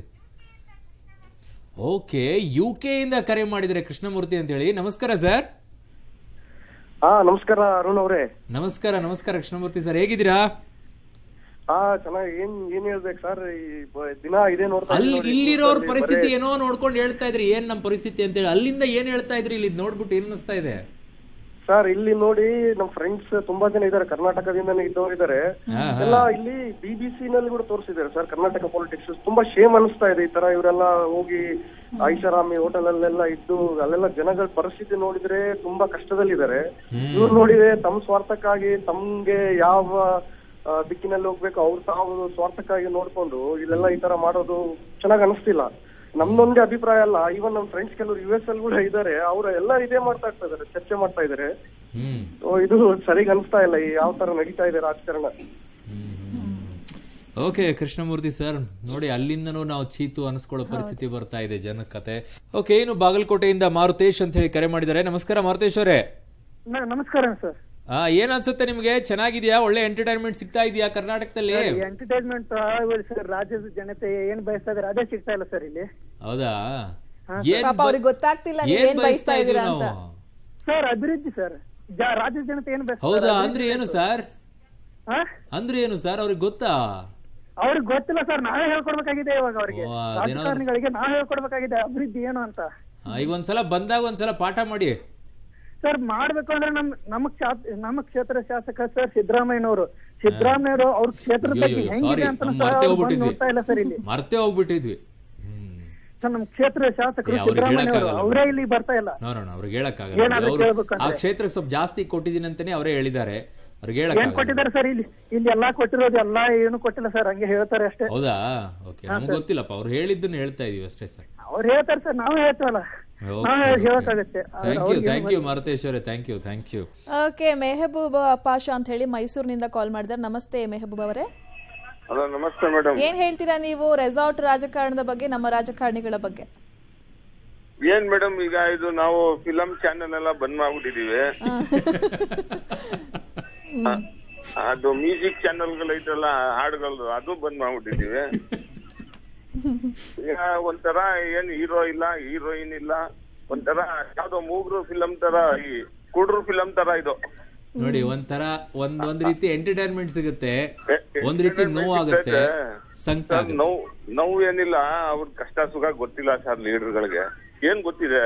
ಓಕೆ ಯು ಕೆ ಇಂದ ಕರೆ ಮಾಡಿದ್ರೆ ಕೃಷ್ಣಮೂರ್ತಿ ಅಂತ ಹೇಳಿ ನಮಸ್ಕಾರ ಸರ್ ಹಾ ನಮಸ್ಕಾರ ಅರುಣ್ ಅವ್ರೆ ನಮಸ್ಕಾರ ನಮಸ್ಕಾರ ಕೃಷ್ಣಮೂರ್ತಿ ಸರ್ ಹೇಗಿದ್ದೀರಾ ಹಾ ಚೆನ್ನಾಗಿ ಏನ್ ಏನ್ ಹೇಳ್ಬೇಕು ಸರ್ ಈ ಬ- ದಿನ ಇದೇ ನೋಡ್ತಾ ಅಲ್ಲಿ ಇದೀನಿ ನೋಡಿ. ಇಲ್ಲಿರೋರ್ ಬರೀ- ಪರಿಸ್ಥಿತಿ ಏನೋ ನೋಡ್ಕೊಂಡು ಹೇಳ್ತಾ ಇದ್ರಿ ಏನ್ ನಮ್ಮ ಪರಿಸ್ಥಿತಿ ಅಂತ ಹೇಳಿ ಅಲ್ಲಿಂದ ಏನ್ ಹೇಳ್ತಾ ಇದ್ರಿ ಇಲ್ಲಿ ಇದ್ ನೋಡ್ಬಿಟ್ಟು ಏನ್ ಅನಿಸ್ತಾ ಇದೆ ಸರ್ ಇಲ್ಲಿ ನೋಡಿ ನಮ್ ಫ್ರೆಂಡ್ಸ್ ತುಂಬಾ ಜನ ಇದಾರೆ ಕರ್ನಾಟಕದಿಂದನೇ ಇದ್ದವ್ರು ಇದಾರೆ ಹಾ, ಹಾ. ಎಲ್ಲ ಇಲ್ಲಿ ಬಿಬಿಸಿ ನಲ್ಲಿ ಕೂಡ ತೋರಿಸಿದ್ದಾರೆ ಸರ್ ಕರ್ನಾಟಕ ಪಾಲಿಟಿಕ್ಸ್ ತುಂಬಾ ಶೇಮ್ ಅನಿಸ್ತಾ ಇದೆ ಈ ತರ ಇವರೆಲ್ಲ ಹೋಗಿ ಐಷಾರಾಮಿ ಹೋಟೆಲ್ ಅಲ್ಲೆಲ್ಲ ಇದ್ದು ಅಲ್ಲೆಲ್ಲ ಜನಗಳ ಪರಿಸ್ಥಿತಿ ನೋಡಿದ್ರೆ ತುಂಬಾ ಕಷ್ಟದಲ್ಲಿದ್ದಾರೆ ಇವ್ರು ನೋಡಿದ್ರೆ ತಮ್ಮ ಸ್ವಾರ್ಥಕ್ಕಾಗಿ ತಮ್ಗೆ ಯಾವ ಆ, ದಿಕ್ಕಿನಲ್ಲಿ ಹೋಗ್ಬೇಕು ಅವ್ರು ತಾವು ಸ್ವಾರ್ಥಕ್ಕಾಗಿ ನೋಡ್ಕೊಂಡು ಇಲ್ಲೆಲ್ಲ ಈ ತರ ಮಾಡೋದು ಚೆನ್ನಾಗ್ ಅನಿಸ್ತಿಲ್ಲ ನಮ್ದೊಂದೇ ಅಭಿಪ್ರಾಯ ಅಲ್ಲ ಈವನ್ ನಮ್ ಫ್ರೆಂಡ್ಸ್ ಕೆಲವರು ಯು ಎಸ್ ಅಲ್ಲಿ ಕೂಡ ಇದ್ದಾರೆ ಅವ್ರು ಎಲ್ಲ ಇದೇ ಮಾಡ್ತಾ ಇರ್ತಾ ಇದಾರೆ ಚರ್ಚೆ ಮಾಡ್ತಾ ಇದಾರೆ ಹ್ಮ್ So, ಇದು ಸರಿಗ್ ಅನಿಸ್ತಾ ಇಲ್ಲ ಈ ಯಾವ ತರ ನಡೀತಾ ಇದೆ ರಾಜಕಾರಣ ಓಕೆ ಕೃಷ್ಣಮೂರ್ತಿ ಸರ್ ನೋಡಿ ಅಲ್ಲಿಂದನೂ ನಾವು ಚೀತು ಅನಿಸ್ಕೊಳ್ಳೋ ಪರಿಸ್ಥಿತಿ ಬರ್ತಾ ಇದೆ ಜನ ಕತೆ ಓಕೆ ಏನು ಬಾಗಲಕೋಟೆಯಿಂದ ಮಾರುತೇಶ್ ಅಂತ ಹೇಳಿ ಕರೆ ಮಾಡಿದ್ದಾರೆ ನಮಸ್ಕಾರ ಮಾರುತೇಶ್ ಅವರೇ ನಮಸ್ಕಾರ ಸರ್ ಆ, ಏನ್ ಅನ್ಸುತ್ತೆ ನಿಮ್ಗೆ ಚೆನ್ನಾಗಿದ್ಯಾ ಒಳ್ಳೆ ಎಂಟರ್ಟೈನ್ಮೆಂಟ್ ಸಿಗ್ತಾ ಇದೆಯಾ ಕರ್ನಾಟಕದಲ್ಲಿ ಎಂಟರ್ಟೈನ್ಮೆಂಟ್ ಸರ್ ರಾಜ್ಯದ ಜನತೆ ಏನ್ ಬಯಸ್ತಾ ಇದಾರೆ ಅದೇ ಸಿಗ್ತಾ ಇಲ್ಲ ಸರ್ ಇಲ್ಲಿ ಹೌದಾ ಹಾ, ಏನ್ ಪಾಪ ಬ- ಅವ್ರಿಗೆ ಗೊತ್ತಾಗ್ತಿಲ್ಲ ನೀವ್ ಏನ್ ಏನ್ ಬಯಸ್ತಾ ಬಯಸ್ತಾ ಇದೀವಿ ಇದೀರಾ ಅಂತ ನಾವು ಸರ್ ಅಭಿವೃದ್ಧಿ ಸರ್ ರಾಜ್ಯದ ಜನತೆ ಏನ್ ಬಯಸ್ತಾ ಹೌದಾ ಇದಾರೆ? ಅಂದ್ರೆ ಏನು ಸರ್ ಹಾ? ಅಂದ್ರೆ ಏನು ಸರ್ ಅವ್ರಿಗೆ ಗೊತ್ತಾ ಅವ್ರಿಗೆ ಗೊತ್ತಿಲ್ಲ ಸರ್ ನಾವೇ ಹೇಳ್ಕೊಡ್ಬೇಕಾಗಿದೆ ಇವಾಗ ಅವ್ರಿಗೆ ಓ, ಅದೇನೋ- ರಾಜಕಾರಣಿಗಳಿಗೆ ನಾವೇ ಹೇಳ್ಕೊಡ್ಬೇಕಾಗಿದೆ ಅಭಿವೃದ್ಧಿ ಏನು ಅಂತ ಆ, ಈಗ ಒಂದ್ಸಲ ಬಂದಾಗ ಒಂದ್ಸಲ ಪಾಠ ಮಾಡಿ ಸರ್ ಮಾಡ್ಬೇಕು ಅಂದ್ರೆ ನಮ್ ನಮ್ಮ ಕ್ಷಾತ್- ನಮ್ಮ ಕ್ಷೇತ್ರ ಶಾಸಕ ಸರ್ ಸಿದ್ದರಾಮಯ್ಯನವರು ಸಿದ್ದರಾಮಯ್ಯವರು ಅವ್ರ ಕ್ಷೇತ್ರದ ಬಗ್ಗೆ ಅಯ್ಯೋ, ಹೆಂಗಿದೆ sorry, ಅಂತ ನಾವು ಸರ್ ಮರ್ತೇ ಅವ್ರು ಬಂದು ಹೋಗ್ಬಿಟ್ಟಿದ್ವಿ. ನೋಡ್ತಾ ಇಲ್ಲ ಸರ್ ಇಲ್ಲಿ ಮರ್ತೇ ಹೋಗ್ಬಿಟ್ಟಿದ್ವಿ ಸರ್ ನಮ್ಮ ಕ್ಷೇತ್ರ ಶಾಸಕರು ಏ, ಅವ್ರಿಗೆ ಸಿದ್ದರಾಮಯ್ಯ ಅವರು ಹೇಳಕ್ಕಾಗಲ್ಲ. ಅವರೇ ಇಲ್ಲಿ ಬರ್ತಾ ಇಲ್ಲ ನೋ ನೋ ಅವ್ರಿಗೆ ಹೇಳಕ್ಕಾಗಲ್ಲ ಏನಾದ್ರು ಅವರು ಕೇಳ್ಬೇಕಂದ್ರೆ? ಆ ಕ್ಷೇತ್ರಕ್ಕೆ ಸ್ವಲ್ಪ ಜಾಸ್ತಿ ಕೊಟ್ಟಿದ್ದೀನಿ ಅಂತಾನೆ ಅವರೇ ಹೇಳಿದ್ದಾರೆ ಅವ್ರಿಗೆ ಏನ್ ಹೇಳಕ್ಕಾಗಲ್ಲ ಕೊಟ್ಟಿದ್ದಾರೆ ಸರ್ ಇಲ್ಲಿ ಇಲ್ಲಿ ಎಲ್ಲಾ ಕೊಟ್ಟಿರೋದು ಎಲ್ಲಾ ಏನು ಕೊಟ್ಟಿಲ್ಲ ಸರ್ ಹಂಗೆ ಹೇಳ್ತಾರೆ ಅಷ್ಟೇ ಹೌದಾ ಓಕೆ ಹಾ, ನಮ್ಗೆ ಸರ್. ಗೊತ್ತಿಲ್ಲಪ್ಪ ಅವ್ರು ಹೇಳಿದ್ದನ್ನ ಹೇಳ್ತಾ ಇದೀವಿ ಅಷ್ಟೇ ಸರ್ ಅವ್ರು ಹೇಳ್ತಾರೆ ಸರ್ ನಾವು ಹೇಳ್ತೀವಲ್ಲ ನಾವು ಹೇಳಕ್ಕಾಗತ್ತೆ ಆದ್ರೆ ಥ್ಯಾಂಕ್ ಯು ಅವ್ರಿಗೆ ಥ್ಯಾಂಕ್ ಏನು ಯು ಮಾರುತೇಶ್ವರೇ thank you thank you okay Mehboob Pasha ಅಂತ ಹೇಳಿ ಮೈಸೂರಿನಿಂದ ಕಾಲ್ ಮಾಡಿದ್ದಾರೆ ನಮಸ್ತೆ ಮೆಹಬೂಬ್ ಅವರೇ ಹಲೋ ನಮಸ್ತೆ ಮೇಡಮ್ ಏನ್ ಹೇಳ್ತೀರಾ ನೀವು ರೆಸಾರ್ಟ್ ರಾಜಕಾರಣದ ಬಗ್ಗೆ ನಮ್ಮ ರಾಜಕಾರಣಿಗಳ ಬಗ್ಗೆ ಏನ್ ಮೇಡಮ್ ಈಗ ಇದು ನಾವು ಫಿಲಂ ಚಾನೆಲ್ ಎಲ್ಲ ಬಂದ್ ಮಾಡ್ಬಿಟ್ಟಿದೀವಿ ಅ- ಅದು ಮ್ಯೂಸಿಕ್ ಚಾನೆಲ್ಗಳು ಐತಲ್ಲ ಹಾಡುಗಳದು ಅದು ಬಂದ್ ಮಾಡ್ಬಿಟ್ಟಿದೀವಿ ಈಗ ಒಂಥರ ಏನ್ ಹೀರೋ ಇಲ್ಲ ಹೀರೋಯಿನ್ ಇಲ್ಲ ಒಂಥರ ಯಾವ್ದೋ ಮೂಗ್ರು ಫಿಲಂ ತರ ಈ ಕುಡ್ರು ಫಿಲಂ ತರ ಇದು ನೋಡಿ ಒಂಥರ ಒಂದ್ ಒಂದ್ ರೀತಿ ಎಂಟರ್ಟೈನ್ಮೆಂಟ್ ಸಿಗುತ್ತೆ ಒಂದ್ ರೀತಿ ನೋವಾಗುತ್ತೆ ಸಂಕಟ ಸರ್ ಆಗುತ್ತೆ. ನೋವು ನೋವು ಏನಿಲ್ಲ ಅವ್ರ ಕಷ್ಟ ಸುಖ ಗೊತ್ತಿಲ್ಲ ಸರ್ ಲೀಡರ್ಗಳಿಗೆ ಏನ್ ಗೊತ್ತಿದೆ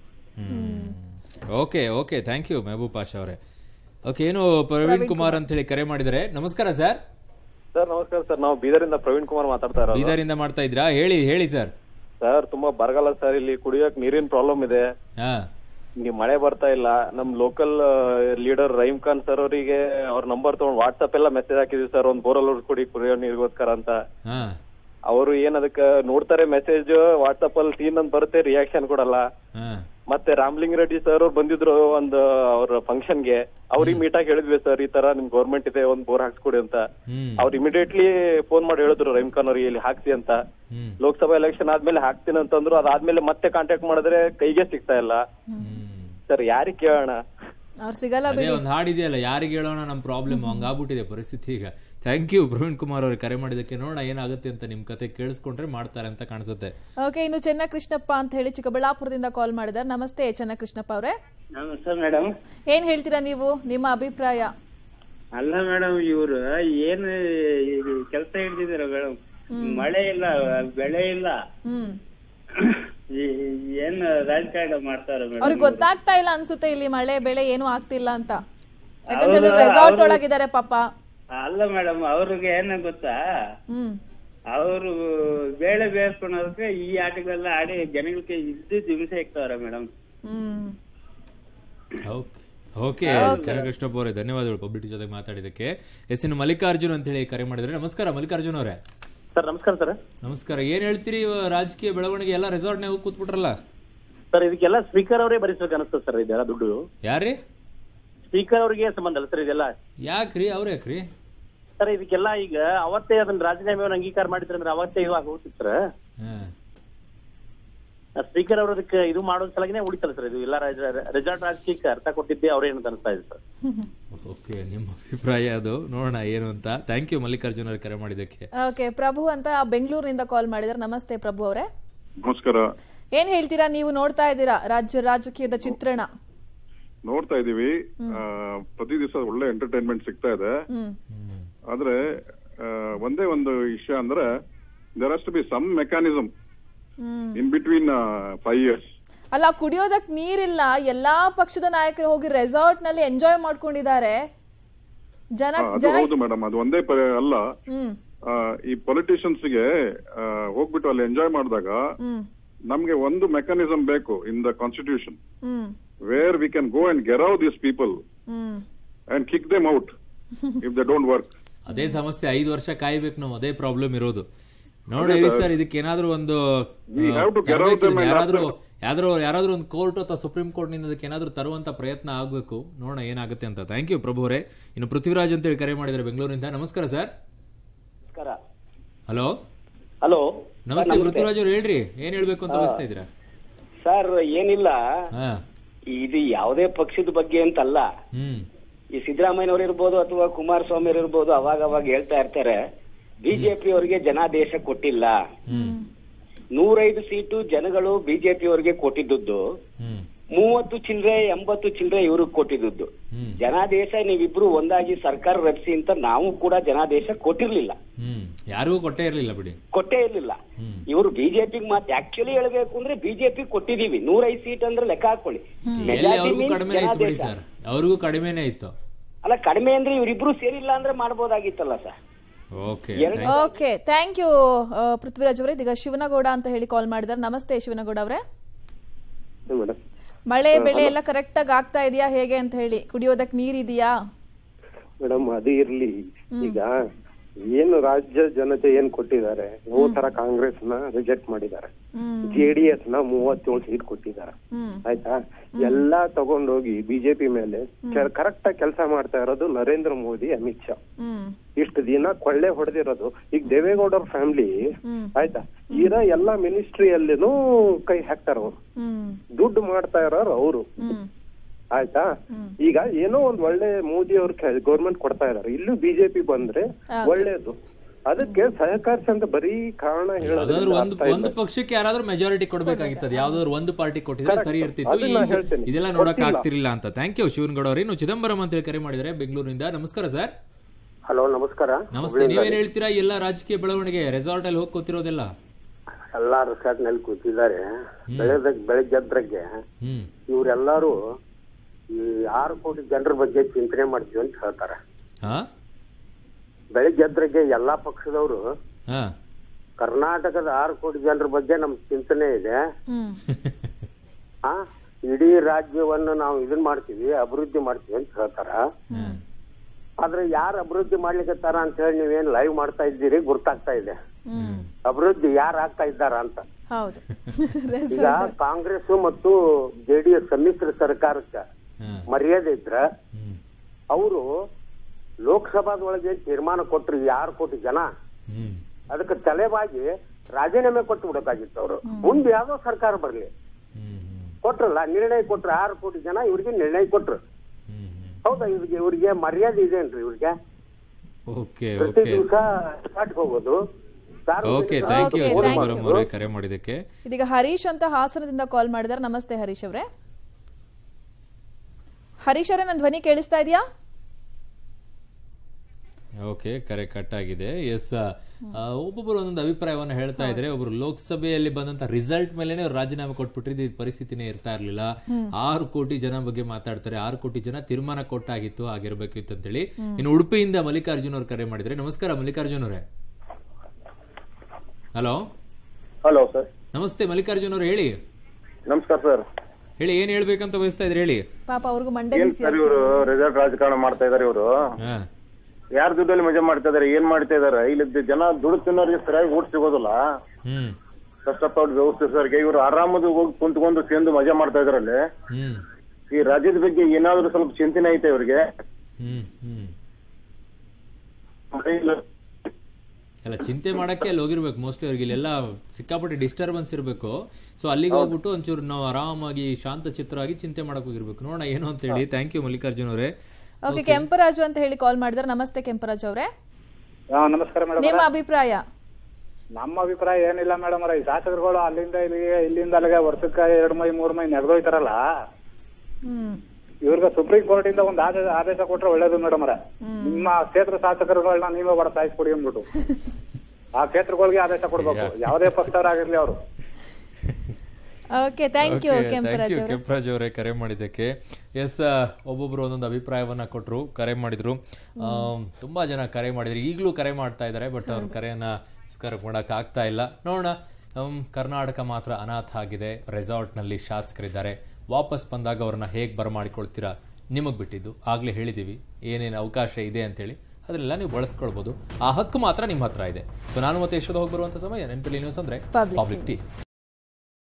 okay okay thank you Mehboob Pasha ಅವರೇ ಓಕೆ ಏನು ಪ್ರವೀಣ್ ಕುಮಾರ್ ಅಂತ ಹೇಳಿ ಕರೆ ಮಾಡಿದ್ದಾರೆ ನಮಸ್ಕಾರ ಸರ್ ಸರ್ ನಮಸ್ಕಾರ ಸರ್ ನಾವು ಬೀದರಿಂದ ಪ್ರವೀಣ್ ಕುಮಾರ್ ಮಾತಾಡ್ತಾ ಇರೋದು ಬೀದರಿಂದ ಮಾಡ್ತಾ ಇದ್ರಾ ಹೇಳಿ ಹೇಳಿ ಸರ್ ಸರ್ ತುಂಬಾ ಬರಗಾಲ ಸರ್ ಇಲ್ಲಿ ಕುಡಿಯೋಕ್ ನೀರಿನ ಪ್ರಾಬ್ಲಮ್ ಇದೆ ಹಾ ಇಲ್ಲಿ ಮಳೆ ಬರ್ತಾ ಇಲ್ಲ ನಮ್ local leader Rahim Khan sir ಅವರಿಗೆ ಅವ್ರ ನಂಬರ್ ತಗೊಂಡ್ ವಾಟ್ಸ್ಆಪ್ ಎಲ್ಲ ಮೆಸೇಜ್ ಹಾಕಿದ್ವಿ ಸರ್ ಒಂದ್ ಬೋರಲ್ ಕುಡಿ ಕುಡಿಯೋ ನೀರಿಗೋಸ್ಕರ ಅಂತ ಹಾ ಅವರು ಏನ್ ಅದಕ್ಕ ನೋಡ್ತಾರೆ ಮೆಸೇಜ್ ವಾಟ್ಸ್ಆಪ್ ಅಲ್ಲಿ ಸೀನ್ ಅಂತ ಬರುತ್ತೆ ರಿಯಾಕ್ಷನ್ ಕೊಡಲ್ಲ ಹಾ ಮತ್ತೆ ರಾಮ್ಲಿಂಗ್ ರೆಡ್ಡಿ ಸರ್ ಅವ್ರು ಬಂದಿದ್ರು ಒಂದು ಅವ್ರ ಫಂಕ್ಷನ್ ಗೆ ಅವ್ರಿಗೆ ಮೀಟ್ ಆಗಿ ಹೇಳಿದ್ವಿ ಸರ್ ಈ ತರ ನಿಮ್ ಗೌರ್ಮೆಂಟ್ ಇದೆ ಒಂದ್ ಬೋರ್ ಹಾಕ್ಸ್ಕೊಡಿ ಅಂತ ಹ್ಮ್ ಅವ್ರು ಇಮಿಡಿಯೇಟ್ಲಿ ಫೋನ್ ಮಾಡಿ ಹೇಳಿದ್ರು ರಹೀಮ್ ಖಾನ್ ಅವ್ರಿಗೆ ಇಲ್ಲಿ ಹಾಕ್ಸಿ ಅಂತ ಹ್ಮ್ ಲೋಕಸಭಾ ಎಲೆಕ್ಷನ್ ಆದ್ಮೇಲೆ ಹಾಕ್ತೀನಿ ಅಂತಂದ್ರು ಅದಾದ್ಮೇಲೆ ಮತ್ತೆ ಕಾಂಟ್ಯಾಕ್ಟ್ ಮಾಡಿದ್ರೆ ಕೈಗೆ ಸಿಗ್ತಾ ಇಲ್ಲ ಸರ್ ಯಾರಿಗ್ ಕೇಳೋಣ ಅವ್ರು ಸಿಗಲ್ಲ ಅದೇ ಬಿಡಿ ಒಂದು ಹಾಡಿದೆಯಲ್ಲ ಯಾರಿಗೆ ಹೇಳೋಣ ನಮ್ಮ ಪ್ರಾಬ್ಲಮ್ ಹಂಗಾಗ್ಬಿಟ್ಟಿದೆ ಪರಿಸ್ಥಿತಿ ಈಗ ಥ್ಯಾಂಕ್ ಯು ಪ್ರವೀಣ್ ಕುಮಾರ್ ಅವ್ರಿಗೆ ಕರೆ ಮಾಡಿದ್ದಕ್ಕೆ ನೋಡೋಣ ಏನಾಗುತ್ತೆ ಅಂತ ನಿಮ್ ಕತೆ ಕೇಳಿಸ್ಕೊಂಡ್ರೆ ಮಾಡ್ತಾರೆ ಅಂತ ಕಾಣಿಸುತ್ತೆ ಓಕೆ ಇನ್ನು ಚೆನ್ನಕೃಷ್ಣಪ್ಪ ಅಂತ ಹೇಳಿ ಚಿಕ್ಕಬಳ್ಳಾಪುರದಿಂದ ಕಾಲ್ ಮಾಡಿದ್ದಾರೆ ನಮಸ್ತೆ ಚೆನ್ನಕೃಷ್ಣಪ್ಪ ಅವರೇ ನಮಸ್ತೆ ಮೇಡಮ್ ಏನ್ ಹೇಳ್ತೀರಾ ನೀವು ನಿಮ್ಮ ಅಭಿಪ್ರಾಯ ಅಲ್ಲ ಮೇಡಮ್ ಇವ್ರು ಏನ್ ಕೆಲಸ ಹಿಡ್ದಿದಾರ ಮೇಡಮ್ ಮಳೆ ಇಲ್ಲ ಬೆಳೆ ಇಲ್ಲ ಹ್ಮ್ ಈ- ಏನ್ ರಾಜಕಾರಣ ಮಾಡ್ತಾರ ಅವ್ರಿಗೆ ಮೇಡಮ್ ಗೊತ್ತಾಗ್ತಾ ಇಲ್ಲ ಅನ್ಸುತ್ತೆ ಇಲ್ಲಿ ಮಳೆ ಬೆಳೆ ಏನು ಆಗ್ತಿಲ್ಲ ಅಂತ ಯಾಕಂದ್ರೆ ಅವ್ರು- ರೆಸಾರ್ಟ್ ಅವ್ರು- ಒಳಗಿದ್ದಾರೆ ಪಾಪ ಅಲ್ಲ ಮೇಡಮ್ ಅವ್ರಿಗೆ ಏನ ಗೊತ್ತಾ ಹ್ಮ್ ಅವರು ಬೇಳೆ ಬೇಯಿಸ್ಕೊಳೋದಕ್ಕೆ ಈ ಆಟಗಳೆಲ್ಲ ಆಡಿ ಜನಗಳಿಗೆ ಇದ್ದು ಹಿಂಸೆ ಇಕ್ತಾವ್ರೆ madam hmm okay okay Channakrishnappa ಅವರೇ ಧನ್ಯವಾದಗಳು ಪಬ್ಲಿಕ್ ಜೊತೆ ಮಾತಾಡಿದ್ದಕ್ಕೆ ಎಸ್ ಇನ್ನು ಮಲ್ಲಿಕಾರ್ಜುನ್ ಅಂತ ಹೇಳಿ ಕರೆ ಮಾಡಿದ್ರೆ ನಮಸ್ಕಾರ ಮಲ್ಲಿಕಾರ್ಜುನ್ ಅವರೇ ಸರ್ ನಮಸ್ಕಾರ ಸರ್ ನಮಸ್ಕಾರ ಏನ್ ಹೇಳ್ತೀರಿ ಇವ ರಾಜಕೀಯ ಬೆಳವಣಿಗೆ ಎಲ್ಲ ರೆಸಾರ್ಟ್ ನೇ ಕೂತ್ಬಿಟ್ರಲ್ಲ ಸರ್ ಇದಕ್ಕೆಲ್ಲ ಸ್ಪೀಕರ್ ಅವರೇ ಭರಿಸ್ಬೇಕು ಅನಿಸ್ತದೆ ಸರ್ ಇದೆಲ್ಲ ದುಡ್ಡು ಯಾರ್ರಿ ಸ್ಪೀಕರ್ ಅವರಿಗೆ ಸಂಬಂಧ ಅಲ್ಲ ಸರ್ ಇದೆಲ್ಲ ಯಾಕ್ರಿ ಅವ್ರ ಯಾಕ್ರಿ ಸರ್ ಇದಕ್ಕೆಲ್ಲ ಈಗ ಅವತ್ತೇ ಅದನ್ನ ರಾಜೀನಾಮೆಯನ್ನು ಅಂಗೀಕಾರ ಮಾಡಿದ್ರೆ ಅಂದ್ರೆ ಅವತ್ತೇ ಇವಾಗ ಹೋಗ್ತಿತ್ತು ಸರ್ ಸ್ಪೀಕರ್ ಅವ್ರ ಅದಕ್ಕೆ ಇದು ಮಾಡೋದ್ ಸಲಗಿನೇ ಉಳಿತಲ್ಲ ಸರ್ ಇದು ಎಲ್ಲ ರೆಸಾರ್ಟ್ ರಾಜಕೀಯಕ್ಕೆ ಅರ್ಥ ಕೊಟ್ಟಿದ್ದೆ ಅವ್ರೇ ಅಂತ ಅನಿಸ್ತಾ ಇದೆ ಸರ್ ಓಕೆ ನಿಮ್ಮ ಅಭಿಪ್ರಾಯ ಅದು ನೋಡೋಣ ಏನು ಅಂತ ಥ್ಯಾಂಕ್ ಯು ಮಲ್ಲಿಕಾರ್ಜುನ್ ಅವ್ರಿಗೆ ಕರೆ ಮಾಡಿದ್ದಕ್ಕೆ ಓಕೆ ಪ್ರಭು ಅಂತ ಬೆಂಗಳೂರಿನಿಂದ ಕಾಲ್ ಮಾಡಿದ್ದಾರೆ ನಮಸ್ತೆ ಪ್ರಭು ಅವರೇ ನಮಸ್ಕಾರ ಏನ್ ಹೇಳ್ತೀರಾ ನೀವು ನೋಡ್ತಾ ಇದ್ದೀರಾ ರಾಜ್ಯ ರಾಜಕೀಯದ ಚಿತ್ರಣ ನೋಡ್ತಾ ಇದೀವಿ ಆ, ಪ್ರತಿ ದಿವಸ ಒಳ್ಳೆ ಎಂಟರ್ಟೈನ್ಮೆಂಟ್ ಸಿಗ್ತಾ ಇದೆ ಹ್ಮ್ ಆದ್ರೆ ಆ, ಒಂದೇ ಒಂದು ವಿಷಯ ಅಂದ್ರೆ there has to be some mechanism hmm in between five years ಅಲ್ಲ ಕುಡಿಯೋದಕ್ ನೀರಿಲ್ಲ ಎಲ್ಲಾ ಪಕ್ಷದ ನಾಯಕರು ಹೋಗಿ ರೆಸಾರ್ಟ್ ನಲ್ಲಿ ಎಂಜಾಯ್ ಮಾಡ್ಕೊಂಡಿದ್ದಾರೆ ಜನ ಅದು ಜನ ಹೌದು ಮೇಡಮ್ ಅದು ಒಂದೇ ಪ- ಅಲ್ಲ ಹ್ಮ್ ಆ, ಈ politicians ಗೆ ಆ, ಹೋಗ್ಬಿಟ್ಟು ಅಲ್ಲಿ ಎಂಜಾಯ್ ಮಾಡಿದಾಗ ಹ್ಮ್ ನಮ್ಗೆ ಒಂದು ಮೆಕ್ಯಾನಿಸಮ್ ಬೇಕು in the constitution hmm where we can go and gherao these people hmm and kick them out if they don't work ಅದೇ ಸಮಸ್ಯೆ ಐದು ವರ್ಷ ಕಾಯ್ಬೇಕು ನಾವು ಅದೇ ಪ್ರಾಬ್ಲಮ್ ಇರೋದು ನೋಡಿ ಸರ್ ಇದಕ್ಕೆ ಏನಾದ್ರೂ ಒಂದು We have to get out them and ಯಾರಾದ್ರೂ after- ಯಾವ್ದಾದ್ರು ಯಾರಾದ್ರೂ ಒಂದು ಕೋರ್ಟ್ ಅಥವಾ ಸುಪ್ರೀಂ ಕೋರ್ಟ್ ನಿಂದ ಅದಕ್ಕೆ ಏನಾದ್ರೂ ತರುವಂತ ಪ್ರಯತ್ನ ಆಗ್ಬೇಕು ನೋಡೋಣ ಏನಾಗುತ್ತೆ ಅಂತ ಥ್ಯಾಂಕ್ ಯು ಪ್ರಭು ಅವರೇ ಇನ್ನು ಪೃಥ್ವಿರಾಜ್ ಅಂತೇಳಿ ಕರೆ ಮಾಡಿದ್ದಾರೆ ಬೆಂಗಳೂರಿಂದ ನಮಸ್ಕಾರ ಸರ್ ನಮಸ್ಕಾರ ಹಲೋ ಹಲೋ ನಮಸ್ತೆ ಪೃಥ್ವಿರಾಜ್ ಅವ್ರು ಹೇಳ್ರಿ ಏನ್ ಹೇಳ್ಬೇಕು ಅಂತ ಬಯಸ್ತಾ ಇದ್ದೀರಾ ಸರ್ ಏನಿಲ್ಲ ಹಾ ಇದು ಯಾವುದೇ ಪಕ್ಷದ ಬಗ್ಗೆ ಅಂತಲ್ಲ ಹ್ಮ್ ಈ ಸಿದ್ದರಾಮಯ್ಯನವ್ರು ಇರ್ಬೋದು ಅಥವಾ ಕುಮಾರಸ್ವಾಮಿ ಅವ್ರು ಇರ್ಬೋದು ಅವಾಗ ಅವಾಗ ಹೇಳ್ತಾ ಇರ್ತಾರೆ ಬಿಜೆಪಿ ಅವರಿಗೆ ಜನಾದೇಶ ಕೊಟ್ಟಿಲ್ಲ ನೂರೈದು ಸೀಟು ಜನಗಳು ಬಿಜೆಪಿ ಅವರಿಗೆ ಕೊಟ್ಟಿದ್ದದ್ದು ಮೂವತ್ತು ಚಿಲ್ಲರೆ ಎಂಬತ್ತು ಚಿಲ್ಲರೆ ಇವ್ರಿಗೆ ಕೊಟ್ಟಿದ್ದದ್ದು ಜನಾದೇಶ ನೀವಿಬ್ರು ಒಂದಾಗಿ ಸರ್ಕಾರ ರಚಿಸಿ ಅಂತ ನಾವು ಕೂಡ ಜನಾದೇಶ ಕೊಟ್ಟಿರ್ಲಿಲ್ಲ ಯಾರಿಗೂ ಕೊಟ್ಟೇ ಇರ್ಲಿಲ್ಲ ಬಿಡಿ ಕೊಟ್ಟೇ ಇರ್ಲಿಲ್ಲ ಇವರು ಬಿಜೆಪಿಗೆ ಮತ್ತೆ ಆಕ್ಚುಲಿ ಹೇಳ್ಬೇಕು ಅಂದ್ರೆ ಬಿಜೆಪಿ ಕೊಟ್ಟಿದೀವಿ ನೂರೈದು ಸೀಟ್ ಅಂದ್ರೆ ಲೆಕ್ಕ ಹಾಕೊಳ್ಳಿ ಎಲ್ಲಿ Majority ಅವ್ರಿಗೂ means ಕಡಿಮೆನೇ ಇತ್ತು ಬಿಡಿ ಜನಾದೇಶ. ಸರ್ ಅವ್ರಿಗೂ ಕಡಿಮೆನೇ ಇತ್ತು ಅಲ್ಲ ಕಡಿಮೆ ಅಂದ್ರೆ ಇವರಿಬ್ರು ಸೇರಿಲ್ಲ ಅಂದ್ರೆ ಮಾಡ್ಬೋದಾಗಿತ್ತಲ್ಲ sir okay okay thank you Prithviraj ಅವರೇ ಇದೀಗ ಶಿವನಗೌಡ ಅಂತ ಹೇಳಿ ಕಾಲ್ ಮಾಡಿದಾರೆ ನಮಸ್ತೆ ಶಿವನಗೌಡ ಅವರೇ ಮೇಡಮ್ ಮಳೆ ಬೆಳೆ ಎಲ್ಲ ಕರೆಕ್ಟ್ ಆಗಿ ಆಗ್ತಾ ಇದೆಯಾ ಹೇಗೆ ಅಂತ ಹೇಳಿ ಕುಡಿಯೋದಕ್ ನೀರಿದೆಯಾ ಮೇಡಮ್ ಅದು ಇರ್ಲಿ ಈಗ ಏನು ರಾಜ್ಯ ಜನತೆ ಏನ್ ಕೊಟ್ಟಿದ್ದಾರೆ ತರ ಕಾಂಗ್ರೆಸ್ ನ ರಿಜೆಕ್ಟ್ ಮಾಡಿದ್ದಾರೆ ಜೆಡಿಎಸ್ ನ ಮೂವತ್ತೇಳು ಸೀಟ್ ಕೊಟ್ಟಿದ್ದಾರೆ ಆಯ್ತಾ ಎಲ್ಲಾ ತಗೊಂಡೋಗಿ ಬಿಜೆಪಿ ಮೇಲೆ ಕರೆಕ್ಟ್ ಆಗಿ ಕೆಲಸ ಮಾಡ್ತಾ ಇರೋದು ನರೇಂದ್ರ ಮೋದಿ ಅಮಿತ್ ಶಾ ಇಷ್ಟು ದಿನ ಕೊಳ್ಳೆ ಹೊಡೆದಿರೋದು ಈಗ ದೇವೇಗೌಡರ ಫ್ಯಾಮಿಲಿ ಆಯ್ತಾ ಇರೋ ಎಲ್ಲಾ ಮಿನಿಸ್ಟ್ರಿಯಲ್ಲಿನೂ ಕೈ ಹಾಕ್ತಾರ ಅವ್ರು ದುಡ್ಡು ಮಾಡ್ತಾ ಇರೋರು ಅವರು ಆಯ್ತಾ ಈಗ ಏನೋ ಒಂದ್ ಒಳ್ಳೆ ಮೋದಿ ಅವ್ರ ಗೌರ್ಮೆಂಟ್ ಕೊಡ್ತಾ ಇದಾರೆ ಇಲ್ಲೂ ಬಿಜೆಪಿ ಬಂದ್ರೆ ಒಳ್ಳೇದು ಅದಕ್ಕೆ ಸಹಕರಿಸಿ ಅಂತ ಬರೀ ಕಾರಣ ಯಾವ್ದಾದ್ರು ಹೇಳೋದ್ರಿಂದ ಒಂದು ಅರ್ಥ ಇಲ್ಲ. ಒಂದು ಪಕ್ಷಕ್ಕೆ ಯಾರಾದ್ರೂ ಮೆಜಾರಿಟಿ ಕೊಡ್ಬೇಕಾಗಿತ್ತು ಯಾವ್ದಾದ್ರು ಒಂದು ಪಾರ್ಟಿ ಕೊಟ್ಟಿದ್ರೆ Correct. ಸರಿ ಇರ್ತಿತ್ತು ಅದನ್ನ ಈಗ ಹೇಳ್ತೇನೆ. ಇದೆಲ್ಲ ನೋಡಕ್ ಕೊಟ್ಟಿಲ್ಲ. ಆಗ್ತಿರ್ಲಿಲ್ಲ ಅಂತ ಥ್ಯಾಂಕ್ ಯು ಶಿವನ್ಗೌಡ ಅವ್ರೆ ಇನ್ನು ಚಿದಂಬರಂ ಅಂತ ಹೇಳಿ ಕರೆ ಮಾಡಿದರೆ ಬೆಂಗಳೂರಿನಿಂದ ನಮಸ್ಕಾರ ಸರ್ ಹಲೋ ನಮಸ್ಕಾರ ನಮಸ್ತೆ ನೀವೇನ್ ಹೇಳ್ತೀರಾ ಎಲ್ಲ ರಾಜಕೀಯ ಬೆಳವಣಿಗೆ ರೆಸಾರ್ಟ್ ಅಲ್ಲಿ ಹೋಗಿ ಕೂತಿರೋದೆಲ್ಲ ಎಲ್ಲಾ ರೆಸಾರ್ಟ್ ನಲ್ಲಿ ಕೂತಿದ್ದಾರೆ ಬೆಳೆದ ಬೆಳಗ್ಗೆದ್ರಗೆ ಹ್ಮ್ ಇವರೆಲ್ಲರೂ ಈ ಆರು ಕೋಟಿ ಜನರ ಬಗ್ಗೆ ಚಿಂತನೆ ಮಾಡ್ತೀವಿ ಅಂತ ಹೇಳ್ತಾರೆ ಹಾ ಬೆಳಗ್ಗೆದ್ರಗೆ ಎಲ್ಲಾ ಪಕ್ಷದವರು ಹಾ ಕರ್ನಾಟಕದ ಆರು ಕೋಟಿ ಜನರ ಬಗ್ಗೆ ನಮ್ ಚಿಂತನೆ ಇದೆ ಆ ಇಡೀ ರಾಜ್ಯವನ್ನು ನಾವು ಇದನ್ ಮಾಡ್ತೀವಿ ಅಭಿವೃದ್ಧಿ ಮಾಡ್ತೀವಿ ಅಂತ ಹೇಳ್ತಾರ ಆದ್ರೆ ಯಾರು ಅಭಿವೃದ್ಧಿ ಮಾಡ್ಲಿಕ್ಕತ್ತಾರ ಅಂತ ಹೇಳಿ ನೀವೇನ್ ಲೈವ್ ಮಾಡ್ತಾ ಇದ್ದೀರಿ ಗುರ್ತಾಗ್ತಾ ಇದೆ ಅಭಿವೃದ್ಧಿ ಯಾರು ಆಗ್ತಾ ಇದ್ದಾರ ಅಂತ ಹೌದು ಈಗ ಕಾಂಗ್ರೆಸ್ ಮತ್ತು ಜೆಡಿಎಸ್ ಸಮ್ಮಿಶ್ರ ಸರ್ಕಾರಕ್ಕೆ ಮರ್ಯಾದೆ ಇದ್ರ ಅವರು ಲೋಕಸಭಾದೊಳಗೆ ತೀರ್ಮಾನ ಕೊಟ್ರು ಈ ಆರು ಕೋಟಿ ಜನ ಅದಕ್ಕೆ ತಲೆಬಾಗಿ ರಾಜೀನಾಮೆ ಕೊಟ್ಟು ಬಿಡಬೇಕಾಗಿತ್ತು ಅವರು ಮುಂದೆ ಯಾವ್ದೋ ಸರ್ಕಾರ ಬರ್ಲಿ ಕೊಟ್ರಲ್ಲ ನಿರ್ಣಯ ಕೊಟ್ರು ಆರು ಕೋಟಿ ಜನ ಇವ್ರಿಗೆ ನಿರ್ಣಯ ಕೊಟ್ರು ಹೌದಾ ಇವ್ರಿಗೆ ಇವ್ರಿಗೆ ಮರ್ಯಾದೆ ಇದೆನ್ರಿ ಇವ್ರಿಗೆ ಓಕೆ ಪ್ರತಿ ಓಕೆ ದಿವಸ ಘಾಟ್ಗೆ ಹೋಗೋದು okay thank you Okay, thank Chidambaram you. ಅವರೇ ಕರೆ ಮಾಡಿದ್ದಕ್ಕೆ ಇದೀಗ ಹರೀಶ್ ಅಂತ ಹಾಸನದಿಂದ ಕಾಲ್ ಮಾಡಿದಾರೆ ನಮಸ್ತೆ ಹರೀಶ್ ಅವರೇ ಹರೀಶ್ ಅವರೇ ನನ್ನ ಧ್ವನಿ ಕೇಳಿಸ್ತಾ ಇದೆಯಾ ಓಕೆ ಕರೆ ಕಟ್ ಆಗಿದೆ ಎಸ್ ಒಬ್ಬೊಬ್ಬರು ಒಂದೊಂದು ಅಭಿಪ್ರಾಯವನ್ನು ಹೇಳ್ತಾ ಇದ್ರೆ ಒಬ್ರು ಲೋಕಸಭೆಯಲ್ಲಿ ಬಂದಂತ ರಿಸಲ್ಟ್ ಮೇಲೆನೆ ಅವ್ರು ರಾಜೀನಾಮೆ ಕೊಟ್ಬಿಟ್ರಿದ್ದು ಈ ಪರಿಸ್ಥಿತಿನೇ ಇರ್ತಾ ಇರ್ಲಿಲ್ಲ ಆರು ಕೋಟಿ ಜನ ಬಗ್ಗೆ ಮಾತಾಡ್ತಾರೆ ಆರು ಕೋಟಿ ಜನ ತೀರ್ಮಾನ ಕೊಟ್ಟಾಗಿತ್ತು ಆಗಿರ್ಬೇಕಿತ್ತು ಅಂತೇಳಿ ಇನ್ನು ಉಡುಪಿಯಿಂದ ಮಲ್ಲಿಕಾರ್ಜುನ್ ಅವ್ರು ಕರೆ ಮಾಡಿದ್ರೆ ನಮಸ್ಕಾರ ಮಲ್ಲಿಕಾರ್ಜುನ್ ಅವರೇ ಹಲೋ ಹಲೋ ಸರ್ ನಮಸ್ತೆ ಮಲ್ಲಿಕಾರ್ಜುನ್ ಅವ್ರು ಹೇಳಿ ನಮಸ್ಕಾರ ಸರ್ ಹೇಳಿ ಏನ್ ಹೇಳ್ಬೇಕಂತ ಬಯಸ್ತಾ ಇದ್ರಿ ಹೇಳಿ ಪಾಪ ಅವ್ರಿಗೂ ಮಂಡೆ ಏನ್ ಬಿಸಿ ಸರ್ ಇವರು ರಿಸಲ್ಟ್ ರಾಜಕಾರಣ ಮಾಡ್ತಾ ಇದಾರೆ ಇವರು ಹಾ ಯಾರ ದುಡ್ಡಲ್ಲಿ ಮಜಾ ಮಾಡ್ತಾ ಇದಾರೆ ಏನ್ ಮಾಡ್ತಾ ಇದಾರೆ ಇಲ್ಲಿ ಜನ ದುಡ್ಡು ತಿನ್ನೋರಿಗೆ ಸರಿಯಾಗಿ ಊಟ ಸಿಗೋದಿಲ್ಲ ಹ್ಮ್ ಕಷ್ಟಪಟ್ಟು ವ್ಯವಸ್ಥಿಸೋರಿಗೆ ಇವರು ಆರಾಮದ ಹೋಗಿ ಕುಂತ್ಕೊಂಡು ಸೇಂದು ಮಜಾ ಮಾಡ್ತಾ ಇದಾರಲ್ಲಿ ಹ್ಮ್ ಈ ರಾಜ್ಯದ ಬಗ್ಗೆ ಏನಾದ್ರು ಸ್ವಲ್ಪ ಚಿಂತನೆ ಐತೆ ಇವ್ರಿಗೆ ಹ್ಮ್ ಹ್ಮ್ ಮಳೆ ಇಲ್ಲ. ಎಲ್ಲ ಚಿಂತೆ ಮಾಡಕ್ಕೆ ಅಲ್ಲಿ ಹೋಗಿರ್ಬೇಕು ಮೋಸ್ಟ್ಲಿ ಅವ್ರಿಗೆ ಇಲ್ಲೆಲ್ಲ ಸಿಕ್ಕಾಪಟ್ಟೆ ಡಿಸ್ಟರ್ಬೆನ್ಸ್ ಇರಬೇಕು ಸೊ ಅಲ್ಲಿಗೆ ಹೋಗ್ಬಿಟ್ಟು ಒಂಚೂರು ನಾವು ಆರಾಮಾಗಿ ಶಾಂತ ಚಿತ್ರವಾಗಿ ಚಿಂತೆ ಮಾಡಕ್ ಹೋಗಿರ್ಬೇಕು ನೋಡೋಣ ಏನು ಅಂತ ಹೇಳಿ ಥ್ಯಾಂಕ್ ಯು ಮಲ್ಲಿಕಾರ್ಜುನ್ ಅವರೇ ಓಕೆ ಕೆಂಪರಾಜು ಅಂತ ಹೇಳಿ ಕಾಲ್ ಮಾಡಿದಾರೆ ನಮಸ್ತೆ ಕೆಂಪರಾಜು ಅವರೇ ಹಾ, ನಮಸ್ಕಾರ ಮೇಡಮ್ ನಿಮ್ಮ ಅಭಿಪ್ರಾಯ ನಮ್ಮ ಅಭಿಪ್ರಾಯ ಏನಿಲ್ಲ ಮೇಡಮ್ ಈ ಶಾಸಕರುಗಳು ಅಲ್ಲಿಂದ ಇಲ್ಲಿಗೆ ಇಲ್ಲಿಂದ ಅಲ್ಲಿಗೆ ವರ್ಷಕ್ಕೆ ಎರಡು ಮೈ ಮೂರು ಮೈ ನೆಗೆದೋಯ್ತಾರಲ್ಲ ಹ್ಮ್ ಇವ್ರಿಗೆ ಸುಪ್ರೀಂ ಕೋರ್ಟ್ ಇಂದ ಒಂದು ಆದೇಶ ಆದೇಶ ಕೊಟ್ರೆ ಒಳ್ಳೇದು ಮೇಡಮ್ ಅವರ ನಿಮ್ಮ ಕ್ಷೇತ್ರ ಶಾಸಕರುಗಳನ್ನ ನೀವೇ ಹೊರ ಸಾಯಿಸ್ಕೊಡಿ ಅಂದ್ಬಿಟ್ಟು ಆ ಕ್ಷೇತ್ರಗಳಿಗೆ ಆದೇಶ ಕೊಡ್ಬೇಕು ಯಾವುದೇ ಪಕ್ಷದವರಾಗಿರ್ಲಿ ಅವರು okay thank you Okay, thank Kemparaju you, ಅವರೇ ಕೆಂಪರಾಜ್ ಅವರೇ ಕರೆ ಮಾಡಿದ್ದಕ್ಕೆ ಎಸ್ ಒಬ್ಬೊಬ್ರು ಒಂದೊಂದು ಅಭಿಪ್ರಾಯವನ್ನ ಕೊಟ್ಟರು ಕರೆ ಮಾಡಿದ್ರು ಆಮ್, ತುಂಬಾ ಜನ ಕರೆ ಮಾಡಿದ್ರು ಈಗಲೂ ಕರೆ ಮಾಡ್ತಾ ಇದ್ದಾರೆ ಬಟ್ ಅವ್ರ ಕರೆಯನ್ನ ಸ್ವೀಕಾರ ಮಾಡಕ್ ಆಗ್ತಾ ಇಲ್ಲ ನೋಡೋಣ ಆಮ್, ಕರ್ನಾಟಕ ಮಾತ್ರ ಅನಾಥ ಆಗಿದೆ ರೆಸಾರ್ಟ್ ನಲ್ಲಿ ಶಾಸಕರಿದ್ದಾರೆ ವಾಪಸ್ ಬಂದಾಗ ಅವ್ರನ್ನ ಹೇಗ್ ಬರಮಾಡಿಕೊಳ್ತೀರಾ ನಿಮಗ್ ಬಿಟ್ಟಿದ್ದು ಆಗ್ಲೇ ಹೇಳಿದೀವಿ ಏನೇನು ಅವಕಾಶ ಇದೆ ಅಂತೇಳಿ ಅದನ್ನೆಲ್ಲ ನೀವು ಬಳಸ್ಕೊಳ್ಬಹುದು ಆ ಹಕ್ಕು ಮಾತ್ರ ನಿಮ್ಮ ಹತ್ರ ಇದೆ ಸೊ ನಾನು ಮತ್ತೆ ಯಶೋಧ ಹೋಗಿ ಬರುವಂತ ಸಮಯ ನೆನಪಿಲ್ಲಿ ನ್ಯೂಸ್ ಅಂದ್ರೆ Public ಪಬ್ಲಿಕ್ ಟಿ